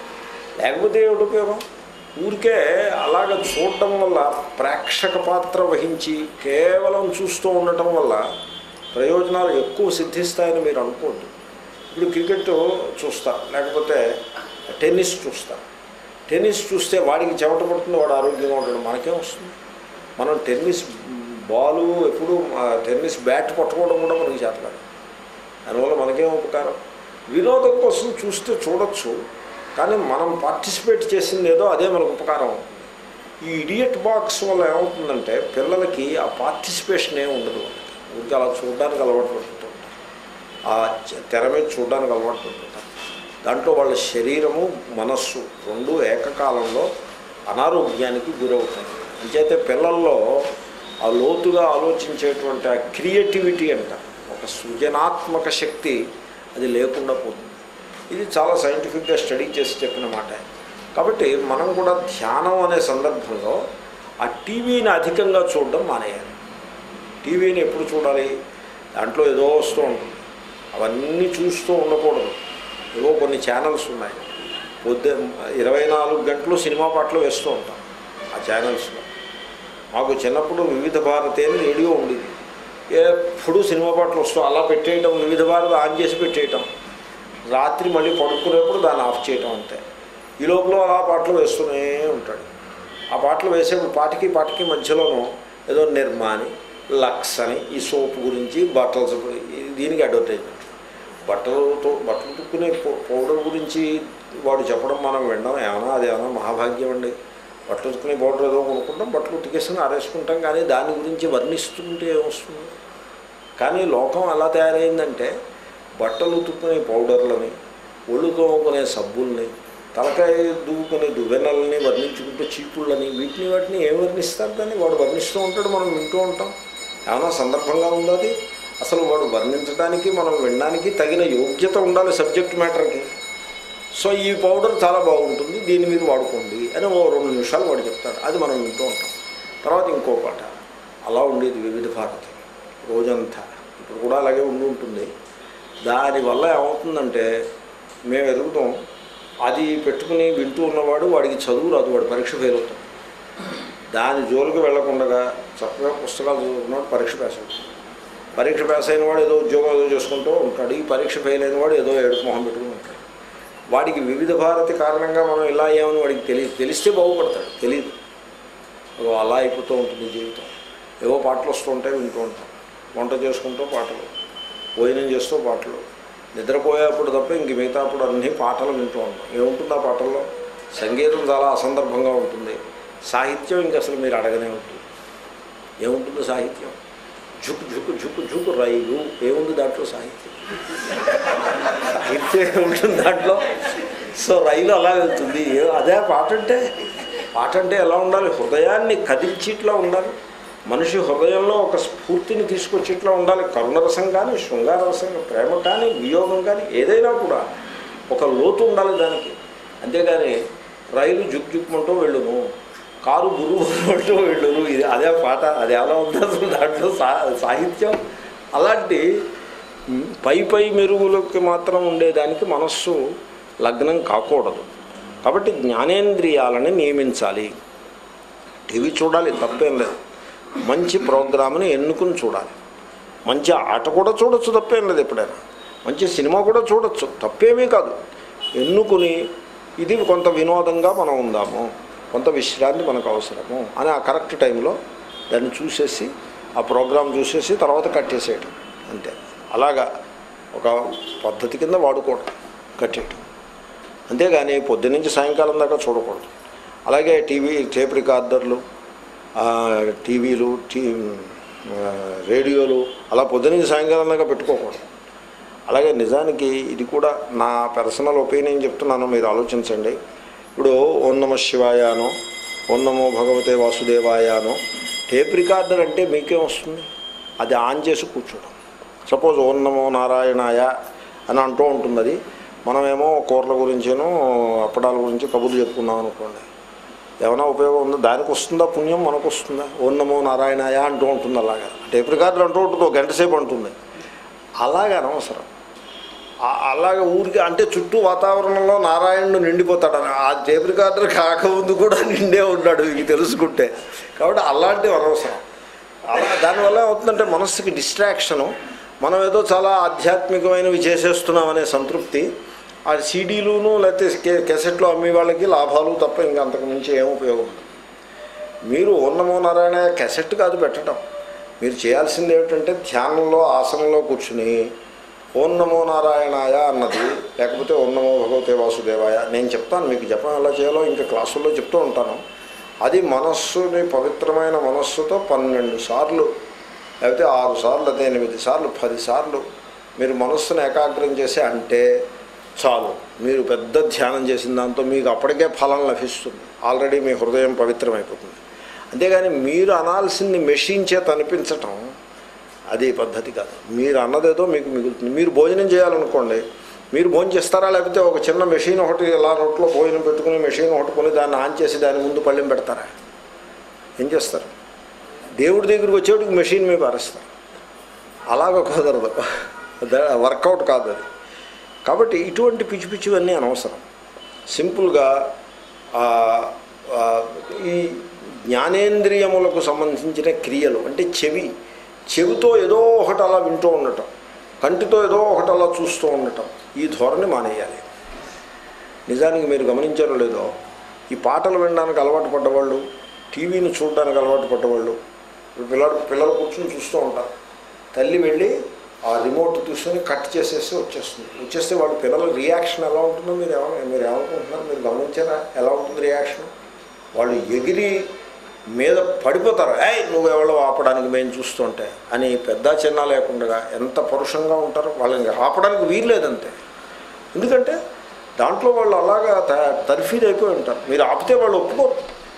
లేకపోతే ఏమిటి ఉపయోగం ఊరికే అలాగ చూడటం వల్ల ప్రేక్షక పాత్ర వహించి కేవలం చూస్తూ ఉండటం వల్ల ప్రయోజనాలు ఎక్కువ సిద్ధిస్తాయని మీరు అనుకోవద్దు ఇప్పుడు క్రికెట్ చూస్తా లేకపోతే టెన్నిస్ చూస్తా టెన్నిస్ చూస్తే వాడికి చెమట పడుతుంది వాడు ఆరోగ్యంగా ఉంటాడు మనకేం వస్తుంది మనం టెన్నిస్ బాలు ఎప్పుడు ఆ, టెన్నిస్ బ్యాట్ పట్టుకోవడం కూడా మనకి చేత కాదు దానివల్ల మనకేం ఉపకారం వినోదం కోసం చూస్తే చూడొచ్చు కానీ మనం పార్టిసిపేట్ చేసింది ఏదో అదే మనకు ఉపకారం అవుతుంది ఈ ఇడియట్ బాక్స్ వల్ల ఏమవుతుందంటే పిల్లలకి ఆ పార్టిసిపేషన్ ఏమి ఉండదు వాళ్ళకి ఊరికి అలా చూడడానికి అలవాటు పడుతుంటారు ఆ చ- తెర మీద చూడడానికి అలవాటు పడుతుంటారు దాంట్లో వాళ్ళ శరీరము మనస్సు రెండు ఏకకాలంలో అనారోగ్యానికి గురవుతాయి అంచేతే పిల్లల్లో ఆ లోతుగా ఆలోచించేటువంటి ఆ క్రియేటివిటీ అంట ఒక సృజనాత్మక శక్తి అది లేకుండా పోతుంది ఇది చాలా సైంటిఫిక్గా స్టడీ చేసి చెప్పిన మాట కాబట్టి మనం కూడా ధ్యానం అనే సందర్భంలో ఆ టీవీని అధికంగా చూడడం మానేయాలి టీవీని ఎప్పుడు చూడాలి దాంట్లో ఏదో వస్తూ ఉంటుంది అవన్నీ చూస్తూ ఉండకూడదు ఏవో కొన్ని ఛానల్స్ ఉన్నాయి పొద్దు ఇరవై నాలుగు గంటలు సినిమా పాటలు వేస్తూ ఉంటాం ఆ ఛానల్స్లో మాకు చిన్నప్పుడు వివిధ భారతి అని రేడియో ఉండేది ఎప్పుడు సినిమా పాటలు వస్తూ అలా పెట్టేయటం వివిధ భారతి ఆన్ చేసి పెట్టేయటం రాత్రి మళ్ళీ పడుకునేప్పుడు దాన్ని ఆఫ్ చేయటం అంతే ఈ లోపల అలా పాటలు వేస్తూనే ఉంటాడు ఆ పాటలు వేసేప్పుడు పాటికి పాటికి మధ్యలోనూ ఏదో నిర్మాని లక్స్ అని ఈ సోప్ గురించి బట్టల దీనికి అడ్వర్టైజ్మెంట్ బట్టలతో బట్టలు తుక్కునే పౌ- పౌడర్ గురించి వాడు చెప్పడం మనం వినడం ఏమన్నా అది ఏమన్నా మహాభాగ్యం అండి బట్టలు ఉతుకునే పౌడర్ ఏదో కొనుక్కుంటాం బట్టలు ఉతికేసుకుని ఆరేసుకుంటాం కానీ దాని గురించి వర్ణిస్తుంటే ఏమొస్తుంది కానీ లోకం ఎలా తయారైందంటే బట్టలు ఉతుక్కునే పౌడర్లని ఒళ్ళు తోముకునే సబ్బుల్ని తలకాయ దువ్వుకునే దువ్వెనల్ని వర్ణించుకుంటూ చీపుళ్ళని వీటిని వాటిని ఏం వర్ణిస్తారు దాన్ని వాడు వర్ణిస్తూ ఉంటాడు మనం వింటూ ఉంటాం ఏమైనా సందర్భంగా ఉండాలి అసలు వాడు వర్ణించడానికి మనం వినడానికి తగిన యోగ్యత ఉండాలి సబ్జెక్ట్ మ్యాటర్కి సో ఈ పౌడర్ చాలా బాగుంటుంది దీన్ని మీరు వాడుకోండి అని ఓ రెండు నిమిషాలు వాడు చెప్తాడు అది మనం వింటూ ఉంటాం తర్వాత ఇంకో పాట అలా ఉండేది వివిధ భారతి రోజంతా ఇప్పుడు కూడా అలాగే ఉండి ఉంటుంది దానివల్ల ఏమవుతుందంటే మేము ఎదుగుతాం అది పెట్టుకుని వింటూ ఉన్నవాడు వాడికి చదువు రాదు వాడు పరీక్ష ఫెయిల్ అవుతాం దాని జోలికి వెళ్లకుండా చక్కగా పుస్తకాలు చదువుకున్నాడు పరీక్ష పాస్ అవుతాడు పరీక్ష పాస్ అయిన వాడు ఏదో ఉద్యోగం ఏదో చేసుకుంటూ ఉంటాడు ఈ పరీక్ష ఫెయిల్ అయిన వాడు ఏదో ఏడుపు మొహం పెట్టుకుని ఉంటాడు వాడికి వివిధ భారతి కారణంగా మనం ఇలా అయ్యామని వాడికి తెలియదు తెలిస్తే బాగుపడతాడు తెలియదు అదో అలా అయిపోతూ ఉంటుంది జీవితం ఏవో పాటలు వస్తూ ఉంటాయి వింటూ ఉంటాం వంట చేసుకుంటూ పాటలు భోజనం చేస్తూ పాటలు నిద్రపోయేప్పుడు తప్ప ఇంక మిగతా అప్పుడు అన్ని పాటలు వింటూ ఉంటాం ఏముంటుంది ఆ పాటల్లో సంగీతం చాలా అసందర్భంగా ఉంటుంది సాహిత్యం ఇంక అసలు మీరు అడగనే ఉంటుంది ఏముంటుంది సాహిత్యం జుక్ జుక్ జుక్ జుక్ రైలు ఏముంది దాంట్లో సాహిత్యం సాహిత్యం ఏముంటుంది దాంట్లో సో రైలు అలా వెళ్తుంది ఏ- అదే పాట అంటే పాట అంటే ఎలా ఉండాలి హృదయాన్ని కదిల్చిట్లా ఉండాలి మనిషి హృదయంలో ఒక స్ఫూర్తిని తీసుకొచ్చేట్లా ఉండాలి కరుణరసం కానీ శృంగారరసం ప్రేమ కానీ వియోగం కానీ ఏదైనా కూడా ఒక లోతు ఉండాలి దానికి అంతేగాని రైలు జుక్ జుక్మంటూ వెళ్ళును కారు గురువు అంటూ వెళ్ళును ఇది అదే పాట అది ఎలా ఉంది అసలు దాంట్లో సా సాహిత్యం అలాంటి మ్, పై పై మెరుగులకి మాత్రం ఉండేదానికి మనస్సు లగ్నం కాకూడదు కాబట్టి జ్ఞానేంద్రియాలని నియమించాలి టీవీ చూడాలి తప్పేం లేదు మంచి ప్రోగ్రామ్ని ఎన్నుకుని చూడాలి మంచి ఆట కూడా చూడొచ్చు తప్పేం లేదు ఎప్పుడైనా మంచి సినిమా కూడా చూడొచ్చు తప్పేమీ కాదు ఎన్నుకుని ఇది కొంత వినోదంగా మనం ఉందాము కొంత విశ్రాంతి మనకు అవసరము అని ఆ కరెక్ట్ టైంలో దాన్ని చూసేసి ఆ ప్రోగ్రాం చూసేసి తర్వాత కట్టేసేయటం అంతే అలాగా ఒక పద్ధతి కింద వాడుకోవటం కట్టేయటం అంతేగాని పొద్దునుంచి సాయంకాలం దాకా చూడకూడదు అలాగే టీవీ టేప్ రికార్డర్లు ఆ, టీవీలు టీ ఆ, రేడియోలు అలా పొద్దునుంచి సాయంకాలం దాకా పెట్టుకోకూడదు అలాగే నిజానికి ఇది కూడా నా పర్సనల్ ఒపీనియన్ చెప్తున్నాను మీరు ఆలోచించండి ఇప్పుడు ఓం నమ శివాయానో ఓం నమో భగవతే వాసుదేవాయానో టేప్ రికార్డర్ అంటే మీకేం వస్తుంది అది ఆన్ చేసి కూర్చోడం సపోజ్ ఓం నమో నారాయణాయ అని అంటూ ఉంటుంది అది మనమేమో కూరల గురించేనో అప్పడాల గురించి కబుర్లు చెప్పుకున్నాం అనుకోండి ఏమైనా ఉపయోగం ఉందో దానికి వస్తుందా పుణ్యం మనకు వస్తుందా ఓం నమో నారాయణాయ అంటూ ఉంటుంది అలాగా టేప్ రికార్డర్ అంటూ ఉంటుంది ఒక గంట సేపు అంటుంది అలాగే అనవసరం ఆ- అలాగే ఊరికి అంటే చుట్టూ వాతావరణంలో నారాయణుడు నిండిపోతాడు ఆ టేప్ రికార్డర్ కాకముందు కూడా నిండే ఉన్నాడు ఇది తెలుసుకుంటే కాబట్టి అలాంటివి అనవసరం అలా దానివల్ల ఏమవుతుందంటే మనస్సుకి డిస్ట్రాక్షను మనం ఏదో చాలా ఆధ్యాత్మికమైనవి చేసేస్తున్నామనే సంతృప్తి ఆ సీడీలును లేకపోతే కే- కెసెట్లు అమ్మే వాళ్ళకి లాభాలు తప్ప ఇంకా అంతకు మించి ఏం ఉపయోగం ఉండదు. మీరు ఓన్నమో నారాయణ కెసెట్ కాదు పెట్టడం మీరు చేయాల్సింది ఏమిటంటే ధ్యానంలో ఆసనంలో కూర్చుని ఓం నమో నారాయణాయ అన్నది లేకపోతే ఓం నమో భగవతే వాసుదేవాయ నేను చెప్తాను మీకు జపం ఎలా చేయాలో ఇంకా క్లాసుల్లో చెప్తూ ఉంటాను అది మనస్సుని పవిత్రమైన మనస్సుతో పన్నెండు సార్లు లేకపోతే ఆరు సార్లు అదే ఎనిమిది సార్లు పది సార్లు మీరు మనస్సును ఏకాగ్రం చేసి అంటే చాలు మీరు పెద్ద ధ్యానం చేసిన దాంతో మీకు అప్పటికే ఫలం లభిస్తుంది ఆల్రెడీ మీ హృదయం పవిత్రమైపోతుంది అంతేగాని మీరు అనాల్సింది మెషిన్ చేత అనిపించటం అది పద్ధతి కాదు మీరు అన్నదేదో మీకు మిగులుతుంది మీరు భోజనం చేయాలనుకోండి మీరు భోజనం చేస్తారా లేకపోతే ఒక చిన్న మెషిన్ ఒకటి ఇలా నోట్లో భోజనం పెట్టుకుని మెషిన్ ఒకటి కొని దాన్ని ఆన్ చేసి దాని ముందు పళ్ళెం పెడతారా ఏం చేస్తారు దేవుడి దగ్గరికి వచ్చేటికి మెషిన్ మీద పారేస్తారు అలాగ కుదరదు ద- వర్కౌట్ కాదు అది కాబట్టి ఇటువంటి పిచ్చి పిచ్చివన్నీ అనవసరం సింపుల్గా ఆ, ఆ, ఈ జ్ఞానేంద్రియములకు సంబంధించిన క్రియలు అంటే చెవి చెవితో ఏదో ఒకటి అలా వింటూ ఉండటం కంటితో ఏదో ఒకటి అలా చూస్తూ ఉండటం ఈ ధోరణి మానేయాలి నిజానికి మీరు గమనించారో లేదో ఈ పాటలు వినడానికి అలవాటు పడ్డవాళ్ళు టీవీని చూడడానికి అలవాటు పడ్డవాళ్ళు ఇప్పుడు పిల్లలు పిల్లలు కూర్చొని చూస్తూ ఉంటారు తల్లి వెళ్ళి ఆ రిమోట్ తీసుకొని కట్ చేసేసి వచ్చేస్తుంది వచ్చేస్తే వాళ్ళ పిల్లల రియాక్షన్ ఎలా ఉంటుందో మీరు ఏమన్నా మీరు ఏమనుకుంటున్నారు మీరు గమనించారా ఎలా ఉంటుంది రియాక్షన్ వాళ్ళు ఎగిరి మీద పడిపోతారు ఏయ్ నువ్వెవరో ఆపడానికి మేము చూస్తుంటే అని పెద్ద చిన్న లేకుండా ఎంత పరుషంగా ఉంటారో వాళ్ళని ఆపడానికి వీల్లేదంతే ఎందుకంటే దాంట్లో వాళ్ళు అలాగా త- తర్ఫీదు అయిపోయి ఉంటారు మీరు ఆపితే వాళ్ళు ఒప్పుకోరు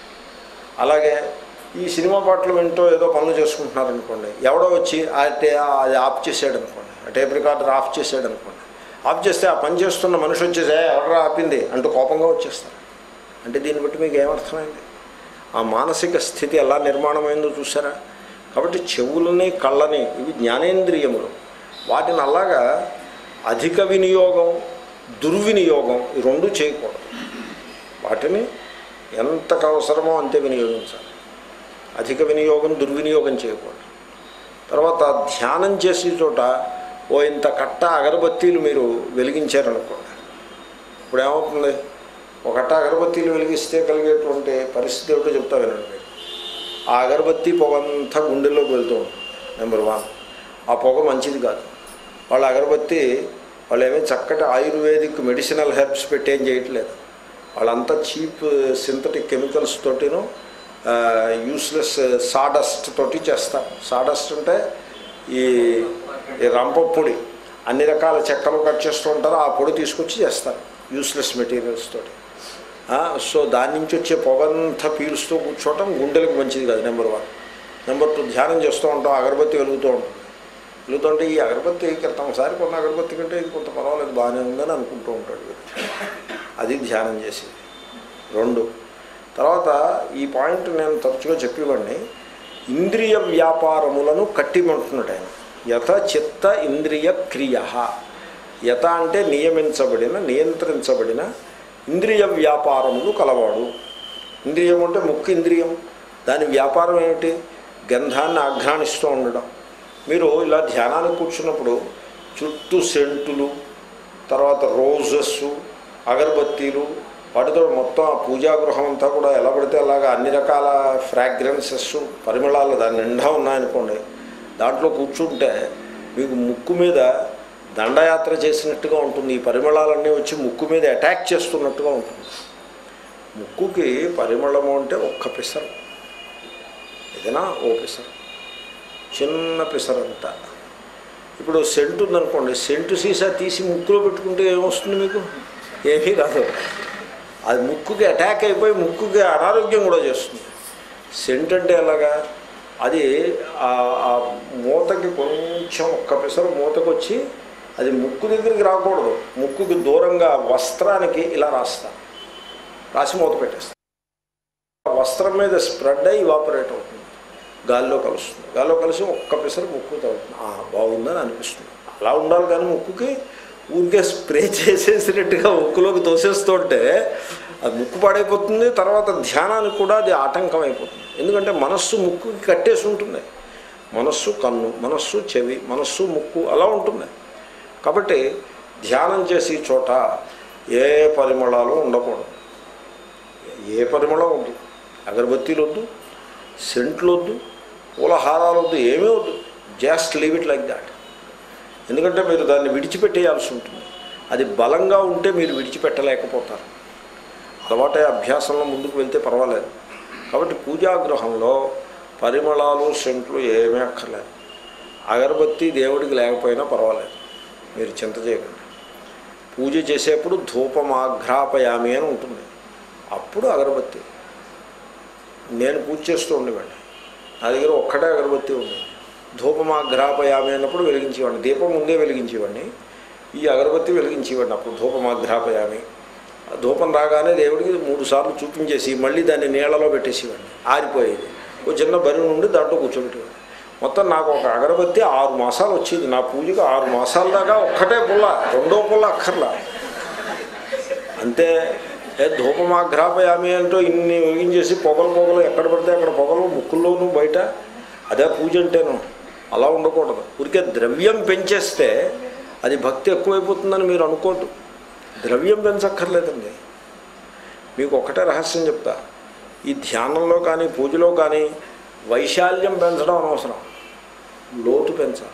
అలాగే ఈ సినిమా పాటలు వింటూ ఏదో పనులు చేసుకుంటున్నారు అనుకోండి ఎవడో వచ్చి అయితే అది ఆఫ్ చేసాడు అనుకోండి ఆ టేప్ రికార్డర్ ఆఫ్ చేసాడు అనుకోండి ఆఫ్ చేస్తే ఆ పని చేస్తున్న మనిషి వచ్చేసి "ఏ, ఎవడరా ఆపింది అంటూ కోపంగా వచ్చేస్తారు అంటే దీన్ని బట్టి మీకు ఏమర్థమైంది ఆ మానసిక స్థితి ఎలా నిర్మాణమైందో చూసారా కాబట్టి చెవులని కళ్ళని ఇవి జ్ఞానేంద్రియములు వాటిని అలాగా అధిక వినియోగం దుర్వినియోగం ఈ రెండు చేయకూడదు వాటిని ఎంతకు అవసరమో అంతే వినియోగించాలి అధిక వినియోగం దుర్వినియోగం చేయకూడదు తర్వాత ధ్యానం చేసే చోట ఓ ఇంత కట్ట అగరబత్తీలు మీరు వెలిగించారనుకోండి ఇప్పుడు ఏమవుతుంది ఒక కట్ట అగరబత్తీలు వెలిగిస్తే కలిగేటువంటి పరిస్థితి ఏమిటో చెప్తా వినండి మీరు ఆ అగరబత్తి పొగంతా గుండెల్లోకి వెళ్తూ ఉంటుంది నెంబర్ వన్ ఆ పొగ మంచిది కాదు వాళ్ళ అగరబత్తి వాళ్ళు ఏమీ చక్కటి ఆయుర్వేదిక్ మెడిసినల్ హెర్బ్స్ పెట్టి ఏం చేయట్లేదు వాళ్ళంతా చీప్ సింథటిక్ కెమికల్స్ తోటిను యూస్లెస్ సాడస్ట్ తోటి చేస్తారు సాడస్ట్ అంటే ఈ ఈ రంప పొడి అన్ని రకాల చెక్కలు కట్ చేస్తూ ఉంటారు ఆ పొడి తీసుకొచ్చి చేస్తారు యూస్లెస్ మెటీరియల్స్ తోటి ఆ, సో దాని నుంచి వచ్చే పొగంతా పీలుస్తూ కూర్చోవటం గుండెలకు మంచిది కాదు నెంబర్ వన్ నెంబర్ టూ ధ్యానం చేస్తూ ఉంటాం అగరబత్తి వెలుగుతూ ఉంటుంది వెలుగుతుంటే ఈ అగరబత్తి క్రితంసారి కొన్న అగరబత్తి కంటే ఇది కొంత పర్వాలేదు బాగానే ఉందని అనుకుంటూ ఉంటాడు వీడు. అది ధ్యానం చేసేది రెండు తర్వాత ఈ పాయింట్ నేను తరచుగా చెప్పేవాడిని ఇంద్రియ వ్యాపారములను కట్టిమంటున్నాడు ఆయన యథ చిత్త ఇంద్రియ క్రియ యథ అంటే నియమించబడిన నియంత్రించబడిన ఇంద్రియ వ్యాపారములు కలవాడు ఇంద్రియం అంటే ముఖ్య ఇంద్రియం దాని వ్యాపారం ఏమిటి గంధాన్ని ఆఘ్రాణిస్తూ ఉండడం మీరు ఇలా ధ్యానానికి కూర్చున్నప్పుడు చుట్టూ సెంటులు తర్వాత రోజెస్ అగరబత్తీలు వాటితో మొత్తం ఆ పూజా గృహం అంతా కూడా ఎలా పడితే అలాగా అన్ని రకాల ఫ్రాగ్రెన్సెస్ పరిమళాలు దాని నిండా ఉన్నాయనుకోండి దాంట్లో కూర్చుంటే మీకు ముక్కు మీద దండయాత్ర చేసినట్టుగా ఉంటుంది ఈ పరిమళాలన్నీ వచ్చి ముక్కు మీద అటాక్ చేస్తున్నట్టుగా ఉంటుంది ముక్కుకి పరిమళము అంటే ఒక్క పిసరు ఏదైనా ఓ పిసరు చిన్న పిసరంతా ఇప్పుడు సెంటు ఉందనుకోండి సెంటు సీసా తీసి ముక్కులో పెట్టుకుంటే ఏమొస్తుంది మీకు ఏమీ రాదు అది ముక్కుకి అటాక్ అయిపోయి ముక్కుకి అనారోగ్యం కూడా చేస్తుంది సెంట్ అంటే ఎలాగా అది ఆ- ఆ మూతకి కొంచెం ఒక్క పిసరు మూతకు వచ్చి అది ముక్కు దగ్గరికి రాకూడదు ముక్కుకి దూరంగా వస్త్రానికి ఇలా రాస్తా రాసి మూత పెట్టేస్తా ఆ వస్త్రం మీద స్ప్రెడ్ అయ్యి ఇవాపరేట్ అవుతుంది గాల్లో కలుస్తుంది గాల్లో కలిసి ఒక్క పిసరు ముక్కు తగ్గుతుంది ఆ, బాగుందని అనిపిస్తుంది అలా ఉండాలి కానీ ముక్కుకి ఊరికే స్ప్రే చేసేసినట్టుగా ముక్కులోకి తోసేస్తుంటే అది ముక్కు పాడైపోతుంది తర్వాత ధ్యానానికి కూడా అది ఆటంకం అయిపోతుంది ఎందుకంటే మనస్సు ముక్కుకి కట్టేసి ఉంటుంది మనస్సు కన్ను మనస్సు చెవి మనస్సు ముక్కు అలా ఉంటుంది కాబట్టి ధ్యానం చేసే చోట ఏ పరిమళాలు ఉండకూడదు ఏ పరిమళం వద్దు అగరబత్తీలు వద్దు సెంట్లు వద్దు పూలహారాలు వద్దు ఏమీ వద్దు just leave it like that ఎందుకంటే మీరు దాన్ని విడిచిపెట్టేయాల్సి ఉంటుంది అది బలంగా ఉంటే మీరు విడిచిపెట్టలేకపోతారు అలవాటే అభ్యాసంలో ముందుకు వెళ్తే పర్వాలేదు కాబట్టి పూజాగృహంలో పరిమళాలు సెంట్లు ఏమీ అక్కర్లేదు అగరబత్తి దేవుడికి లేకపోయినా పర్వాలేదు మీరు చింత చేయకండి పూజ చేసేప్పుడు ధూపమాఘ్రాపయామి అని ఉంటుంది అప్పుడు అగరబత్తి నేను పూజ చేస్తూ ఉండేవాడిని నా దగ్గర ఒక్కటే అగరబత్తి ఉంది ధూపమాఘ్రాపయామి అన్నప్పుడు వెలిగించేవాడిని దీపం ముందే వెలిగించేవాడిని ఈ అగరబత్తి వెలిగించేవాడిని అప్పుడు ధూపమాఘ్రాపయామి ఆ ధూపం రాగానే దేవుడికి మూడు సార్లు చూపించేసి మళ్ళీ దాన్ని నీళ్ళలో పెట్టేసేవాడిని ఆరిపోయేది ఒక చిన్న బరి నుండి దాంట్లో కూర్చోబెట్టేవాడిని మొత్తం నాకు ఒక అగరబత్తి ఆరు మాసాలు వచ్చేది నా పూజకు ఆరు మాసాల దాకా ఒక్కటే పుల్ల రెండో పుల్ల అక్కర్లా అంతే ఏ ధూపమాఘ్రాపయామి అంటూ ఇన్ని వెలిగించేసి పొగలు పొగలు ఎక్కడ పడితే అక్కడ పొగలు ముక్కుల్లోనూ బయట అదే పూజ అంటేను అలా ఉండకూడదు ఊరికే ద్రవ్యం పెంచేస్తే అది భక్తి ఎక్కువైపోతుందని మీరు అనుకోద్దు ద్రవ్యం పెంచక్కర్లేదండి మీకు ఒకటే రహస్యం చెప్తా ఈ ధ్యానంలో కానీ పూజలో కానీ వైశాల్యం పెంచడం అనవసరం లోతు పెంచాలి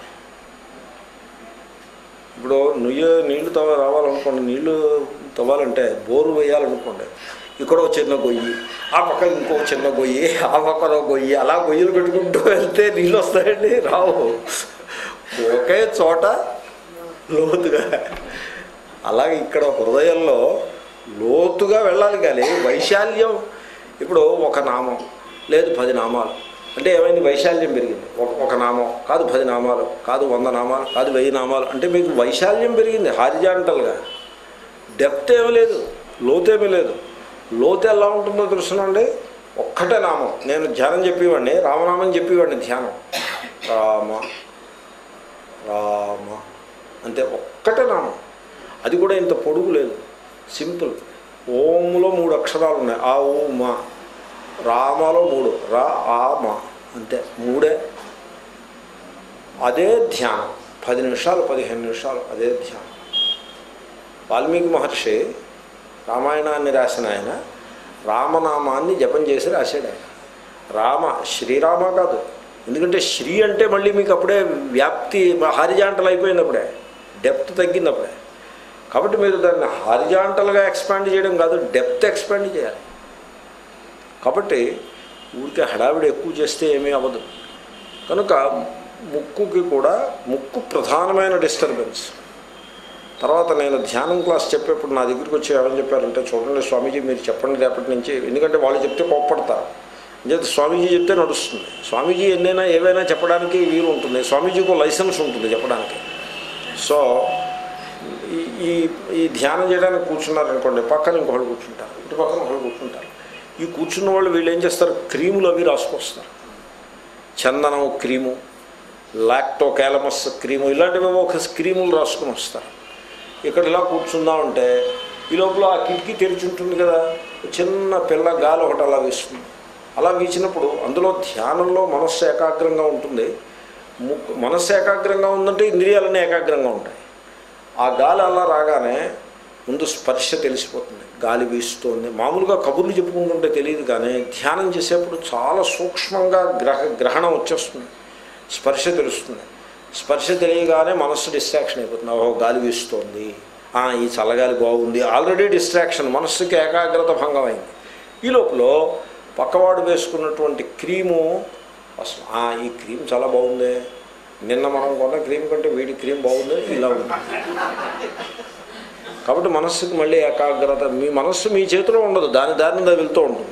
ఇప్పుడు నుయ్య నీళ్లు తవ్వ రావాలనుకోండి నీళ్లు తవ్వాలంటే బోరు వేయాలనుకోండి ఇక్కడ ఒక చిన్న గొయ్యి ఆ పక్క ఇంకో చిన్న గొయ్యి ఆ పక్కన ఒక గొయ్యి అలా గొయ్యలు పెట్టుకుంటూ వెళ్తే నీళ్ళు వస్తాయండి రావు ఒకే చోట లోతుగా అలాగే ఇక్కడ హృదయంలో లోతుగా వెళ్ళాలి కానీ వైశాల్యం ఇప్పుడు ఒక నామం లేదు పది నామాలు అంటే ఏమైంది వైశాల్యం పెరిగింది ఒక ఒక నామం కాదు పది నామాలు కాదు వంద నామాలు కాదు వెయ్యి నామాలు అంటే మీకు వైశాల్యం పెరిగింది హారిజాంటల్గా డెప్త్ ఏమీ లేదు లోతేమీ లేదు లోతు ఎలా ఉంటుందో తెలుసునండి ఒక్కటే నామం నేను ధ్యానం చెప్పేవాడిని రామనామం చెప్పేవాడిని ధ్యానం రామ రామ అంతే ఒక్కటే నామం అది కూడా ఇంత పొడుగు లేదు సింపుల్ ఓములో మూడు అక్షరాలు ఉన్నాయి ఆ ఓ మా రామలో మూడు రా ఆ మా అంతే మూడే అదే ధ్యానం పది నిమిషాలు పదిహేను నిమిషాలు అదే ధ్యానం వాల్మీకి మహర్షి రామాయణాన్ని రాసిన ఆయన రామనామాన్ని జపం చేసి రాశాడు ఆయన రామ శ్రీరామ కాదు ఎందుకంటే శ్రీ అంటే మళ్ళీ మీకు అప్పుడే వ్యాప్తి హారిజాంటల్ అయిపోయినప్పుడే డెప్త్ తగ్గినప్పుడే కాబట్టి మీరు దాన్ని హారిజాంటల్గా ఎక్స్పాండ్ చేయడం కాదు డెప్త్ ఎక్స్పాండ్ చేయాలి కాబట్టి ఊరికే హడావిడి ఎక్కువ చేస్తే ఏమీ అవ్వదు కనుక ముక్కుకి కూడా ముక్కు ప్రధానమైన డిస్టర్బెన్స్ తర్వాత నేను ధ్యానం క్లాస్ చెప్పేప్పుడు నా దగ్గరికి వచ్చి ఏమని చెప్పారంటే చూడండి స్వామీజీ మీరు చెప్పండి రేపటి నుంచి ఎందుకంటే వాళ్ళు చెప్తే కోప్పడతారు అంచేత స్వామీజీ చెప్తే నడుస్తుంది స్వామీజీ ఎన్నైనా ఏవైనా చెప్పడానికి వీలు ఉంటుంది స్వామీజీకి లైసెన్స్ ఉంటుంది చెప్పడానికి సో ఈ ఈ ఈ ధ్యానం చేయడానికి కూర్చున్నారనుకోండి పక్కన ఇంకొకళ్ళు కూర్చుంటారు ఇటు పక్కన ఒకళ్ళు కూర్చుంటారు ఈ కూర్చున్న వాళ్ళు వీళ్ళు ఏం చేస్తారు క్రీములు అవి రాసుకొస్తారు చందనం క్రీము లాక్టో క్యాలమస్ క్రీము ఇలాంటివి ఒక క్రీములు రాసుకుని వస్తారు ఇక్కడ ఇలా కూర్చుందామంటే ఈ లోపల ఆ కిటికీ తెరిచి ఉంటుంది కదా చిన్న పిల్ల గాలి ఒకటి అలా వీస్తుంది అలా వీచినప్పుడు అందులో ధ్యానంలో మనస్సు ఏకాగ్రంగా ఉంటుంది ముక్కు మనస్సు ఏకాగ్రంగా ఉందంటే ఇంద్రియాలన్నీ ఏకాగ్రంగా ఉంటాయి ఆ గాలి అలా రాగానే ముందు స్పర్శ తెలిసిపోతుంది గాలి వీస్తోంది మామూలుగా కబుర్లు చెప్పుకుంటుంటే తెలియదు కానీ ధ్యానం చేసేప్పుడు చాలా సూక్ష్మంగా గ్రహ గ్రహణం వచ్చేస్తుంది స్పర్శ తెలుస్తుంది స్పర్శ తెలియగానే మనస్సు డిస్ట్రాక్షన్ అయిపోతుంది ఓహో గాలి వీస్తోంది ఆ, ఈ చల్లగాలి బాగుంది ఆల్రెడీ డిస్ట్రాక్షన్ మనస్సుకి ఏకాగ్రత భంగం అయింది ఈ లోపల పక్కవాడు వేసుకున్నటువంటి క్రీము అసలు ఆ, ఈ క్రీమ్ చాలా బాగుంది నిన్న మనం కొన్న క్రీమ్ కంటే వీడి క్రీమ్ బాగుంది ఇలా ఉంటుంది కాబట్టి మనస్సుకి మళ్ళీ ఏకాగ్రత మీ మనస్సు మీ చేతిలో ఉండదు దాని దారిని అది వెళ్తూ ఉంటుంది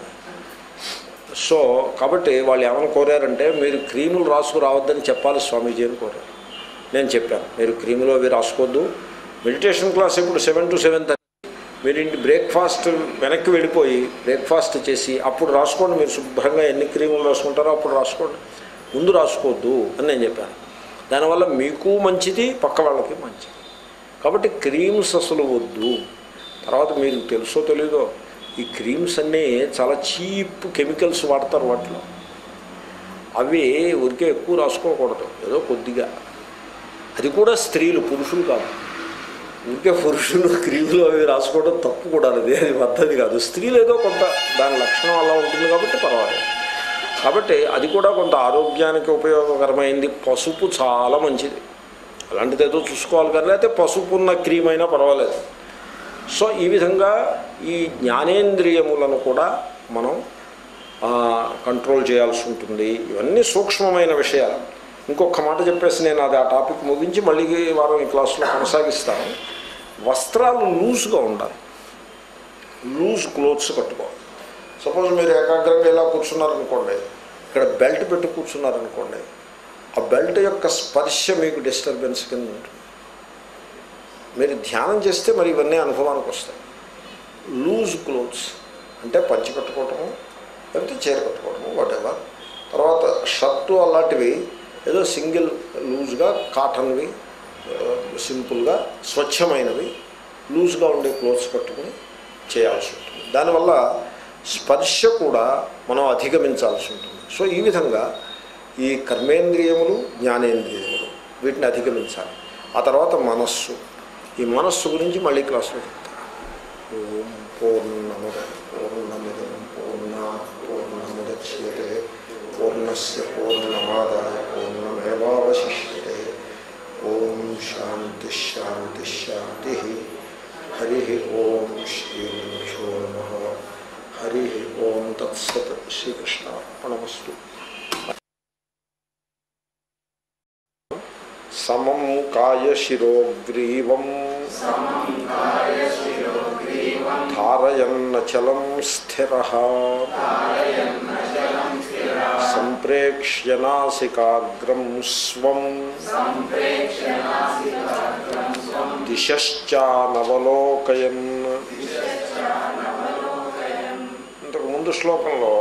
సో కాబట్టి వాళ్ళు ఏమైనా కోరారంటే మీరు క్రీములు రాసుకు రావద్దని చెప్పాలి స్వామీజీ అని కోరారు నేను చెప్పాను మీరు క్రీములు అవి రాసుకోవద్దు మెడిటేషన్ క్లాస్ ఇప్పుడు సెవెన్ టు సెవెన్ థర్టీ మీరు ఇంటి బ్రేక్ఫాస్ట్ వెనక్కి వెళ్ళిపోయి బ్రేక్ఫాస్ట్ చేసి అప్పుడు రాసుకోండి మీరు శుభ్రంగా ఎన్ని క్రీములు రాసుకుంటారో అప్పుడు రాసుకోండి ముందు రాసుకోవద్దు అని నేను చెప్పాను దానివల్ల మీకు మంచిది పక్క వాళ్ళకి మంచిది కాబట్టి క్రీమ్స్ అసలు వద్దు తర్వాత మీకు తెలుసో తెలీదో ఈ క్రీమ్స్ అన్నీ చాలా చీప్ కెమికల్స్ వాడతారు వాటిలో అవి ఊరికే ఎక్కువ రాసుకోకూడదు ఏదో కొద్దిగా అది కూడా స్త్రీలు పురుషులు కాదు ఊరికే పురుషులు క్రీములు అవి రాసుకోవడం తప్పు కూడా అది అది పద్ధతి కాదు స్త్రీలు ఏదో కొంత దాని లక్షణం అలా ఉంటుంది కాబట్టి పర్వాలేదు కాబట్టి అది కూడా కొంత ఆరోగ్యానికి ఉపయోగకరమైంది పసుపు చాలా మంచిది అలాంటిది ఏదో చూసుకోవాలి కానీ లేకపోతే పసుపు ఉన్న క్రీమ్ అయినా పర్వాలేదు సో ఈ విధంగా ఈ జ్ఞానేంద్రియములను కూడా మనం ఆ, కంట్రోల్ చేయాల్సి ఉంటుంది ఇవన్నీ సూక్ష్మమైన విషయాలు ఇంకొక మాట చెప్పేసి నేను అది ఆ టాపిక్ ముగించి మళ్ళీ ఈ వారం ఈ క్లాస్లో కొనసాగిస్తాను వస్త్రాలు లూజ్గా ఉండాలి లూజ్ క్లోత్స్ కట్టుకోవాలి సపోజ్ మీరు ఏకాగ్రంగా ఇలా కూర్చున్నారనుకోండి ఇక్కడ బెల్ట్ పెట్టి కూర్చున్నారనుకోండి ఆ బెల్ట్ యొక్క స్పర్శ మీకు డిస్టర్బెన్స్ కింద ఉంటుంది మీరు ధ్యానం చేస్తే మరి ఇవన్నీ అనుభవానికి వస్తాయి లూజ్ క్లోత్స్ అంటే పంచి కట్టుకోవటము లేకపోతే చీర కట్టుకోవటము వాటెవర్ తర్వాత షర్టు అలాంటివి ఏదో సింగిల్ లూజ్గా కాటన్వి ఆ, సింపుల్గా స్వచ్ఛమైనవి లూజ్గా ఉండే క్లోత్స్ కట్టుకుని చేయాల్సి ఉంటుంది దానివల్ల స్పర్శ కూడా మనం అధిగమించాల్సి ఉంటుంది సో ఈ విధంగా ఈ కర్మేంద్రియములు జ్ఞానేంద్రియములు వీటిని అధిగమించాలి ఆ తర్వాత మనస్సు ఈ మనస్సు గురించి మళ్ళీ క్లాస్లో చెప్తాను ఓం పూర్ణముద పూర్ణమిదం పూర్ణ పూర్ణముద్యతే పూర్ణస్ పూర్ణమాదాయ పూర్ణమేవాశిష్యతే ఓం శాంతి శాంతి శాంతి హరి ఓం శ్రీ గురుభ్యో నమ హరి ఓం తత్సత్ శ్రీకృష్ణార్పణమస్తు సమం కాయశిరోగ్రీవం ధారయన్నచలం స్థిర సంప్రేక్ష్య నాసికాగ్రం స్వం దిశ్చానవలోకయన్ ఇంతకు ముందు శ్లోకంలో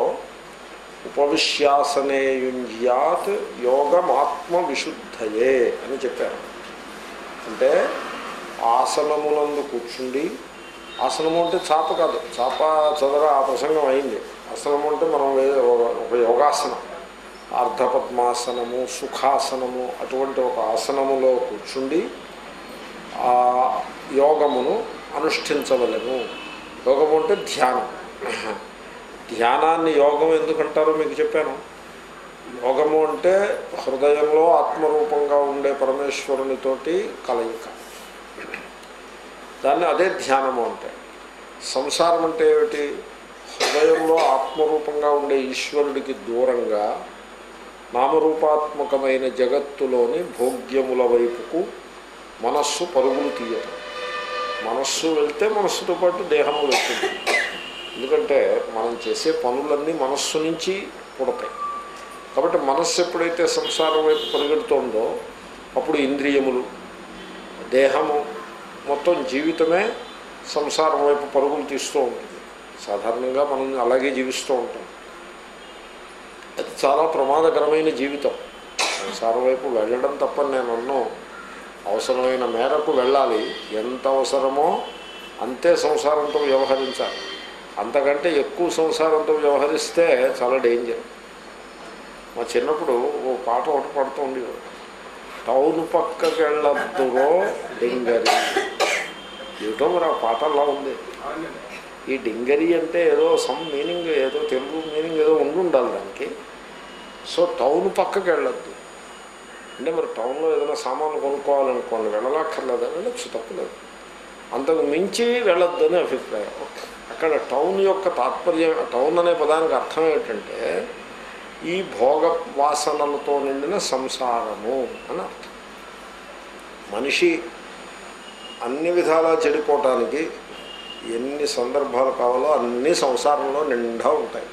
ఉపవిశ్యాసనేయుంజ్యాత్ యోగమాత్మ విశుద్ధయే అని చెప్పారు అంటే ఆసనములందు కూర్చుండి ఆసనము అంటే చాప కాదు చాప చదర ఆ ప్రసంగం అయింది ఆసనము అంటే మనం వే- ఒక- ఒక యోగాసనం అర్ధపద్మాసనము సుఖాసనము అటువంటి ఒక ఆసనములో కూర్చుండి ఆ యోగమును అనుష్ఠించవలెను యోగము అంటే ధ్యానం ధ్యానాన్ని యోగం ఎందుకంటారో మీకు చెప్పాను యోగము అంటే హృదయంలో ఆత్మరూపంగా ఉండే పరమేశ్వరునితోటి కలయిక దాన్ని అదే ధ్యానము అంటే సంసారం అంటే ఏమిటి హృదయంలో ఆత్మరూపంగా ఉండే ఈశ్వరుడికి దూరంగా నామరూపాత్మకమైన జగత్తులోని భోగ్యముల వైపుకు మనస్సు పరుగులు తీయటం మనస్సు వెళ్తే మనస్సుతో పాటు దేహము వెళ్తుంది ఎందుకంటే మనం చేసే పనులన్నీ మనస్సు నుంచి పుడతాయి కాబట్టి మనస్సు ఎప్పుడైతే సంసారం వైపు పరిగెడుతోందో అప్పుడు ఇంద్రియములు దేహము మొత్తం జీవితమే సంసారం వైపు పరుగులు తీస్తూ ఉంటుంది సాధారణంగా మనం అలాగే జీవిస్తూ ఉంటాం అది చాలా ప్రమాదకరమైన జీవితం సంసారం వైపు వెళ్ళడం తప్పని నేను అన్నాను అవసరమైన మేరకు వెళ్ళాలి ఎంత అవసరమో అంతే సంసారంతో వ్యవహరించాలి అంతకంటే ఎక్కువ సంసారంతో వ్యవహరిస్తే చాలా డేంజర్ మా చిన్నప్పుడు ఓ పాట ఒకటి పడుతూ ఉండేవాడు టౌన్ పక్కకి వెళ్ళద్దురో డింగరి ఏమిటో మరి ఆ పాట అలా ఉంది ఈ డింగరి అంటే ఏదో సమ్ మీనింగ్ ఏదో తెలుగు మీనింగ్ ఏదో ఉండి ఉండాలి దానికి సో టౌన్ పక్కకి వెళ్ళొద్దు అంటే మరి టౌన్లో ఏదైనా సామాన్లు కొనుక్కోవాలనుకోండి వెళ్ళనక్కర్లేదా వెళ్ళొచ్చు తప్పులేదు అంతకు మించి వెళ్ళొద్దని అభిప్రాయం అక్కడ టౌన్ యొక్క తాత్పర్యం టౌన్ అనే పదానికి అర్థం ఏంటంటే ఈ భోగ వాసనలతో నిండిన సంసారము అని అర్థం మనిషి అన్ని విధాలా చెడిపోవటానికి ఎన్ని సందర్భాలు కావాలో అన్ని సంసారంలో నిండా ఉంటాయి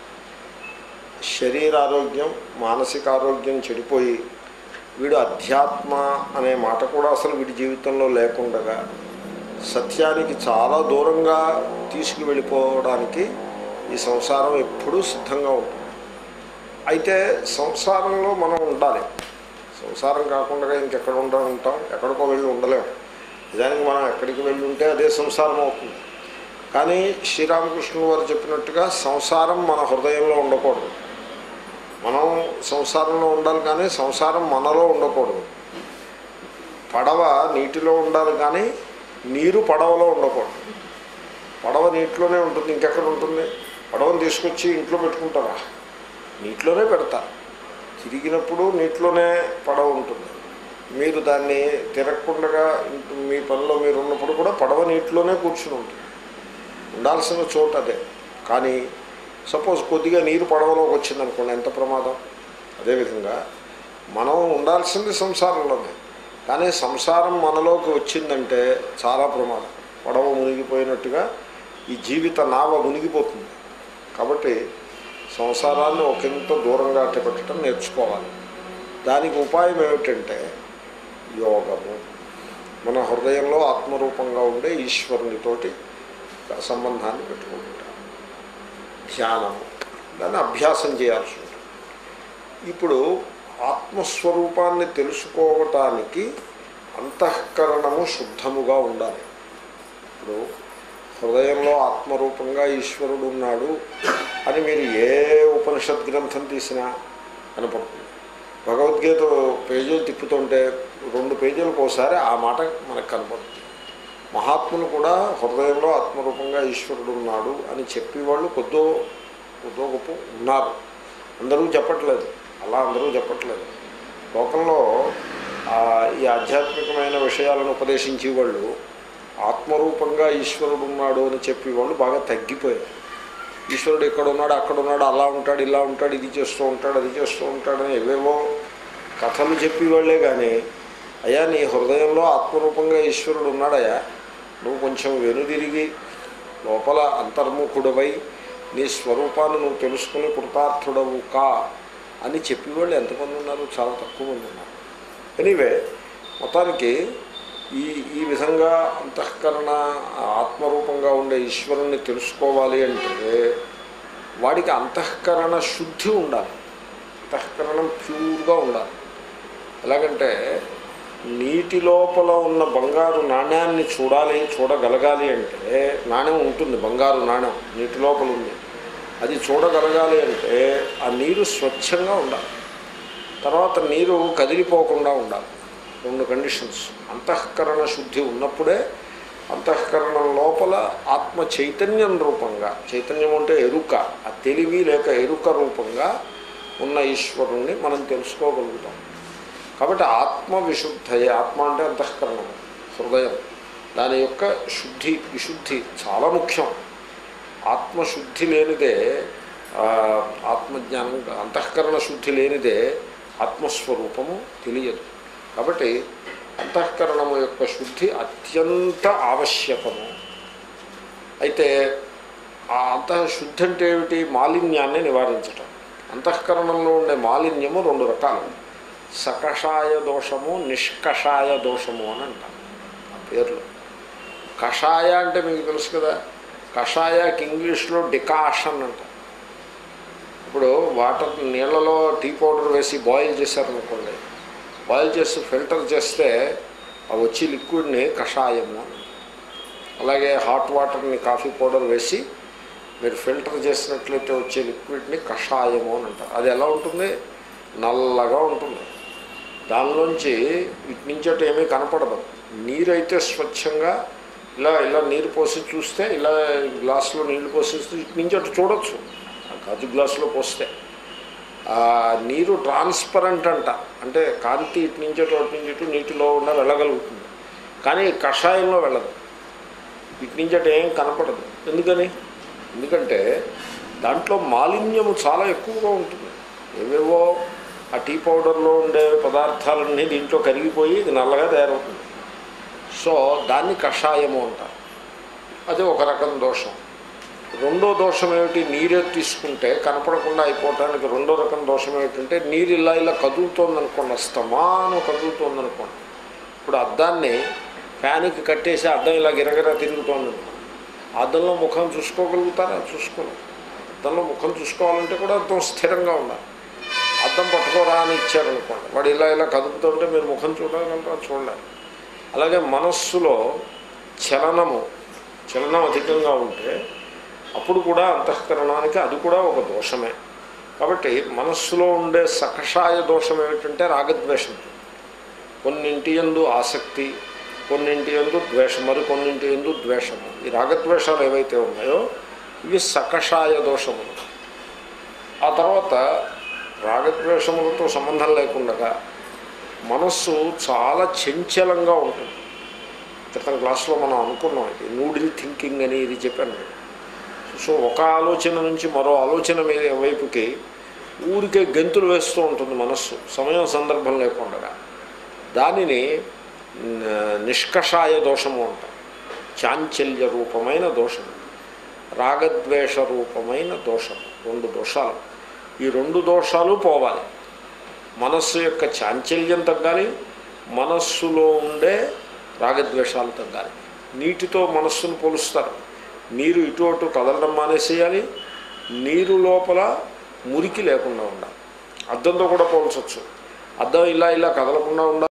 శరీర ఆరోగ్యం మానసిక ఆరోగ్యం చెడిపోయి వీడు అధ్యాత్మ అనే మాట కూడా అసలు వీడి జీవితంలో లేకుండగా సత్యానికి చాలా దూరంగా తీసుకువెళ్ళిపోవడానికి ఈ సంసారం ఎప్పుడూ సిద్ధంగా ఉంటుంది అయితే సంసారంలో మనం ఉండాలి సంసారం కాకుండా ఇంకెక్కడ ఉండ ఉంటాం ఎక్కడికో వెళ్ళి ఉండలేం నిజానికి మనం ఎక్కడికి వెళ్ళి ఉంటే అదే సంసారం అవుతుంది కానీ శ్రీరామకృష్ణుడు వారు చెప్పినట్టుగా సంసారం మన హృదయంలో ఉండకూడదు మనం సంసారంలో ఉండాలి కానీ సంసారం మనలో ఉండకూడదు పడవ నీటిలో ఉండాలి కానీ నీరు పడవలో ఉండకూడదు పడవ నీటిలోనే ఉంటుంది ఇంకెక్కడ ఉంటుంది పడవను తీసుకొచ్చి ఇంట్లో పెట్టుకుంటారా నీటిలోనే పెడతారు తిరిగినప్పుడు నీటిలోనే పడవ ఉంటుంది మీరు దాన్ని తిరగకుండా మీ పనిలో మీరు ఉన్నప్పుడు కూడా పడవ నీటిలోనే కూర్చుని ఉంటుంది ఉండాల్సిన చోటు అదే కానీ సపోజ్ కొద్దిగా నీరు పడవలోకి వచ్చిందనుకోండి ఎంత ప్రమాదం అదేవిధంగా మనం ఉండాల్సింది సంసారంలోనే కానీ సంసారం మనలోకి వచ్చిందంటే చాలా ప్రమాదం పడవ మునిగిపోయినట్టుగా ఈ జీవిత నావ మునిగిపోతుంది కాబట్టి సంసారాన్ని ఒకంత దూరంగా అట్టపెట్టడం నేర్చుకోవాలి దానికి ఉపాయం ఏమిటంటే యోగము మన హృదయంలో ఆత్మరూపంగా ఉండే ఈశ్వరునితోటి సంబంధాన్ని పెట్టుకుంటాం ధ్యానము దాన్ని అభ్యాసం చేయాల్సి ఉంటుంది ఇప్పుడు ఆత్మస్వరూపాన్ని తెలుసుకోవటానికి అంతఃకరణము శుద్ధముగా ఉండాలి ఇప్పుడు హృదయంలో ఆత్మరూపంగా ఈశ్వరుడు ఉన్నాడు అని మీరు ఏ ఉపనిషత్ గ్రంథం తీసినా కనపడుతుంది భగవద్గీత పేజీలు తిప్పుతుంటే రెండు పేజీలకు ఒకసారి ఆ మాట మనకు కనపడుతుంది మహాత్ములు కూడా హృదయంలో ఆత్మరూపంగా ఈశ్వరుడు ఉన్నాడు అని చెప్పేవాళ్ళు కొద్దో కొద్దో గొప్ప ఉన్నారు అందరూ చెప్పట్లేదు అలా అందరూ చెప్పట్లేదు లోకంలో ఈ ఆధ్యాత్మికమైన విషయాలను ఉపదేశించే వాళ్ళు ఆత్మరూపంగా ఈశ్వరుడు ఉన్నాడు అని చెప్పేవాళ్ళు బాగా తగ్గిపోయారు ఈశ్వరుడు ఇక్కడ ఉన్నాడు అక్కడ ఉన్నాడు అలా ఉంటాడు ఇలా ఉంటాడు ఇది చేస్తూ ఉంటాడు అది చేస్తూ ఉంటాడు అని ఏవేవో కథలు చెప్పేవాళ్లే కానీ అయ్యా నీ హృదయంలో ఆత్మరూపంగా ఈశ్వరుడు ఉన్నాడయ్యా నువ్వు కొంచెం వెనుదిరిగి లోపల అంతర్ముఖుడవై నీ స్వరూపాన్ని నువ్వు తెలుసుకుని కృతార్థుడవు కా అని చెప్పేవాళ్ళు ఎంతమంది ఉన్నారు చాలా తక్కువ మంది ఉన్నారు ఎనీవే మొత్తానికి ఈ ఈ విధంగా అంతఃకరణ ఆత్మరూపంగా ఉండే ఈశ్వరుణ్ణి తెలుసుకోవాలి అంటే వాడికి అంతఃకరణ శుద్ధి ఉండాలి అంతఃకరణం ప్యూర్గా ఉండాలి ఎలాగంటే నీటి లోపల ఉన్న బంగారు నాణ్యాన్ని చూడాలి చూడగలగాలి అంటే నాణ్యం ఉంటుంది బంగారు నాణ్యం నీటి లోపల ఉంది అది చూడగలగాలి అంటే ఆ నీరు స్వచ్ఛంగా ఉండాలి తర్వాత నీరు కదిలిపోకుండా ఉండాలి రెండు కండిషన్స్ అంతఃకరణ శుద్ధి ఉన్నప్పుడే అంతఃకరణం లోపల ఆత్మ చైతన్యం రూపంగా చైతన్యం అంటే ఎరుక ఆ తెలివి లేక ఎరుక రూపంగా ఉన్న ఈశ్వరుణ్ణి మనం తెలుసుకోగలుగుతాం కాబట్టి ఆత్మ విశుద్ధయే ఆత్మ అంటే అంతఃకరణం హృదయం దాని యొక్క శుద్ధి విశుద్ధి చాలా ముఖ్యం ఆత్మశుద్ధి లేనిదే ఆత్మజ్ఞానం అంతఃకరణ శుద్ధి లేనిదే ఆత్మస్వరూపము తెలియదు కాబట్టి అంతఃకరణము యొక్క శుద్ధి అత్యంత ఆవశ్యకము అయితే ఆ అంతః శుద్ధి అంటే ఏమిటి మాలిన్యాన్ని నివారించటం అంతఃకరణంలో ఉండే మాలిన్యము రెండు రకాలు సకషాయ దోషము నిష్కషాయ దోషము అని అంటారు ఆ పేర్లు కషాయ అంటే మీకు తెలుసు కదా కషాయకి ఇంగ్లీష్లో డికాషన్ అంటారు ఇప్పుడు వాటర్ నీళ్ళలో టీ పౌడర్ వేసి బాయిల్ చేశారనుకోండి బాయిల్ చేసి ఫిల్టర్ చేస్తే ఆ వచ్చి లిక్విడ్ని కషాయము అని అలాగే హాట్ వాటర్ని కాఫీ పౌడర్ వేసి మీరు ఫిల్టర్ చేసినట్లయితే వచ్చే లిక్విడ్ని కషాయము అని అంటారు అది ఎలా ఉంటుంది నల్లగా ఉంటుంది దానిలోంచి ఇటు నుంచి అటు ఏమీ కనపడదు నీరైతే స్వచ్ఛంగా ఇలా ఇలా నీరు పోసి చూస్తే ఇలా గ్లాసులో నీళ్లు పోసి ఇటు నుంచి అటు చూడొచ్చు ఆ గాజు గ్లాసులో పోస్తే ఆ నీరు ట్రాన్స్పరెంట్ అంట అంటే కాంతి ఇటు నుంచి అటు అటు నుంచి ఇటు నీటిలో ఉన్న వెళ్ళగలుగుతుంది కానీ కషాయంలో వెళ్ళదు ఇటు నుంచి అటు ఏం కనపడదు ఎందుకని ఎందుకంటే దాంట్లో మాలిన్యము చాలా ఎక్కువగా ఉంటుంది ఏవేవో ఆ టీ పౌడర్లో ఉండే పదార్థాలన్నీ దీంట్లో కరిగిపోయి ఇది నల్లగా తయారవుతుంది సో దాన్ని కషాయము అంటారు అది ఒక రకం దోషం రెండో దోషం ఏమిటి నీరే తీసుకుంటే కనపడకుండా అయిపోవటానికి రెండో రకం దోషం ఏమిటంటే నీరు ఇలా ఇలా కదులుతోంది అనుకోండి స్తమానం కదులుతోంది అనుకోండి ఇప్పుడు అద్దాన్ని ఫ్యాన్కి కట్టేసి అద్దం ఇలా గిరగిరా తిరుగుతోంది అద్దంలో ముఖం చూసుకోగలుగుతారా చూసుకోలేదు అద్దంలో ముఖం చూసుకోవాలంటే కూడా అద్దం స్థిరంగా ఉండాలి అద్దం పట్టుకోరా అని ఇచ్చారనుకోండి వాడు ఇలా ఇలా కదుపుతుంటే మీరు ముఖం చూడగలరా చూడలేరు అలాగే మనస్సులో చలనము చలనం అధికంగా ఉంటే అప్పుడు కూడా అంతఃకరణానికి అది కూడా ఒక దోషమే కాబట్టి మనస్సులో ఉండే సకషాయ దోషం ఏమిటంటే రాగద్వేషం కొన్నింటి ఎందు ఆసక్తి కొన్నింటి ఎందు ద్వేషం మరి కొన్నింటి ఎందు ద్వేషము ఈ రాగద్వేషాలు ఏవైతే ఉన్నాయో ఇవి సకషాయ దోషములు ఆ తర్వాత రాగద్వేషములతో సంబంధం లేకుండా మనస్సు చాలా చంచలంగా ఉంటుంది క్రితం క్లాస్లో మనం అనుకున్నాం ఇది నూడిల్ థింకింగ్ అని ఇది చెప్పాను నేను సో ఒక ఆలోచన నుంచి మరో ఆలోచన మీద వైపుకి ఊరికే గెంతులు వేస్తూ ఉంటుంది మనస్సు సమయం సందర్భం లేకుండా దానిని న- నిష్కషాయ దోషము అంటారు చాంచల్య రూపమైన దోషము రాగద్వేష రూపమైన దోషం రెండు దోషాలు ఈ రెండు దోషాలు పోవాలి మనస్సు యొక్క చాంచల్యం తగ్గాలి మనస్సులో ఉండే రాగద్వేషాలు తగ్గాలి నీటితో మనస్సును పోలుస్తారు నీరు ఇటు అటు కదలడం మానేసేయాలి నీరు లోపల మురికి లేకుండా ఉండాలి అద్దంతో కూడా పోల్చవచ్చు అద్దం ఇలా ఇలా కదలకుండా ఉండాలి